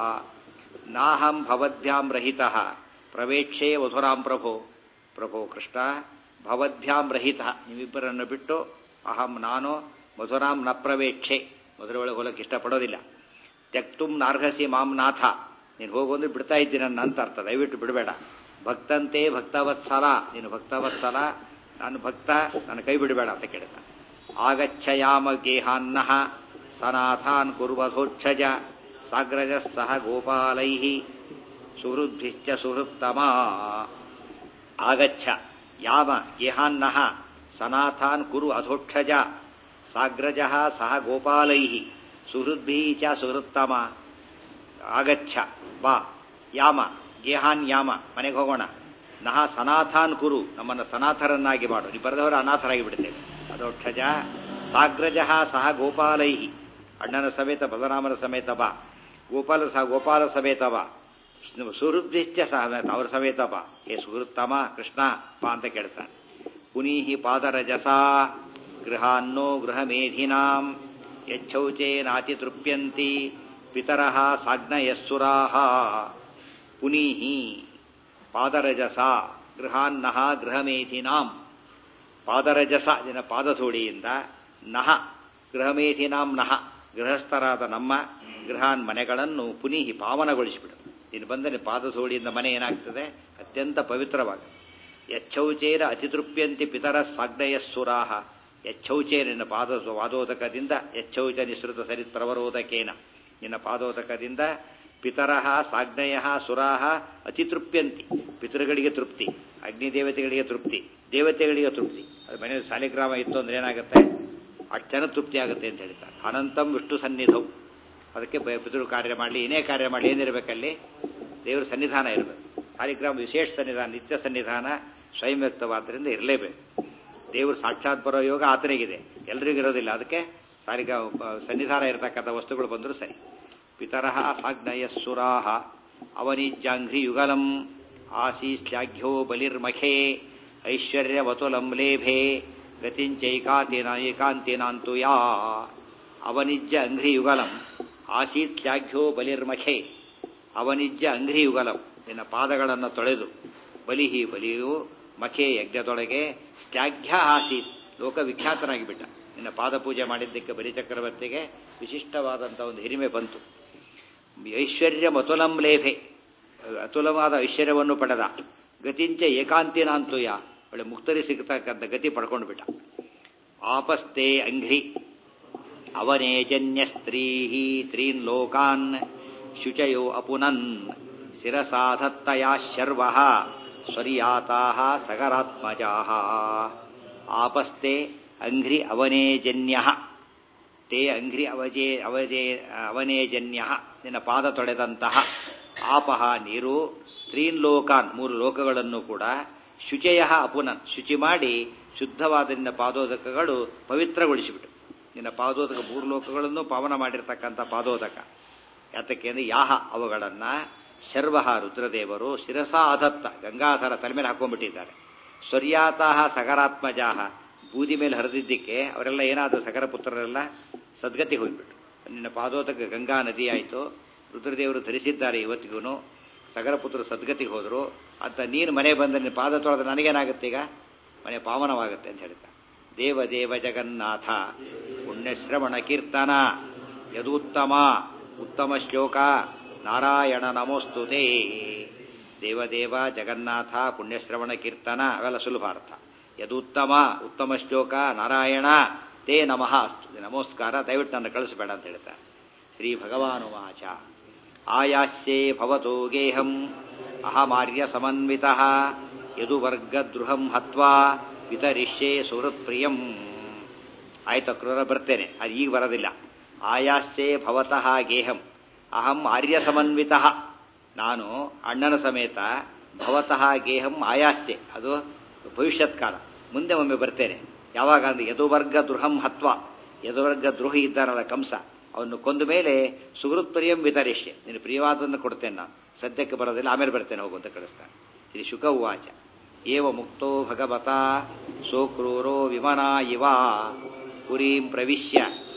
ನಾಹಂ ಭವದ್ಭ್ಯಾಂ ರಹಿತ ಪ್ರವೇಕ್ಷೇ ಮಧುರಾಂ ಪ್ರಭೋ ಪ್ರಭೋ ಕೃಷ್ಣ ಭವದ್ಭ್ಯಾಂ ರಹಿತ ನೀವಿಬ್ಬರನ್ನು ಬಿಟ್ಟು ಅಹಂ ನಾನು ಮಧುರಾಂ ನ ಪ್ರವೇಕ್ಷೆ ಮಧುರ ಒಳಗೆ ಹೋಗಕ್ಕೆ ಇಷ್ಟಪಡೋದಿಲ್ಲ ತ್ಯಕ್ತುಂ ನಾರ್ಹಸಿ ಮಾಂ ನಾಥ ನೀನು ಹೋಗು ಅಂದ್ರೆ ಬಿಡ್ತಾ ಇದ್ದೀನಿ ನನ್ನ ಅಂತ ಅರ್ಥ ದಯವಿಟ್ಟು ಬಿಡಬೇಡ ಭಕ್ತಂತೆ ಭಕ್ತವತ್ಸಲ ನೀನು ಭಕ್ತವತ್ಸಲ ನಾನು ಭಕ್ತ ನನ್ನ ಕೈ ಬಿಡಬೇಡ ಅಂತ ಕೇಳಿದ ಆಗಚ್ಛಯಾಮ ಗೇಹಾನ್ನಃ ಸನಾಥಾನ್ ಕುರ್ವಧೋಕ್ಷಜ ಸಾಗ್ರಜ ಸಹ ಗೋಪಾಲೈ ಸುಹೃದ್ಭಿಶ್ಚ ಸುಹೃತ್ತಮ ಆಗಚ್ಛ ಯಾಮ ಗೇಹಾನ್ನಃ ಸನಾಥಾನ್ ಕುರು ಅಧೋಕ್ಷಜ ಸಾಗ್ರಜ ಸಹ ಗೋಪಾಲೈ ಸುಹೃದ್ಭಿ ಚ ಸುಹೃತ್ತಮ ಆಗಚ್ಛ ಬಾ ಯಾಮ ಗೇಹಾನ್ ಯಾಮ ಮನೆಗೆ ಹೋಗೋಣ ನಹ ಸನಾಥಾನ್ ಕುರು ನಮ್ಮನ್ನು ಸನಾಥರನ್ನಾಗಿ ಮಾಡು ನೀವು ಬರೆದವರು ಅನಾಥರಾಗಿ ಬಿಡ್ತೇವೆ ಅದೋಕ್ಷಜ ಸಾಗ್ರಜ ಸಹ ಗೋಪಾಲೈ ಅಣ್ಣನ ಸಮೇತ ಬಲರಾಮನ ಸಮೇತ ಬಾ ಗೋಪಾಲ ಸಹ ಗೋಪಾಲ ಸಮೇತ ಬಾ ಸುಹೃದ್ಭಿಶ್ಚ ಸಮೇತ ಅವರ ಸಮೇತ ಬಾ ಹೇ ಸುಹೃತ್ತಮ ಕೃಷ್ಣ ಬಾ ಅಂತ ಕೇಳ್ತಾನೆ ಪುನೀಹಿ ಪಾದರಜಸ ಗೃಹಾನ್ನೋ ಗೃಹಮೇಧಿನಾಂ ಯಚ್ಛೌಚೇನಾತಿ ತೃಪ್ಯಂತಿ ಪಿತರಃ ಸಾಗ್ನಯಸ್ಸುರಾಹ ಪುನೀಹಿ ಪಾದರಜಸ ಗೃಹಾನ್ನಃ ಗೃಹಮೇಧಿನಾಂ ಪಾದರಜಸ ದಿನ ಪಾದಧೂಳಿಯಿಂದ ನಹ ಗೃಹಮೇಧಿನಾಂ ನಹ ಗೃಹಸ್ಥರಾದ ನಮ್ಮ ಗೃಹಾನ್ ಮನೆಗಳನ್ನು ಪುನೀಹಿ ಪಾವನಗೊಳಿಸಿಬಿಡು ಇನ್ನು ಬಂದರೆ ಪಾದಧೂಳಿಯಿಂದ ಮನೆ ಏನಾಗ್ತದೆ ಅತ್ಯಂತ ಪವಿತ್ರವಾಗುತ್ತೆ ಯಚ್ಛೌಚೇರ ಅತಿತೃಪ್ಯಂತಿ ಪಿತರ ಸಾಗ್ನಯಸ್ಸುರಾಹ ಯಚ್ಛೌಚೇರ ನಿನ್ನ ಪಾದ ವಾದೋದಕದಿಂದ ಯಚ್ಛೌಚ ನಿಸೃತ ಸರಿತ್ ಪ್ರವರೋದಕೇನ ನಿನ್ನ ಪಾದೋದಕದಿಂದ ಪಿತರಃ ಸಾಗ್ನಯ ಸುರಾಹ ಅತಿತೃಪ್ಯಂತಿ ಪಿತೃಗಳಿಗೆ ತೃಪ್ತಿ ಅಗ್ನಿ ದೇವತೆಗಳಿಗೆ ತೃಪ್ತಿ ದೇವತೆಗಳಿಗೆ ತೃಪ್ತಿ ಅದು ಮನೆಯಲ್ಲಿ ಸಾಲಿಗ್ರಾಮ ಇತ್ತು ಅಂದ್ರೆ ಏನಾಗುತ್ತೆ ಅಷ್ಟು ಜನ ತೃಪ್ತಿ ಆಗುತ್ತೆ ಅಂತ ಹೇಳ್ತಾರೆ ಅನಂತಂ ವಿಷ್ಣು ಸನ್ನಿಧವು ಅದಕ್ಕೆ ಪಿತೃ ಕಾರ್ಯ ಮಾಡಲಿ ಏನೇ ಕಾರ್ಯ ಮಾಡಲಿ ಏನಿರಬೇಕಲ್ಲಿ ದೇವರ ಸನ್ನಿಧಾನ ಇರಬೇಕು ಸಾಲಿಗ್ರಾಮ ವಿಶೇಷ ಸನ್ನಿಧಾನ ನಿತ್ಯ ಸನ್ನಿಧಾನ ಸ್ವಯಂ ವ್ಯಕ್ತವಾದ್ದರಿಂದ ಇರಲೇಬೇಕು ದೇವರು ಸಾಕ್ಷಾತ್ ಬರೋ ಯೋಗ ಆತನಿಗಿದೆ ಎಲ್ರಿಗೂ ಇರೋದಿಲ್ಲ ಅದಕ್ಕೆ ಸಾಲಿಗ ಸನ್ನಿಧಾನ ಇರತಕ್ಕಂಥ ವಸ್ತುಗಳು ಬಂದರೂ ಸರಿ ಪಿತರಃ ಸಾಗ್ನಯಸ್ಸುರಾಹ ಅವನಿಜ್ಜಾಂಘ್ರಿ ಯುಗಲಂ ಆಶೀಶ್ಲಾಘ್ಯೋ ಬಲಿರ್ಮಖೇ ಐಶ್ವರ್ಯವತುಲಂ ಲೇಭೆ ಗತಿಂಚೈಕಾಂತಿನ ಏಕಾಂತಿನಾಂತು ಯಾ ಅವನಿಜ್ಜ ಅಂಘ್ರಿ ಯುಗಲಂ ಆಸೀತ್ ಶ್ಲಾಘ್ಯೋ ಬಲಿರ್ಮಖೆ ಅವನಿಜ್ಜ ಅಂಘ್ರಿ ಯುಗಲಂ ನಿನ್ನ ಪಾದಗಳನ್ನು ತೊಳೆದು ಬಲಿಹಿ ಬಲಿಯು ಮಖೆ ಯಜ್ಞದೊಳಗೆ ಶ್ಲಾಘ್ಯ ಆಸೀತ್ ಲೋಕವಿಖ್ಯಾತನಾಗಿ ಬಿಟ್ಟ ನಿನ್ನ ಪಾದ ಪೂಜೆ ಮಾಡಿದ್ದಕ್ಕೆ ಬಲಿ ಚಕ್ರವರ್ತಿಗೆ ವಿಶಿಷ್ಟವಾದಂಥ ಒಂದು ಹಿರಿಮೆ ಬಂತು ಐಶ್ವರ್ಯ ಮತುಲಂ ಲೇಭೆ ಅತುಲವಾದ ಐಶ್ವರ್ಯವನ್ನು ಪಡೆದ ಗತಿಂಚ ಏಕಾಂತಿನಾಂತುಯ ಒಳ್ಳೆ ಮುಕ್ತರಿ ಸಿಗತಕ್ಕಂಥ ಗತಿ ಪಡ್ಕೊಂಡು ಬಿಟ್ಟ ಆಪಸ್ತೆ ಅಂಘ್ರಿ ಅವನೇಜನ್ಯ ಸ್ತ್ರೀ ತ್ರೀನ್ ಲೋಕಾನ್ ಶುಚಯೋ ಅಪುನನ್ ಶಿರಸಾಧತ್ತಯಾ ಶರ್ವ ಸ್ವರ್ಯಾತಾ ಸಗರಾತ್ಮಜಾ ಆಪಸ್ತೆ ಅಂಘ್ರಿ ಅವನೇಜನ್ಯ ತೇ ಅಂಘ್ರಿ ಅವಜೇ ಅವಜೇ ಅವನೇಜನ್ಯ ನಿನ್ನ ಪಾದ ತೊಳೆದಂತಹ ಆಪಹ ನೀರು ತ್ರೀನ್ ಲೋಕಾನ್ ಮೂರು ಲೋಕಗಳನ್ನು ಕೂಡ ಶುಚಯ ಅಪುನನ್ ಶುಚಿ ಮಾಡಿ ಶುದ್ಧವಾದ ನಿನ್ನ ಪಾದೋದಕಗಳು ಪವಿತ್ರಗೊಳಿಸಿಬಿಟ್ಟು ನಿನ್ನ ಪಾದೋದಕ ಮೂರು ಲೋಕಗಳನ್ನು ಪಾವನ ಮಾಡಿರ್ತಕ್ಕಂಥ ಪಾದೋದಕ ಯಾತಕ್ಕೆ ಅಂದರೆ ಯಾಹ ಅವುಗಳನ್ನ ಶರ್ವಹ ರುದ್ರದೇವರು ಶಿರಸ ಆಧತ್ತ ಗಂಗಾಧರ ತಲೆ ಮೇಲೆ ಹಾಕೊಂಡ್ಬಿಟ್ಟಿದ್ದಾರೆ ಸ್ವರ್ಯಾತಾಹ ಸಗರಾತ್ಮಜಾಹ ಬೂದಿ ಮೇಲೆ ಹರಿದಿದ್ದಕ್ಕೆ ಅವರೆಲ್ಲ ಏನಾದರೂ ಸಗರ ಪುತ್ರರೆಲ್ಲ ಸದ್ಗತಿ ಹೋಗ್ಬಿಟ್ಟು ನಿನ್ನ ಪಾದೋದಕ ಗಂಗಾ ನದಿ ಆಯಿತು ರುದ್ರದೇವರು ಧರಿಸಿದ್ದಾರೆ ಇವತ್ತಿಗೂ ಸಗರ ಪುತ್ರರು ಸದ್ಗತಿಗೆ ಹೋದರು ಅಂತ ನೀನು ಮನೆ ಬಂದ ನಿನ್ನ ಪಾದ ತೊಳೆದ ನನಗೇನಾಗುತ್ತೆ ಈಗ ಮನೆ ಪಾವನವಾಗುತ್ತೆ ಅಂತ ಹೇಳ್ತಾರೆ ದೇವ ದೇವ ಜಗನ್ನಾಥ ಪುಣ್ಯಶ್ರವಣ ಕೀರ್ತನ ಯದುತ್ತಮ ಉತ್ತಮ ಶ್ಲೋಕ ನಾರಾಯಣ ನಮೋಸ್ತುತೆ ದೇವದೇವ ಜಗನ್ನಾಥ ಪುಣ್ಯಶ್ರವಣ ಕೀರ್ತನ ಅವೆಲ್ಲ ಸುಲಭ ಅರ್ಥ ಯದುತ್ತಮ ಉತ್ತಮ ಶ್ಲೋಕ ನಾರಾಯಣ ತೇ ನಮಃ ಅಸ್ತು ನಮಸ್ಕಾರ ದಯವಿಟ್ಟು ನನ್ನ ಕಳಿಸಬೇಡ ಅಂತ ಹೇಳ್ತಾರೆ ಶ್ರೀ ಭಗವಾನುವಾಚ ಆಯಾಸ್ಯೇ ಭವತೋ ಗೇಹಂ ಅಹಮಾರ್ಯ ಸಮನ್ವಿತ ಯದು ವರ್ಗದ್ರುಹಂ ಹತ್ವಾ ವಿತರಿಷ್ಯೆ ಸುಹೃತ್ಪ್ರಿಯಂ ಆಯ್ತು ಕ್ರೂರ ಬರ್ತೇನೆ ಅದು ಈಗ ಬರೋದಿಲ್ಲ ಆಯಾಸ್ಯೇ ಭವತಃ ಗೇಹಂ ಅಹಂ ಆರ್ಯ ಸಮನ್ವಿತ ನಾನು ಅಣ್ಣನ ಸಮೇತ ಭವತಃ ಗೇಹಂ ಆಯಾಸ್ಯೆ ಅದು ಭವಿಷ್ಯತ್ ಕಾಲ ಮುಂದೆ ಒಮ್ಮೆ ಬರ್ತೇನೆ ಯಾವಾಗ ಅಂದ್ರೆ ಯದುವರ್ಗ ದ್ರುಹಂ ಹತ್ವ ಯದುವರ್ಗ ದ್ರೋಹಿ ಇದ್ದಾನಲ್ಲ ಕಂಸ ಅವನು ಕೊಂದ ಮೇಲೆ ಸುಹೃತ್ಪ್ರಿಯಂ ವಿತರಿಷ್ಯೆ ನೀನು ಪ್ರಿಯವಾದನ್ನು ಕೊಡ್ತೇನೆ ನಾನು ಸದ್ಯಕ್ಕೆ ಬರೋದಿಲ್ಲ ಆಮೇಲೆ ಬರ್ತೇನೆ ಹೋಗು ಅಂತ ಕಳಿಸ್ತಾನೆ ಶ್ರೀ ಶುಕ ಉವಾಚ ಏವ ಮುಕ್ತೋ ಭಗವತ ಸೋಕ್ರೂರೋ ವಿಮನಾ ಇವ ಪುರೀಂ ಪ್ರವಿಶ್ಯ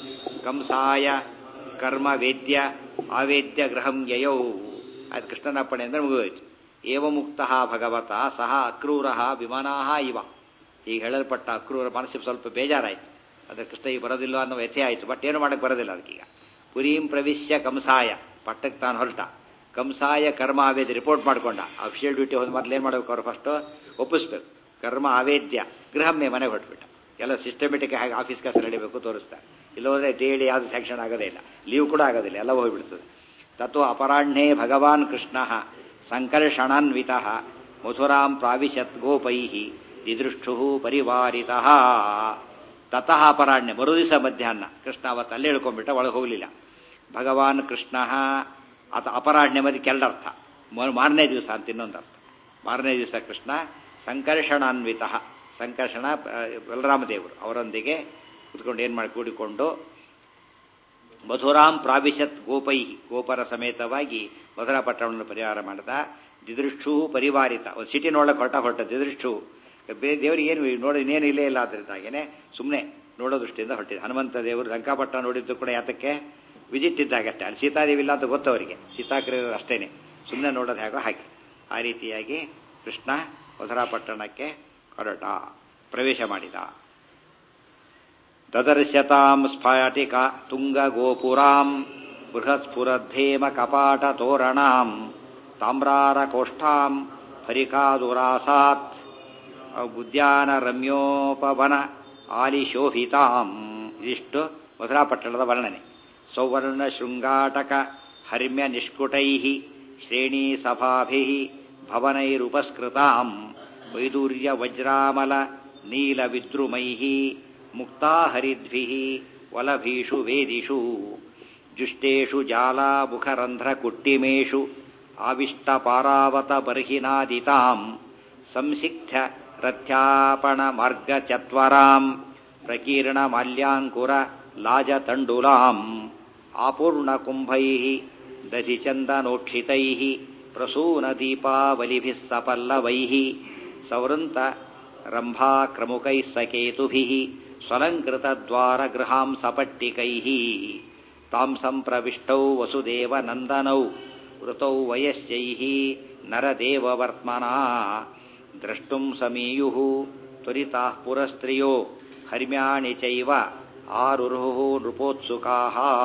ಕಂಸಾಯ ಕರ್ಮ ವೇದ್ಯ ಆವೇದ್ಯ ಗೃಹಂ ಯಯೌ ಅದು ಕೃಷ್ಣನಪ್ಪಣೆ ಅಂದ್ರೆ ಮುಗಿದೋಯ್ತು ಏವ ಮುಕ್ತ ಭಗವತ ಸಹ ಅಕ್ರೂರ ವಿಮಾನಾ ಇವ ಈಗ ಹೇಳಲ್ಪಟ್ಟ ಅಕ್ರೂರ ಮನಸ್ಸಿಗೆ ಸ್ವಲ್ಪ ಬೇಜಾರಾಯ್ತು ಅದ್ರ ಕೃಷ್ಣ ಈಗ ಬರೋದಿಲ್ಲ ಅನ್ನೋ ವ್ಯಥೆ ಆಯಿತು ಬಟ್ ಏನು ಮಾಡಕ್ಕೆ ಬರೋದಿಲ್ಲ ಅದಕ್ಕೀಗ ಪುರೀಂ ಪ್ರವಿಶ್ಯ ಕಂಸಾಯ ಪಟ್ಟಕ್ಕೆ ತಾನು ಹೊರಟ ಕಂಸಾಯ ಕರ್ಮ ಆವೇದ್ಯ ರಿಪೋರ್ಟ್ ಮಾಡ್ಕೊಂಡ ಅಫಿಷಿಯಲ್ ಡ್ಯೂಟಿ ಹೋದ ಮೊದಲು ಏನು ಮಾಡಬೇಕು ಅವ್ರು ಫಸ್ಟು ಒಪ್ಪಿಸ್ಬೇಕು ಕರ್ಮ ಆವೇದ್ಯ ಗೃಹಮ್ಮೆ ಮನೆಗೆ ಹೊಟ್ಬಿಟ್ಟ ಎಲ್ಲ ಸಿಸ್ಟಮೆಟಿಕ್ ಆಗಿ ಆಫೀಸ್ ಕೆಲಸ ನಡಿಬೇಕು ತೋರಿಸ್ತಾರೆ ಇಲ್ಲೋದ್ರೆ ಡೇಲಿ ಯಾವುದು ಸ್ಯಾಂಕ್ಷನ್ ಆಗೋದೇ ಇಲ್ಲ ಲೀವ್ ಕೂಡ ಆಗೋದಿಲ್ಲ ಎಲ್ಲ ಹೋಗ್ಬಿಡ್ತದೆ ತತ್ವ ಅಪರಾಹ್ಣೇ ಭಗವಾನ್ ಕೃಷ್ಣ ಸಂಕರ್ಷಣಾನ್ವಿತ ಮಥುರಾಂ ಪ್ರಾವಿಶತ್ ಗೋಪೈ ದಿದೃಷ್ಟು ಪರಿವಾರಿತ ತತಃ ಅಪರಾಹ್ನ ಮರುದಿವಸ ಮಧ್ಯಾಹ್ನ ಕೃಷ್ಣ ಅವತ್ತು ಅಲ್ಲೇ ಹೇಳ್ಕೊಂಡ್ಬಿಟ್ಟ ಒಳಗೆ ಹೋಗಲಿಲ್ಲ ಭಗವಾನ್ ಕೃಷ್ಣ ಅತ ಅಪರಾಹ್ನ ಮದಿ ಕೆರಡರ್ಥ ಮಾರನೇ ದಿವಸ ಅಂತ ಇನ್ನೊಂದು ಅರ್ಥ ಮಾರನೇ ದಿವಸ ಕೃಷ್ಣ ಸಂಕರ್ಷಣಾನ್ವಿತ ಸಂಕರ್ಷಣ ಆ, ಬಲರಾಮದೇವರು ಅವರೊಂದಿಗೆ ಕುತ್ಕೊಂಡು ಏನು ಮಾಡಿ ಕೂಡಿಕೊಂಡು ಮಧುರಾಂ ಪ್ರಾವಿಶತ್ ಗೋಪೈ ಗೋಪರ ಸಮೇತವಾಗಿ ಮಧುರಾ ಪಟ್ಟಣವನ್ನು ಪರಿಹಾರ ಮಾಡಿದ ದಿದೃಕ್ಷು ಪರಿವಾರಿತ ಒಂದು ಸಿಟಿ ನೋಡಕ್ಕೆ ಹೊರಟ ಹೊರಟ ದಿದೃಕ್ಷು ಬೇರೆ ದೇವರಿಗೆ ಏನು ನೋಡಿ ಇನ್ನೇನು ಇಲ್ಲೇ ಇಲ್ಲ ಆದ್ರಿಂದಾಗೇನೆ ಸುಮ್ಮನೆ ನೋಡೋ ದೃಷ್ಟಿಯಿಂದ ಹೊರಟಿದೆ ಹನುಮಂತ ದೇವರು ಲಂಕಾಪಟ್ಟಣ ನೋಡಿದ್ದು ಕೂಡ ಯಾತಕ್ಕೆ ವಿಜಿಟ್ ಇದ್ದಾಗಷ್ಟೇ ಅಲ್ಲಿ ಸೀತಾದೇವಿ ಇಲ್ಲ ಅಂತ ಗೊತ್ತು ಅವರಿಗೆ ಸೀತಾಕ್ರಿಯರು ಅಷ್ಟೇನೆ ಸುಮ್ಮನೆ ನೋಡೋದು ಹೇಗೋ ಹಾಗೆ ಆ ರೀತಿಯಾಗಿ ಕೃಷ್ಣ ಮಧುರಾ ಪಟ್ಟಣಕ್ಕೆ ಹೊರಟ ಪ್ರವೇಶ ಮಾಡಿದ ದದರ್ಶತಾಂ ಸ್ಫಾಟಿಕ ತುಂಗ ಗೋಪುರಾಂ ಬೃಹಸ್ಫುರದ್ಧೇಮ ಕಪಾಟ ತೋರಣಾಂ ತಾಮ್ರಾರ ಕೋಷ್ಠಾಂ ಫರಿಕಾದುರಾಸಾತ್ ಉದ್ಯಾನ ರಮ್ಯೋಪವನ ಆಲಿಶೋಭಿತಾಂ ಇದಿಷ್ಟು ಮಧುರಾಪಟ್ಟಣದ ವರ್ಣನೆ ಸೌವರ್ಣ ಶೃಂಗಾಟಕ ಹರ್ಮ್ಯ ನಿಷ್ಕುಟೈ ಶ್ರೇಣೀ ಸಭಾಭಿ ಭವನೈರುಪಸ್ಕೃತಾಂ ವೈದೂರ್ಯ ವಜ್ರಾಮಲ ನೀಲ ವಿದ್ರುಮೈ ಮುಕ್ತಾ ಹರಿದ್ಭಿ ವಲಭೀಷು ವೇದಿಷು ಜುಷ್ಟೇಷು ಜಾಲಾಮುಖರಂಧ್ರ ಕುಟ್ಟಿಮೇಷು ಆವಿಷ್ಟ ಪಾರಾವತ ಬರ್ಹಿನಾದಿತಾಂ ಸಂಸಿಕ್ಥ ರಥ್ಯಾಪಣ ಮಾರ್ಗ ಚತ್ವರಾಂ ಪ್ರಕೀರ್ಣ ಮಾಲ್ಯಾಂಕುರ ಲಾಜ ತಂಡುಲಾಂ ಆಪೂರ್ಣ ಕುಂಭೈ ದಧಿ ಚಂದನೋಕ್ಷಿತೈ ಪ್ರಸೂನ ದೀಪಾವಲಿಭಿಃ ಸಪಲ್ಲವೈ ಸವೃಂತ ರಂಭಾಕ್ರಮುಕೈ ಸಕೇತುಭಿ ಸ್ವಲಂಕೃತ ದ್ವಾರ ಗೃಹಾಂ ಸಪಟ್ಟಿಕೈ ತಾಂ ಸಂಪ್ರವಿಷ್ಟೌ ವಸುದೇವ ನಂದನೌ ಋತೌ ವಯಸ್ಯೈ ನರದೇವವರ್ತ್ಮನಾ ದ್ರಷ್ಟುಂ ಸಮೀಯು ತ್ವರಿತಾ ಪುರಸ್ತ್ರಿಯೋ ಹರ್ಮ್ಯಾಣಿ ಚೈವ ಆರುರುಹು ನೃಪೋತ್ಸುಕಾ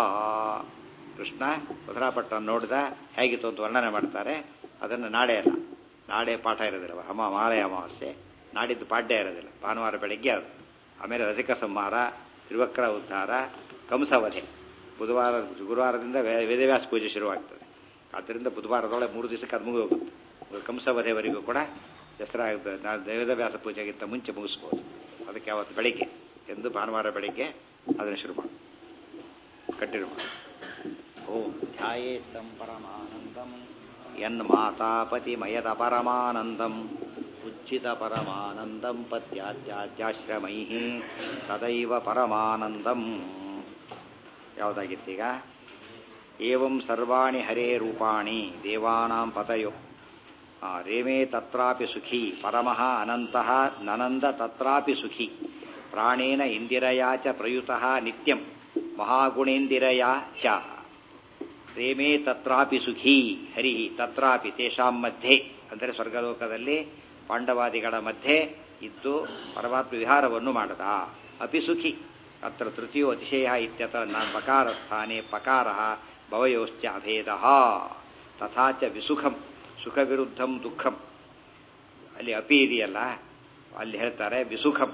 ಕೃಷ್ಣ ಮಧುರಾಪಟ್ಟಣ ನೋಡಿದ ಹೇಗಿತ್ತು ಅಂತ ವರ್ಣನೆ ಮಾಡ್ತಾರೆ ಅದನ್ನು ನಾಳೆ ಅಲ್ಲ ನಾಳೆ ಪಾಠ ಇರೋದಿಲ್ಲ ಅಮ ಮಾಲಯ ಅಮಾವಾಸ್ಯೆ ನಾಡಿದ್ದು ಪಾಡ್ಯ ಇರೋದಿಲ್ಲ ಭಾನುವಾರ ಬೆಳಗ್ಗೆ ಅದು ಆಮೇಲೆ ರಸಿಕ ಸಂಹಾರ ತ್ರಿವಕ್ರ ಉದ್ಧಾರ ಕಂಸವಧೆ ಬುಧವಾರ ಗುರುವಾರದಿಂದ ವೇ- ವೇದವ್ಯಾಸ ಪೂಜೆ ಶುರುವಾಗ್ತದೆ ಆದ್ದರಿಂದ ಬುಧವಾರದೊಳಗೆ ಮೂರು ದಿವಸಕ್ಕೆ ಅದು ಮುಗಿದೋಗುತ್ತೆ ಕಂಸವಧೆವರೆಗೂ ಕೂಡ ದಸರಾ ನಾ- ವೇದವ್ಯಾಸ ಪೂಜೆಗಿಂತ ಮುಂಚೆ ಮುಗಿಸ್ಬೋದು ಅದಕ್ಕೆ ಅವತ್ತು ಬೆಳಿಗ್ಗೆ ಎಂದು ಭಾನುವಾರ ಬೆಳಿಗ್ಗೆ ಅದನ್ನು ಶುರು ಮಾಡಿ ಕಂಟಿನ್ಯೂ ಮಾಡಿ ಓಂ ಧ್ಯಾಯೇತ್ತಂ ಪರಮಾನಂದಂ ಯನ್ ಮಾತಾಪತಿಮಯದ ಪರಮಾನಂದಂ ಉಜ್ಜಿತ ಪರಮಾನಂದಂ ಪತ್ಯಾತ್ಯಾಜ್ಯಾಶ್ರಮೈ ಸದೈವ ಪರಮಾನಂದಂ ಯಾವುದಾಗಿತ್ತೀಗ ಏವಂ ಸರ್ವಾಣಿ ಹರೇ ರೂಪಾಣಿ ದೇವಾನಾಂ ಪತಯೋ ಆ, ರೇಮೇ ತತ್ರಾಪಿ ಸುಖಿ ಪರಮಃ ಅನಂತಃ ನನಂದ ತತ್ರಾಪಿ ಸುಖಿ ಪ್ರಾಣೇನ ಇಂದಿರಯಾ ಚ ಪ್ರಯುತಃ ನಿತ್ಯಂ ಮಹಾಗುಣೇಂದಿರಯಾ ಚ ರೇಮೇ ತತ್ರಾಪಿ ಸುಖಿ ಹರಿ ತತ್ರಾಪಿ ತೇಷಾಂ ಮಧ್ಯೆ ಅಂದರೆ ಸ್ವರ್ಗಲೋಕದಲ್ಲಿ ಪಾಂಡವಾದಿಗಳ ಮಧ್ಯೆ ಇದ್ದು ಪರಮಾತ್ಮ ವಿಹಾರವನ್ನು ಮಾಡದ ಅಪಿ ಸುಖಿ ಅತ್ರ ತೃತೀಯೋ ಅತಿಶಯ ಇತ್ಯತ ನ ಪಕಾರ ಸ್ಥಾನೆ ಪಕಾರ ಭವಯೋಶ್ಚ ಅಭೇದ ತಥಾ ಚ ವಿಸುಖಂ ಸುಖ ವಿರುದ್ಧಂ ದುಃಖಂ ಅಲ್ಲಿ ಅಪಿ ಇದೆಯಲ್ಲ ಅಲ್ಲಿ ಹೇಳ್ತಾರೆ ವಿಸುಖಂ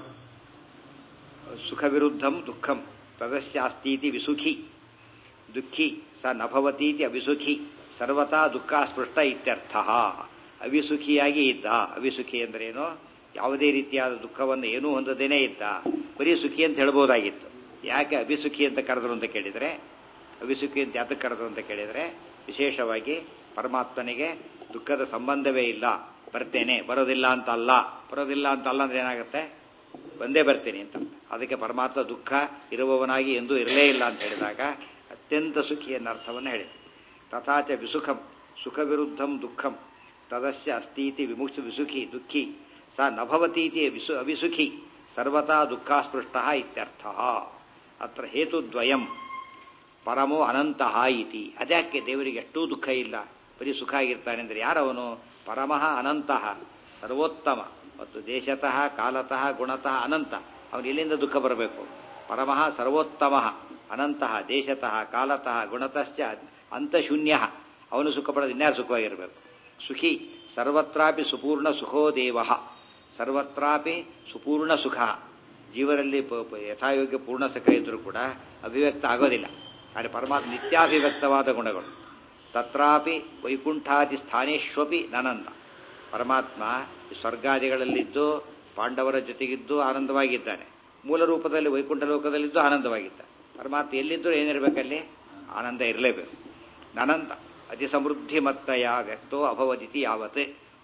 ಸುಖ ವಿರುದ್ಧಂ ದುಃಖಂ ತದಸ್ಯಾಸ್ತೀತಿ ವಿಸುಖಿ ದುಃಖಿ ಸ ನಭವತೀತಿ ಅವಿಸುಖಿ ಸರ್ವತಾ ದುಃಖ ಸ್ಪೃಷ್ಟ ಇತ್ಯರ್ಥ ಅವಿಸುಖಿಯಾಗಿ ಇದ್ದ ಅವಿಸುಖಿ ಅಂದ್ರೇನು ಯಾವುದೇ ರೀತಿಯಾದ ದುಃಖವನ್ನು ಏನೂ ಹೊಂದದೇನೆ ಇದ್ದ ಬರೀ ಸುಖಿ ಅಂತ ಹೇಳ್ಬೋದಾಗಿತ್ತು ಯಾಕೆ ಅಭಿಸುಖಿ ಅಂತ ಕರೆದ್ರು ಅಂತ ಕೇಳಿದರೆ ಅವಿಸುಖಿ ಅಂತ ಯಾತಕ್ಕೆ ಕರೆದ್ರು ಅಂತ ಕೇಳಿದರೆ ವಿಶೇಷವಾಗಿ ಪರಮಾತ್ಮನಿಗೆ ದುಃಖದ ಸಂಬಂಧವೇ ಇಲ್ಲ ಬರ್ತೇನೆ ಬರೋದಿಲ್ಲ ಅಂತ ಅಲ್ಲ ಬರೋದಿಲ್ಲ ಅಂತ ಅಲ್ಲ ಅಂದ್ರೆ ಏನಾಗುತ್ತೆ ಬಂದೇ ಬರ್ತೀನಿ ಅಂತ ಅದಕ್ಕೆ ಪರಮಾತ್ಮ ದುಃಖ ಇರುವವನಾಗಿ ಎಂದೂ ಇರಲೇ ಇಲ್ಲ ಅಂತ ಹೇಳಿದಾಗ ಅತ್ಯಂತ ಸುಖಿ ಎನ್ನ ಅರ್ಥವನ್ನು ಹೇಳಿದೆ ತಥಾಚ ವಿಸುಖಂ ಸುಖ ವಿರುದ್ಧಂ ದುಃಖಂ ತದಸ್ಯ ಅಸ್ತೀತಿ ವಿಮುಕ್ತ ವಿಸುಖಿ ದುಃಖಿ ಸ ನಭವತೀತಿ ವಿಸು ಅವಿಸುಖಿ ಸರ್ವತಾ ದುಃಖಾಸ್ಪೃಷ್ಟ ಇತ್ಯರ್ಥ ಅತ್ರ ಹೇತುದ್ವಯಂ ಪರಮೋ ಅನಂತಃ ಇತಿ ಅದ್ಯಾಕೆ ದೇವರಿಗೆ ಎಷ್ಟೂ ದುಃಖ ಇಲ್ಲ ಬರೀ ಸುಖ ಆಗಿರ್ತಾನೆ ಅಂದರೆ ಯಾರವನು ಪರಮಃ ಅನಂತಃ ಸರ್ವೋತ್ತಮ ಮತ್ತು ದೇಶತಃ ಕಾಲತಃ ಗುಣತಃ ಅನಂತ ಅವನು ಎಲ್ಲಿಂದ ದುಃಖ ಬರಬೇಕು ಪರಮಃ ಸರ್ವೋತ್ತಮ ಅನಂತಃ ದೇಶತಃ ಕಾಲತಃ ಗುಣತಶ್ಚ ಅಂತಶೂನ್ಯ ಅವನು ಸುಖ ಪಡೆದು ಇನ್ಯಾರು ಸುಖವಾಗಿರಬೇಕು ಸುಖಿ ಸರ್ವತ್ರಾಪಿ ಸುಪೂರ್ಣ ಸುಖೋ ದೇವ ಸರ್ವತ್ರಾಪಿ ಸುಪೂರ್ಣ ಸುಖ ಜೀವನಲ್ಲಿ ಪ- ಪ- ಯಥಾಯೋಗ್ಯ ಪೂರ್ಣ ಸುಖ ಇದ್ರೂ ಕೂಡ ಅಭಿವ್ಯಕ್ತ ಆಗೋದಿಲ್ಲ ಆದರೆ ಪರಮಾತ್ಮ ನಿತ್ಯಾಭಿವ್ಯಕ್ತವಾದ ಗುಣಗಳು ತತ್ರಾಪಿ ವೈಕುಂಠಾದಿ ಸ್ಥಾನೇಶ್ವಪಿ ನನಂದ ಪರಮಾತ್ಮ ಈ ಸ್ವರ್ಗಾದಿಗಳಲ್ಲಿದ್ದು ಪಾಂಡವರ ಜೊತೆಗಿದ್ದು ಆನಂದವಾಗಿದ್ದಾನೆ ಮೂಲ ರೂಪದಲ್ಲಿ ವೈಕುಂಠ ಲೋಕದಲ್ಲಿದ್ದು ಆನಂದವಾಗಿದ್ದ ಪರಮಾತ್ಮ ಎಲ್ಲಿದ್ದರೂ ಏನಿರಬೇಕಲ್ಲಿ ಆನಂದ ಇರಲೇಬೇಕು ಅನಂತ ಅತಿ ಸಮೃದ್ಧಿಮತ್ತಯ ವ್ಯಕ್ತೋ ಅಭವದಿತಿ ಯಾವತ್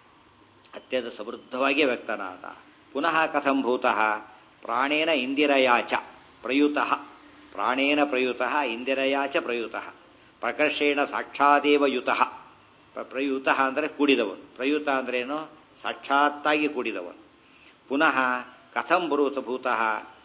ಅತ್ಯಂತ ಸಮೃದ್ಧವಾಗಿ ವ್ಯಕ್ತನಾದ ಪುನಃ ಕಥಂ ಭೂತಃ ಪ್ರಾಣೇನ ಇಂದಿರಯಾಚ ಪ್ರಯುತಃ ಪ್ರಾಣೇನ ಪ್ರಯುತಃ ಇಂದಿರಯಾಚ ಪ್ರಯುತಃ ಪ್ರಕರ್ಷೇಣ ಸಾಕ್ಷಾದೇವ ಯುತಃ ಪ್ರ- ಪ್ರಯುತಃ ಅಂದರೆ ಕೂಡಿದವನು ಪ್ರಯುತ ಅಂದ್ರೇನು ಸಾಕ್ಷಾತ್ತಾಗಿ ಕೂಡಿದವನು ಪುನಃ ಕಥಂ ಭೂತ ಭೂತಃ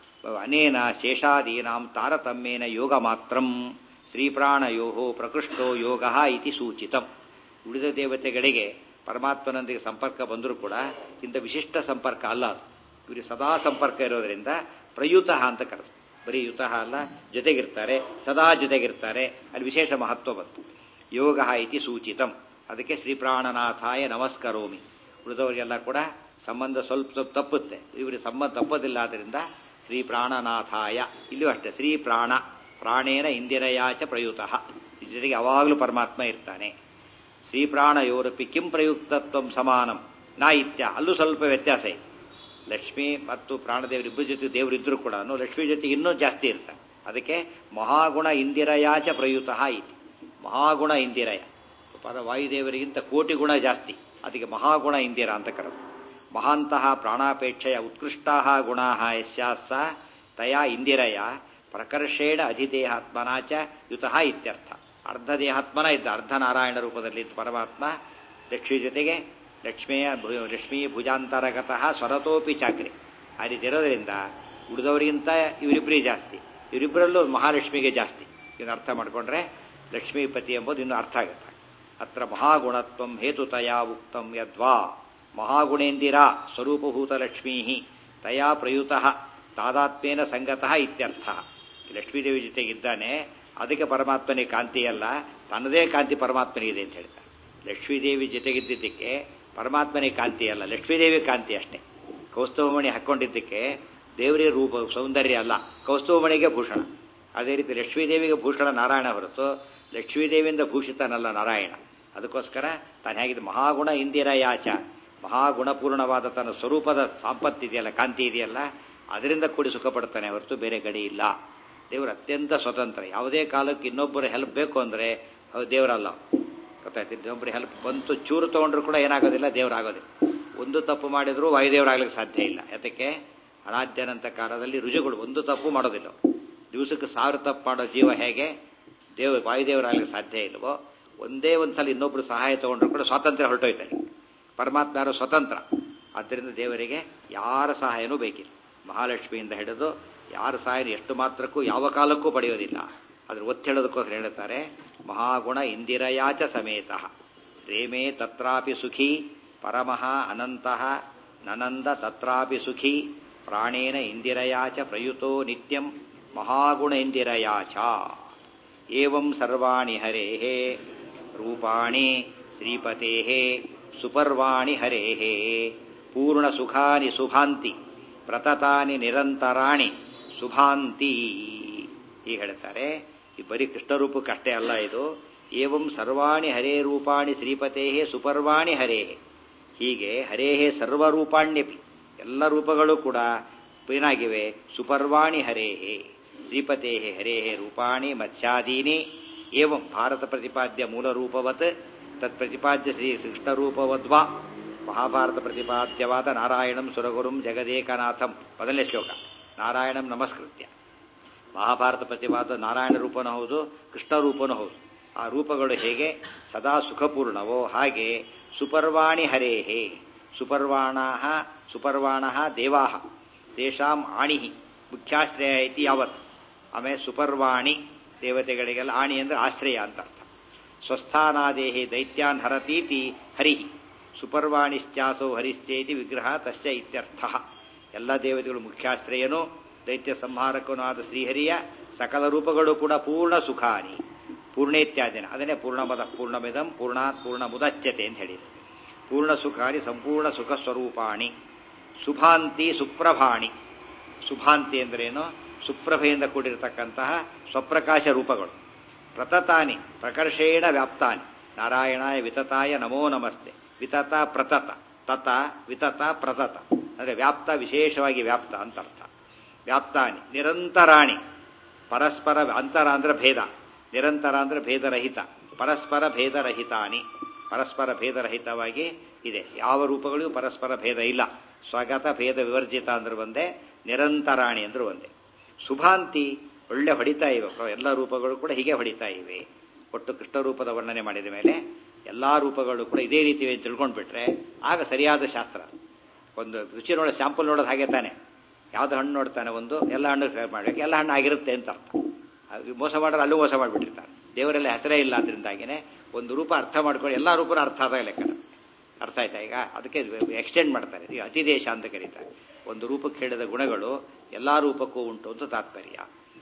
ಅನೇನ ಶೇಷಾದೀನಾಂ ತಾರತಮ್ಯೇನ ಯೋಗ ಮಾತ್ರಂ ಶ್ರೀಪ್ರಾಣಯೋ ಪ್ರಕೃಷ್ಟೋ ಯೋಗ ಇತಿ ಸೂಚಿತಂ ಉಳಿದ ದೇವತೆಗಳಿಗೆ ಪರಮಾತ್ಮನೊಂದಿಗೆ ಸಂಪರ್ಕ ಬಂದರೂ ಕೂಡ ಇಂಥ ವಿಶಿಷ್ಟ ಸಂಪರ್ಕ ಅಲ್ಲ ಅದು ಇವರಿಗೆ ಸದಾ ಸಂಪರ್ಕ ಇರೋದರಿಂದ ಪ್ರಯುತಃ ಅಂತ ಕರೆದು ಬರೀ ಯುತಃ ಅಲ್ಲ ಜೊತೆಗಿರ್ತಾರೆ ಸದಾ ಜೊತೆಗಿರ್ತಾರೆ ಅಲ್ಲಿ ವಿಶೇಷ ಮಹತ್ವ ಬಂತು ಯೋಗ ಇತಿ ಸೂಚಿತಂ ಅದಕ್ಕೆ ಶ್ರೀಪ್ರಾಣನಾಥಾಯ ನಮಸ್ಕರೋಮಿ ಉಳಿದವರಿಗೆಲ್ಲ ಕೂಡ ಸಂಬಂಧ ಸ್ವಲ್ಪ ಸ್ವಲ್ಪ ತಪ್ಪುತ್ತೆ ಇವರಿಗೆ ಸಂಬಂಧ ತಪ್ಪೋದಿಲ್ಲ ಆದ್ದರಿಂದ ಶ್ರೀ ಪ್ರಾಣನಾಥಾಯ ಇಲ್ಲಿಯೂ ಅಷ್ಟೇ ಶ್ರೀ ಪ್ರಾಣ ಪ್ರಾಣೇನ ಇಂದಿರಯಾಚ ಪ್ರಯುತಃ ಇದ್ರ ಜೊತೆಗೆ ಯಾವಾಗಲೂ ಪರಮಾತ್ಮ ಇರ್ತಾನೆ ಶ್ರೀ ಪ್ರಾಣಯೋರಪಿ ಕಿಂ ಪ್ರಯುಕ್ತತ್ವ ಸಮಾನಂ ನಾ ಇತ್ಯ ಅಲ್ಲೂ ಸ್ವಲ್ಪ ವ್ಯತ್ಯಾಸ ಇದೆ ಲಕ್ಷ್ಮಿ ಮತ್ತು ಪ್ರಾಣದೇವರಿಬ್ಬರ ಜೊತೆ ದೇವರಿದ್ದರೂ ಕೂಡ ಲಕ್ಷ್ಮಿ ಜೊತೆ ಇನ್ನೂ ಜಾಸ್ತಿ ಇರ್ತಾರೆ ಅದಕ್ಕೆ ಮಹಾಗುಣ ಇಂದಿರಯಾಚ ಪ್ರಯುತಃ ಇತಿ ಮಹಾಗುಣ ಇಂದಿರಯ ಪರ ವಾಯುದೇವರಿಗಿಂತ ಕೋಟಿ ಗುಣ ಜಾಸ್ತಿ ಅದಕ್ಕೆ ಮಹಾಗುಣ ಇಂದಿರ ಅಂತ ಕರೆದು ಮಹಾಂತಹ ಪ್ರಾಣಾಪೇಕ್ಷೆಯ ಉತ್ಕೃಷ್ಟಾ ಗುಣಾ ಯಸ್ಯಾಸ ತಯಾ ಇಂದಿರಯ ಪ್ರಕರ್ಷೇಣ ಅಧಿದೇಹಾತ್ಮನ ಚ ಯುತಃ ಇತ್ಯರ್ಥ ಅರ್ಧ ದೇಹಾತ್ಮನ ಇದ್ದ ಅರ್ಧ ನಾರಾಯಣ ರೂಪದಲ್ಲಿ ಇದ್ದ ಪರಮಾತ್ಮ ಲಕ್ಷ್ಮಿ ಜೊತೆಗೆ ಲಕ್ಷ್ಮಿಯ ಭು- ಲಕ್ಷ್ಮೀ ಭುಜಾಂತರಗತಃ ಸ್ವರತೋಪಿ ಚಾಕ್ರಿ ಆ ರೀತಿ ಇರೋದ್ರಿಂದ ಉಳಿದವರಿಗಿಂತ ಇವರಿಬ್ಬರಿಗೆ ಜಾಸ್ತಿ ಇವರಿಬ್ಬರಲ್ಲೂ ಮಹಾಲಕ್ಷ್ಮಿಗೆ ಜಾಸ್ತಿ ಇದನ್ನು ಅರ್ಥ ಮಾಡಿಕೊಂಡ್ರೆ ಲಕ್ಷ್ಮೀಪತಿ ಎಂಬುದು ಇನ್ನೂ ಅರ್ಥ ಆಗುತ್ತೆ ಅತ್ರ ಮಹಾಗುಣತ್ವಂ ಹೇತುತಯಾ ಉಕ್ತಂ ಯದ್ವಾ ಮಹಾಗುಣೇಂದಿರ ಸ್ವರೂಪಭೂತ ಲಕ್ಷ್ಮೀ ತಯಾ ಪ್ರಯುತಃ ತಾದಾತ್ಮೇನ ಸಂಗತಃ ಇತ್ಯರ್ಥ ಈ ಲಕ್ಷ್ಮೀದೇವಿ ಜೊತೆಗಿದ್ದಾನೆ ಅದಕ್ಕೆ ಪರಮಾತ್ಮನಿಗೆ ಕಾಂತಿ ಅಲ್ಲ ತನ್ನದೇ ಕಾಂತಿ ಪರಮಾತ್ಮನಿಗಿದೆ ಅಂತ ಹೇಳ್ತಾರೆ ಲಕ್ಷ್ಮೀದೇವಿ ಜೊತೆಗಿದ್ದಕ್ಕೆ ಪರಮಾತ್ಮನಿಗೆ ಕಾಂತಿ ಅಲ್ಲ ಲಕ್ಷ್ಮೀದೇವಿ ಕಾಂತಿ ಅಷ್ಟೇ ಕೌಸ್ತವಮಣಿ ಹಾಕ್ಕೊಂಡಿದ್ದಕ್ಕೆ ದೇವರಿಗೆ ರೂಪ ಸೌಂದರ್ಯ ಅಲ್ಲ ಕೌಸ್ತವಮಣಿಗೆ ಭೂಷಣ ಅದೇ ರೀತಿ ಲಕ್ಷ್ಮೀದೇವಿಗೆ ಭೂಷಣ ನಾರಾಯಣ ಹೊರತು ಲಕ್ಷ್ಮೀದೇವಿಯಿಂದ ಭೂಷಿತನಲ್ಲ ನಾರಾಯಣ ಅದಕ್ಕೋಸ್ಕರ ತಾನು ಹೇಗಿದ್ದು ಮಹಾಗುಣ ಇಂದಿರ ಯಾಚ ಮಹಾಗುಣಪೂರ್ಣವಾದ ತನ್ನ ಸ್ವರೂಪದ ಸಂಪತ್ತು ಇದೆಯಲ್ಲ ಕಾಂತಿ ಇದೆಯಲ್ಲ ಅದರಿಂದ ಕೂಡಿ ಸುಖ ಪಡ್ತಾನೆ ಹೊರತು ಬೇರೆ ಗಡಿ ಇಲ್ಲ ದೇವರು ಅತ್ಯಂತ ಸ್ವತಂತ್ರ ಯಾವುದೇ ಕಾಲಕ್ಕೆ ಇನ್ನೊಬ್ಬರ ಹೆಲ್ಪ್ ಬೇಕು ಅಂದರೆ ಅದು ದೇವರಲ್ಲ ಗೊತ್ತಾಯ್ತು ಇನ್ನೊಬ್ಬರ ಹೆಲ್ಪ್ ಬಂತು ಚೂರು ತಗೊಂಡ್ರು ಕೂಡ ಏನಾಗೋದಿಲ್ಲ ದೇವರಾಗೋದಿಲ್ಲ ಒಂದು ತಪ್ಪು ಮಾಡಿದ್ರು ವಾಯುದೇವರಾಗ್ಲಿಕ್ಕೆ ಸಾಧ್ಯ ಇಲ್ಲ ಯಾತಕ್ಕೆ ಅನಾದ್ಯನಂತ ಕಾಲದಲ್ಲಿ ರುಜುಗಳು ಒಂದು ತಪ್ಪು ಮಾಡೋದಿಲ್ಲ ದಿವಸಕ್ಕೆ ಸಾವಿರ ತಪ್ಪು ಮಾಡೋ ಜೀವ ಹೇಗೆ ದೇವ ವಾಯುದೇವರಾಗ್ಲಿಕ್ಕೆ ಸಾಧ್ಯ ಇಲ್ವೋ ಒಂದೇ ಒಂದು ಸಲ ಇನ್ನೊಬ್ರು ಸಹಾಯ ತಗೊಂಡ್ರು ಕೂಡ ಸ್ವಾತಂತ್ರ್ಯ ಹೊರಟೋಯ್ತಾರೆ ಪರಮಾತ್ಮ ಯಾರು ಸ್ವತಂತ್ರ ಆದ್ದರಿಂದ ದೇವರಿಗೆ ಯಾರ ಸಹಾಯನೂ ಬೇಕಿಲ್ಲ ಮಹಾಲಕ್ಷ್ಮಿಯಿಂದ ಹಿಡಿದು ಯಾರ ಸಹಾಯ ಎಷ್ಟು ಮಾತ್ರಕ್ಕೂ ಯಾವ ಕಾಲಕ್ಕೂ ಪಡೆಯೋದಿಲ್ಲ ಅದ್ರ ಒತ್ತೇಳೋದಕ್ಕೋಸ್ಕರ ಹೇಳ್ತಾರೆ ಮಹಾಗುಣ ಇಂದಿರಯಾಚ ಸಮೇತ ರೇಮೇ ತತ್ರಾಪಿ ಸುಖಿ ಪರಮಃ ಅನಂತಃ ನನಂದ ತತ್ರಾಪಿ ಸುಖಿ ಪ್ರಾಣೇನ ಇಂದಿರಯಾಚ ಪ್ರಯುತೋ ನಿತ್ಯಂ ಮಹಾಗುಣ ಇಂದಿರಯಾಚ ಏವಂ ಸರ್ವಾಣಿ ಹರೇಃ ರೂಪಾಣಿ ಶ್ರೀಪತೇಃ ಸುಪರ್ವಾಣಿ ಹರೇಃ ಪೂರ್ಣಸುಖಾನಿ ಶುಭಾಂತಿ ಪ್ರತತಾನಿ ನಿರಂತರಾಣಿ ಶುಭಾಂತಿ ಹೀಗೆ ಹೇಳ್ತಾರೆ ಈ ಬರೀ ಕೃಷ್ಣರೂಪಕ್ಕಷ್ಟೇ ಅಲ್ಲ ಇದು ಏವಂ ಸರ್ವಾಣಿ ಹರೇ ರೂಪಾಣಿ ಶ್ರೀಪತೇಹೇ ಸುಪರ್ವಾಣಿ ಹರೇಹೇ ಹೀಗೆ ಹರೇಹೇ ಸರ್ವರೂಪಾಣ್ಯಪಿ ಎಲ್ಲ ರೂಪಗಳು ಕೂಡ ಏನಾಗಿವೆ ಸುಪರ್ವಾಣಿ ಹರೇಹೇ ಶ್ರೀಪತೇಹೇ ಹರೇಹೇ ರೂಪಾಣಿ ಮತ್ಸ್ಯಾದೀನಿ ಏವಂ ಭಾರತ ಪ್ರತಿಪಾದ್ಯ ಮೂಲರೂಪವತ್ ತತ್ ಪ್ರತಿಪಾದ್ಯ ಶ್ರೀ ಕೃಷ್ಣರೂಪವದ್ವಾ ಮಹಾಭಾರತ ಪ್ರತಿಪಾದ್ಯವಾದ ನಾರಾಯಣಂ ಸುರಗುರುಂ ಜಗದೇಕನಾಥಂ ಮೊದಲನೇ ಶ್ಲೋಕ ನಾರಾಯಣಂ ನಮಸ್ಕೃತ್ಯ ಮಹಾಭಾರತ ಪ್ರತಿಪಾದ ನಾರಾಯಣ ರೂಪನೂ ಹೌದು ಕೃಷ್ಣ ರೂಪನೂ ಹೌದು ಆ ರೂಪಗಳು ಹೇಗೆ ಸದಾ ಸುಖಪೂರ್ಣವೋ ಹಾಗೆ ಸುಪರ್ವಾಣಿ ಹರೇಹೇ ಸುಪರ್ವಾಣ ಸುಪರ್ವಾಣ ದೇವಾ ತೇಷಾಂ ಆಣಿ ಮುಖ್ಯಾಶ್ರಯ ಐತಿ ಯಾವತ್ ಆಮೇಲೆ ಸುಪರ್ವಾಣಿ ದೇವತೆಗಳಿಗೆಲ್ಲ ಆಣಿ ಅಂದ್ರೆ ಆಶ್ರಯ ಅಂತ ಅರ್ಥ ಸ್ವಸ್ಥಾನಾದೇಹಿ ದೈತ್ಯಾನ್ ಹರತೀತಿ ಹರಿಹಿ ಸುಪರ್ವಾಣಿಶ್ಚಾಸೋ ಹರಿಶ್ಚೇತಿ ವಿಗ್ರಹ ತಸ್ಯ ಇತ್ಯರ್ಥ ಎಲ್ಲ ದೇವತೆಗಳು ಮುಖ್ಯಾಶ್ರಯನು ದೈತ್ಯ ಸಂಹಾರಕನೂ ಆದ ಶ್ರೀಹರಿಯ ಸಕಲ ರೂಪಗಳು ಕೂಡ ಪೂರ್ಣ ಸುಖಾನಿ ಪೂರ್ಣೇತ್ಯಾದಿನ ಅದನ್ನೇ ಪೂರ್ಣಮದ ಪೂರ್ಣಮಿದಂ ಪೂರ್ಣಾತ್ ಪೂರ್ಣ ಮುದಚ್ಯತೆ ಅಂತ ಹೇಳಿದ್ರು ಪೂರ್ಣ ಸುಖಾನಿ ಸಂಪೂರ್ಣ ಸುಖ ಸ್ವರೂಪಾಣಿ ಸುಭಾಂತಿ ಸುಪ್ರಭಾಣಿ ಸುಭಾಂತಿ ಅಂದ್ರೇನು ಸುಪ್ರಭೆಯಿಂದ ಕೂಡಿರತಕ್ಕಂತಹ ಸ್ವಪ್ರಕಾಶ ರೂಪಗಳು ಪ್ರತತಾನಿ ಪ್ರಕರ್ಷೇಣ ವ್ಯಾಪ್ತಾನಿ ನಾರಾಯಣಾಯ ವಿತತಾಯ ನಮೋ ನಮಸ್ತೆ ವಿತತ ಪ್ರತತ ತತ ವಿತತ ಪ್ರತತ ಅಂದರೆ ವ್ಯಾಪ್ತ ವಿಶೇಷವಾಗಿ ವ್ಯಾಪ್ತ ಅಂತ ಅರ್ಥ ವ್ಯಾಪ್ತಾನಿ ನಿರಂತರಾಣಿ ಪರಸ್ಪರ ಅಂತರ ಅಂದ್ರೆ ಭೇದ ನಿರಂತರ ಅಂದ್ರೆ ಭೇದರಹಿತ ಪರಸ್ಪರ ಭೇದರಹಿತಾನಿ ಪರಸ್ಪರ ಭೇದರಹಿತವಾಗಿ ಇದೆ ಯಾವ ರೂಪಗಳಿಗೂ ಪರಸ್ಪರ ಭೇದ ಇಲ್ಲ ಸ್ವಗತ ಭೇದ ವಿವರ್ಜಿತ ಅಂದ್ರೆ ಒಂದೇ ನಿರಂತರಾಣಿ ಅಂದ್ರೆ ಒಂದೇ ಶುಭಾಂತಿ ಒಳ್ಳೆ ಹೊಡಿತಾ ಇವೆ ಎಲ್ಲ ರೂಪಗಳು ಕೂಡ ಹೀಗೆ ಹೊಡಿತಾ ಇವೆ ಒಟ್ಟು ಕೃಷ್ಣ ರೂಪದ ವರ್ಣನೆ ಮಾಡಿದ ಮೇಲೆ ಎಲ್ಲಾ ರೂಪಗಳು ಕೂಡ ಇದೇ ರೀತಿ ತಿಳ್ಕೊಂಡ್ಬಿಟ್ರೆ ಆಗ ಸರಿಯಾದ ಶಾಸ್ತ್ರ ಒಂದು ರುಚಿ ನೋಡೋ ಸ್ಯಾಂಪಲ್ ನೋಡೋದು ಹಾಗೆ ತಾನೆ ಯಾವ್ದು ಹಣ್ಣು ನೋಡ್ತಾನೆ ಒಂದು ಎಲ್ಲ ಹಣ್ಣು ಮಾಡ್ಬೇಕು ಎಲ್ಲ ಹಣ್ಣು ಆಗಿರುತ್ತೆ ಅಂತ ಅರ್ಥ ಅದು ಮೋಸ ಮಾಡೋರು ಅಲ್ಲೂ ಮೋಸ ಮಾಡಿಬಿಟ್ಟಿರ್ತಾರೆ ದೇವರೆಲ್ಲ ಹೆಸರೇ ಇಲ್ಲ ಅದರಿಂದಾಗಿನೇ ಒಂದು ರೂಪ ಅರ್ಥ ಮಾಡ್ಕೊಂಡು ಎಲ್ಲ ರೂಪನ ಅರ್ಥ ಆದಾಗ ಲೆಕ್ಕ ಅರ್ಥ ಆಯ್ತಾ ಈಗ ಅದಕ್ಕೆ ಎಕ್ಸ್ಟೆಂಡ್ ಮಾಡ್ತಾರೆ ಈಗ ಅತಿದೇಶ ಅಂತ ಕರೀತಾರೆ ಒಂದು ರೂಪಕ್ಕೆ ಹೇಳಿದ ಗುಣಗಳು ಎಲ್ಲಾ ರೂಪಕ್ಕೂ ಉಂಟು ಅಂತ ತಾತ್ಪರ್ಯ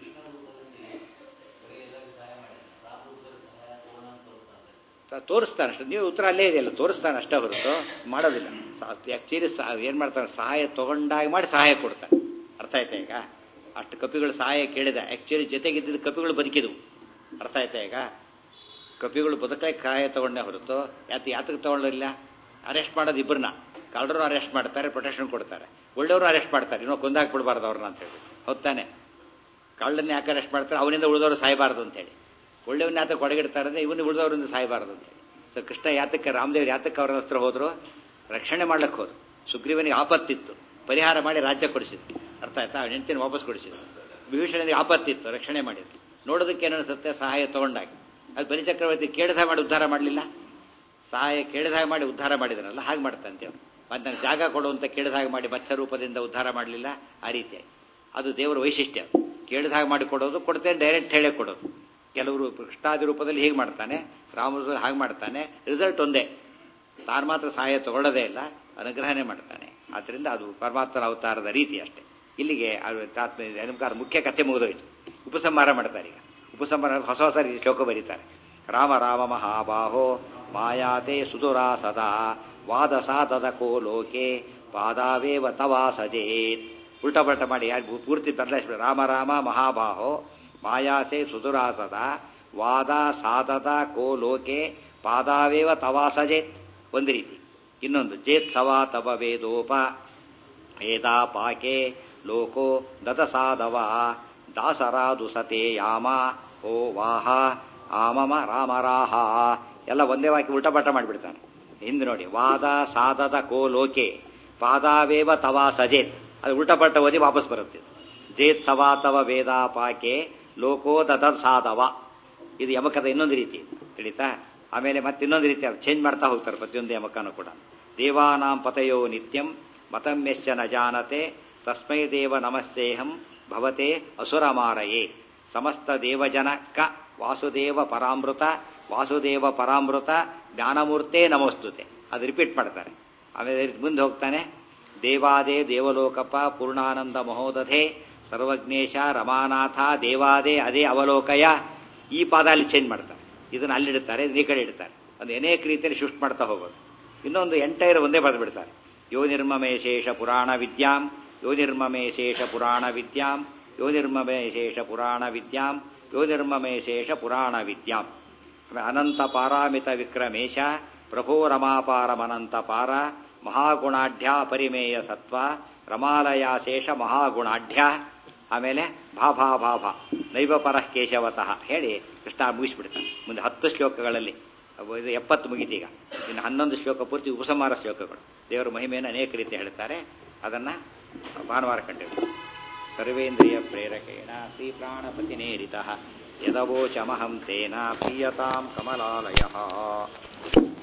ತೋರಿಸ್ತಾನೆ ಅಷ್ಟೇ ನೀವು ಉತ್ತರ ಅಲ್ಲೇ ಇದೆಯಲ್ಲ ತೋರಿಸ್ತಾನೆ ಅಷ್ಟೇ ಹೊರತು ಮಾಡೋದಿಲ್ಲ ಆಕ್ಚುಲಿ ಏನ್ ಮಾಡ್ತಾನೆ ಸಹಾಯ ತಗೊಂಡಾಗ ಮಾಡಿ ಸಹಾಯ ಕೊಡ್ತಾನೆ ಅರ್ಥ ಆಯ್ತಾ ಈಗ ಅಷ್ಟು ಕಪಿಗಳು ಸಹಾಯ ಕೇಳಿದ ಆಕ್ಚುಲಿ ಜೊತೆಗಿದ್ದ ಕಪಿಗಳು ಬದುಕಿದ್ವು ಅರ್ಥ ಆಯ್ತಾ ಈಗ ಕಪಿಗಳು ಬದುಕಲಿಕ್ಕೆ ಸಹಾಯ ತಗೊಂಡೇ ಹೊರತು ಯಾತ ಯಾತಕ್ಕೆ ತಗೊಳ್ಳಲಿಲ್ಲ ಅರೆಸ್ಟ್ ಮಾಡೋದು ಇಬ್ಬರನ್ನ ಕಳ್ಳರು ಅರೆಸ್ಟ್ ಮಾಡ್ತಾರೆ ಪ್ರೊಟೆಕ್ಷನ್ ಕೊಡ್ತಾರೆ ಒಳ್ಳೆಯವರು ಅರೆಸ್ಟ್ ಮಾಡ್ತಾರೆ ಇನ್ನೂ ಕೊಂದಾಕ್ಬಿಡ್ಬಾರ್ದು ಅವ್ರನ್ನ ಅಂತ ಹೇಳಿ ಹೊತ್ತಾನೆ ಕಳ್ಳನ್ನ ಯಾಕೆ ಅರೆಸ್ಟ್ ಮಾಡ್ತಾರೆ ಅವನಿಂದ ಉಳಿದವರು ಸಾಯಬಾರ್ದು ಅಂತ ಹೇಳಿ ಒಳ್ಳೆಯವನ್ನ ಯಾತಕ್ಕೆ ಹೊಡಗಿಡ್ತಾರೆ ಅಂದ್ರೆ ಇವನು ಉಳಿದವರಿಂದ ಸಾಯಬಾರದು ಅಂತ ಹೇಳಿ ಸೊ ಕೃಷ್ಣ ಯಾತಕ್ಕೆ ರಾಮದೇವ್ರು ಯಾತಕ್ಕೆ ಅವರ ಹತ್ರ ಹೋದ್ರು ರಕ್ಷಣೆ ಮಾಡ್ಲಿಕ್ಕೆ ಹೋದ್ರು ಸುಗ್ರೀವನಿಗೆ ಆಪತ್ತಿತ್ತು ಪರಿಹಾರ ಮಾಡಿ ರಾಜ್ಯ ಕೊಡಿಸಿದ್ರು ಅರ್ಥ ಆಯ್ತಾ ಹೆಂಡತಿನ ವಾಪಸ್ ಕೊಡಿಸಿದ್ರು ವಿಭೀಷಣನಿಗೆ ಆಪತ್ತಿತ್ತು ರಕ್ಷಣೆ ಮಾಡಿದ್ರು ನೋಡೋದಕ್ಕೆ ಏನನ್ಸುತ್ತೆ ಸಹಾಯ ತಗೊಂಡಾಗ ಅದು ಬಲಿಚಕ್ರವರ್ತಿ ಕೇಳಿದ ಮಾಡಿ ಉದ್ಧಾರ ಮಾಡಲಿಲ್ಲ ಸಹಾಯ ಕೇಳಿದಾಗ ಮಾಡಿ ಉದ್ಧಾರ ಮಾಡಿದನಲ್ಲ ಹಾಗೆ ಮಾಡ್ತಾನೆ ದೇವರು ಮತ್ತೆ ನನಗೆ ಜಾಗ ಕೊಡುವಂತ ಕೇಳಿದಾಗ ಮಾಡಿ ಮತ್ಸ್ಯ ರೂಪದಿಂದ ಉದ್ಧಾರ ಮಾಡಲಿಲ್ಲ ಆ ರೀತಿಯಾಗಿ ಅದು ದೇವರ ವೈಶಿಷ್ಟ್ಯ ಕೇಳಿದಾಗ ಮಾಡಿ ಕೊಡೋದು ಕೊಡ್ತೇನೆ ಡೈರೆಕ್ಟ್ ಹೇಳೇ ಕೊಡೋದು ಕೆಲವರು ಕೃಷ್ಣಾದಿ ರೂಪದಲ್ಲಿ ಹೀಗೆ ಮಾಡ್ತಾನೆ ರಾಮರೂಪದಲ್ಲಿ ಹಾಗೆ ಮಾಡ್ತಾನೆ ರಿಸಲ್ಟ್ ಒಂದೇ ತಾನು ಮಾತ್ರ ಸಹಾಯ ತಗೊಳ್ಳೋದೇ ಇಲ್ಲ ಅನುಗ್ರಹಣೆ ಮಾಡ್ತಾನೆ ಆದ್ದರಿಂದ ಅದು ಪರಮಾತ್ಮನ ಅವತಾರದ ರೀತಿ ಅಷ್ಟೇ ಇಲ್ಲಿಗೆ ನಮಕಾರ ಮುಖ್ಯ ಕಥೆ ಮುಗಿದೋಯ್ತು ಉಪಸಂಹಾರ ಮಾಡ್ತಾರೆ ಈಗ ಉಪಸಂಹಾರ ಹೊಸ ಹೊಸ ರೀತಿ ಶ್ಲೋಕ ಬರೀತಾರೆ ರಾಮ ರಾಮ ಮಹಾಬಾಹೋ ಮಾಯಾತೆ ಸುದುರಾ ಸದಾ ವಾದ ಸಾಧದ ಕೋ ಲೋಕೆ ಪಾದಾವೇವ ತವಾ ಸಜೇತ್ ಉಲ್ಟಾ ಪಲ್ಟ ಮಾಡಿ ಯಾರು ಪೂರ್ತಿ ಬದಲಾಯಿಸ್ಬಿಡ ರಾಮ ರಾಮ ಮಹಾಬಾಹೋ ಮಾಯಾಸೆ ಸುದುರಾಸದ ವಾದ ಸಾಧದ ಕೋ ಲೋಕೆ ಪಾದಾವೇವ ತವಾ ಸಜೇತ್ ಒಂದು ರೀತಿ ಇನ್ನೊಂದು ಜೇತ್ ಸವಾ ತವ ವೇದೋಪ ವೇದಾ ಪಾಕೆ ಲೋಕೋ ದತ ಸಾಧವ ದಾಸರಾದು ಸತೆ ಯಾಮ ಓ ವಾಹ ಆಮಮ ರಾಮರಾಹ ಎಲ್ಲ ಒಂದೇ ವಾಕ್ಯ ಉಲ್ಟಪಟ ಮಾಡಿಬಿಡ್ತಾನೆ ಹಿಂದೆ ನೋಡಿ ವಾದ ಸಾಧದ ಕೋ ಲೋಕೆ ಪಾದಾವೇವ ತವಾ ಸಜೇತ್ ಅದು ಉಲ್ಟಪಟ್ಟ ಓದಿ ವಾಪಸ್ ಬರುತ್ತೆ ಜೇತ್ ಸವಾ ತವ ವೇದ ಪಾಕೆ ಲೋಕೋ ದತ ಸಾಧವ ಇದು ಯಮಕದ ಇನ್ನೊಂದು ರೀತಿ ತಿಳಿತಾ ಆಮೇಲೆ ಮತ್ತೆ ಇನ್ನೊಂದು ರೀತಿ ಚೇಂಜ್ ಮಾಡ್ತಾ ಹೋಗ್ತಾರೆ ಪ್ರತಿಯೊಂದು ಯಮಕನೂ ಕೂಡ ದೇವಾನಾಂ ಪತಯೋ ನಿತ್ಯಂ ಮತಂ ಯಶ್ಚ ನ ಜಾನತೆ ತಸ್ಮೈ ದೇವ ನಮಸ್ತೇಹಂ ಭವತೆ ಅಸುರಮಾರಯೇ ಸಮಸ್ತ ದೇವಜನ ಕ ವಾಸುದೇವ ಪರಾಮೃತ ವಾಸುದೇವ ಪರಾಮೃತ ಜ್ಞಾನಮೂರ್ತೆ ನಮೋಸ್ತುತೆ ಅದು ರಿಪೀಟ್ ಮಾಡ್ತಾರೆ ಆಮೇಲೆ ಮುಂದೆ ಹೋಗ್ತಾನೆ ದೇವಾದೇ ದೇವಲೋಕಪ ಪೂರ್ಣಾನಂದ ಮಹೋದಧೆ ಸರ್ವಜ್ಞೇಶ ರಮಾನಾಥ ದೇವಾದೇ ಅದೇ ಅವಲೋಕಯ ಈ ಪಾದ ಅಲ್ಲಿ ಚೇಂಜ್ ಮಾಡ್ತಾರೆ ಇದನ್ನ ಅಲ್ಲಿಡ್ತಾರೆ ಇದನ್ನ ಈ ಕಡೆ ಇಡ್ತಾರೆ ಒಂದು ಅನೇಕ ರೀತಿಯಲ್ಲಿ ಶಿಫ್ಟ್ ಮಾಡ್ತಾ ಹೋಗೋದು ಇನ್ನೊಂದು ಎಂಟೈರ್ ಒಂದೇ ಬರೆದು ಬಿಡ್ತಾರೆ ಯೋ ನಿರ್ಮಮೇ ಶೇಷ ಪುರಾಣ ವಿದ್ಯಾಂ ಯೋ ನಿರ್ಮಮೇ ಶೇಷ ಪುರಾಣ ವಿದ್ಯಾಂ ಯೋ ನಿರ್ಮಮೇ ಶೇಷ ಪುರಾಣ ವಿದ್ಯಾಂ ಯೋ ನಿರ್ಮಮೇ ಶೇಷ ಪುರಾಣ ವಿದ್ಯಾಂ ಅನಂತ ಪಾರಾಮಿತ ವಿಕ್ರಮೇಶ ಪ್ರಭೋ ರಮಾಪಾರಮನಂತ ಪಾರ ಮಹಾಗುಣಾಢ್ಯ ಪರಿಮೇಯ ಸತ್ವ ರಮಾಲಯ ಶೇಷ ಮಹಾಗುಣಾಢ್ಯ ಆಮೇಲೆ ಭಾ ಭಾ ಭಾ ಭಾ ನೈವ ಪರ ಕೇಶವತಃ ಹೇಳಿ ಕೃಷ್ಣ ಮುಗಿಸ್ಬಿಡ್ತಾನೆ ಮುಂದೆ ಹತ್ತು ಶ್ಲೋಕಗಳಲ್ಲಿ ಇದು ಎಪ್ಪತ್ತು ಮುಗಿತೀಗ ಇನ್ನು ಹನ್ನೊಂದು ಶ್ಲೋಕ ಪೂರ್ತಿ ಉಪಸಂಹಾರ ಶ್ಲೋಕಗಳು ದೇವರ ಮಹಿಮೆಯನ್ನು ಅನೇಕ ರೀತಿ ಹೇಳ್ತಾರೆ ಅದನ್ನ ಭಾನುವಾರ ಕಂಡಿವೆ ಸರ್ವೇಂದ್ರಿಯ ಪ್ರೇರಕೇಣ ಶ್ರೀ ಪ್ರಾಣಪತಿನೇರಿತ ಯದವೋಚಮಹಂ ತೇನ ಪ್ರೀಯತಾಂ ಕಮಲಾಲಯ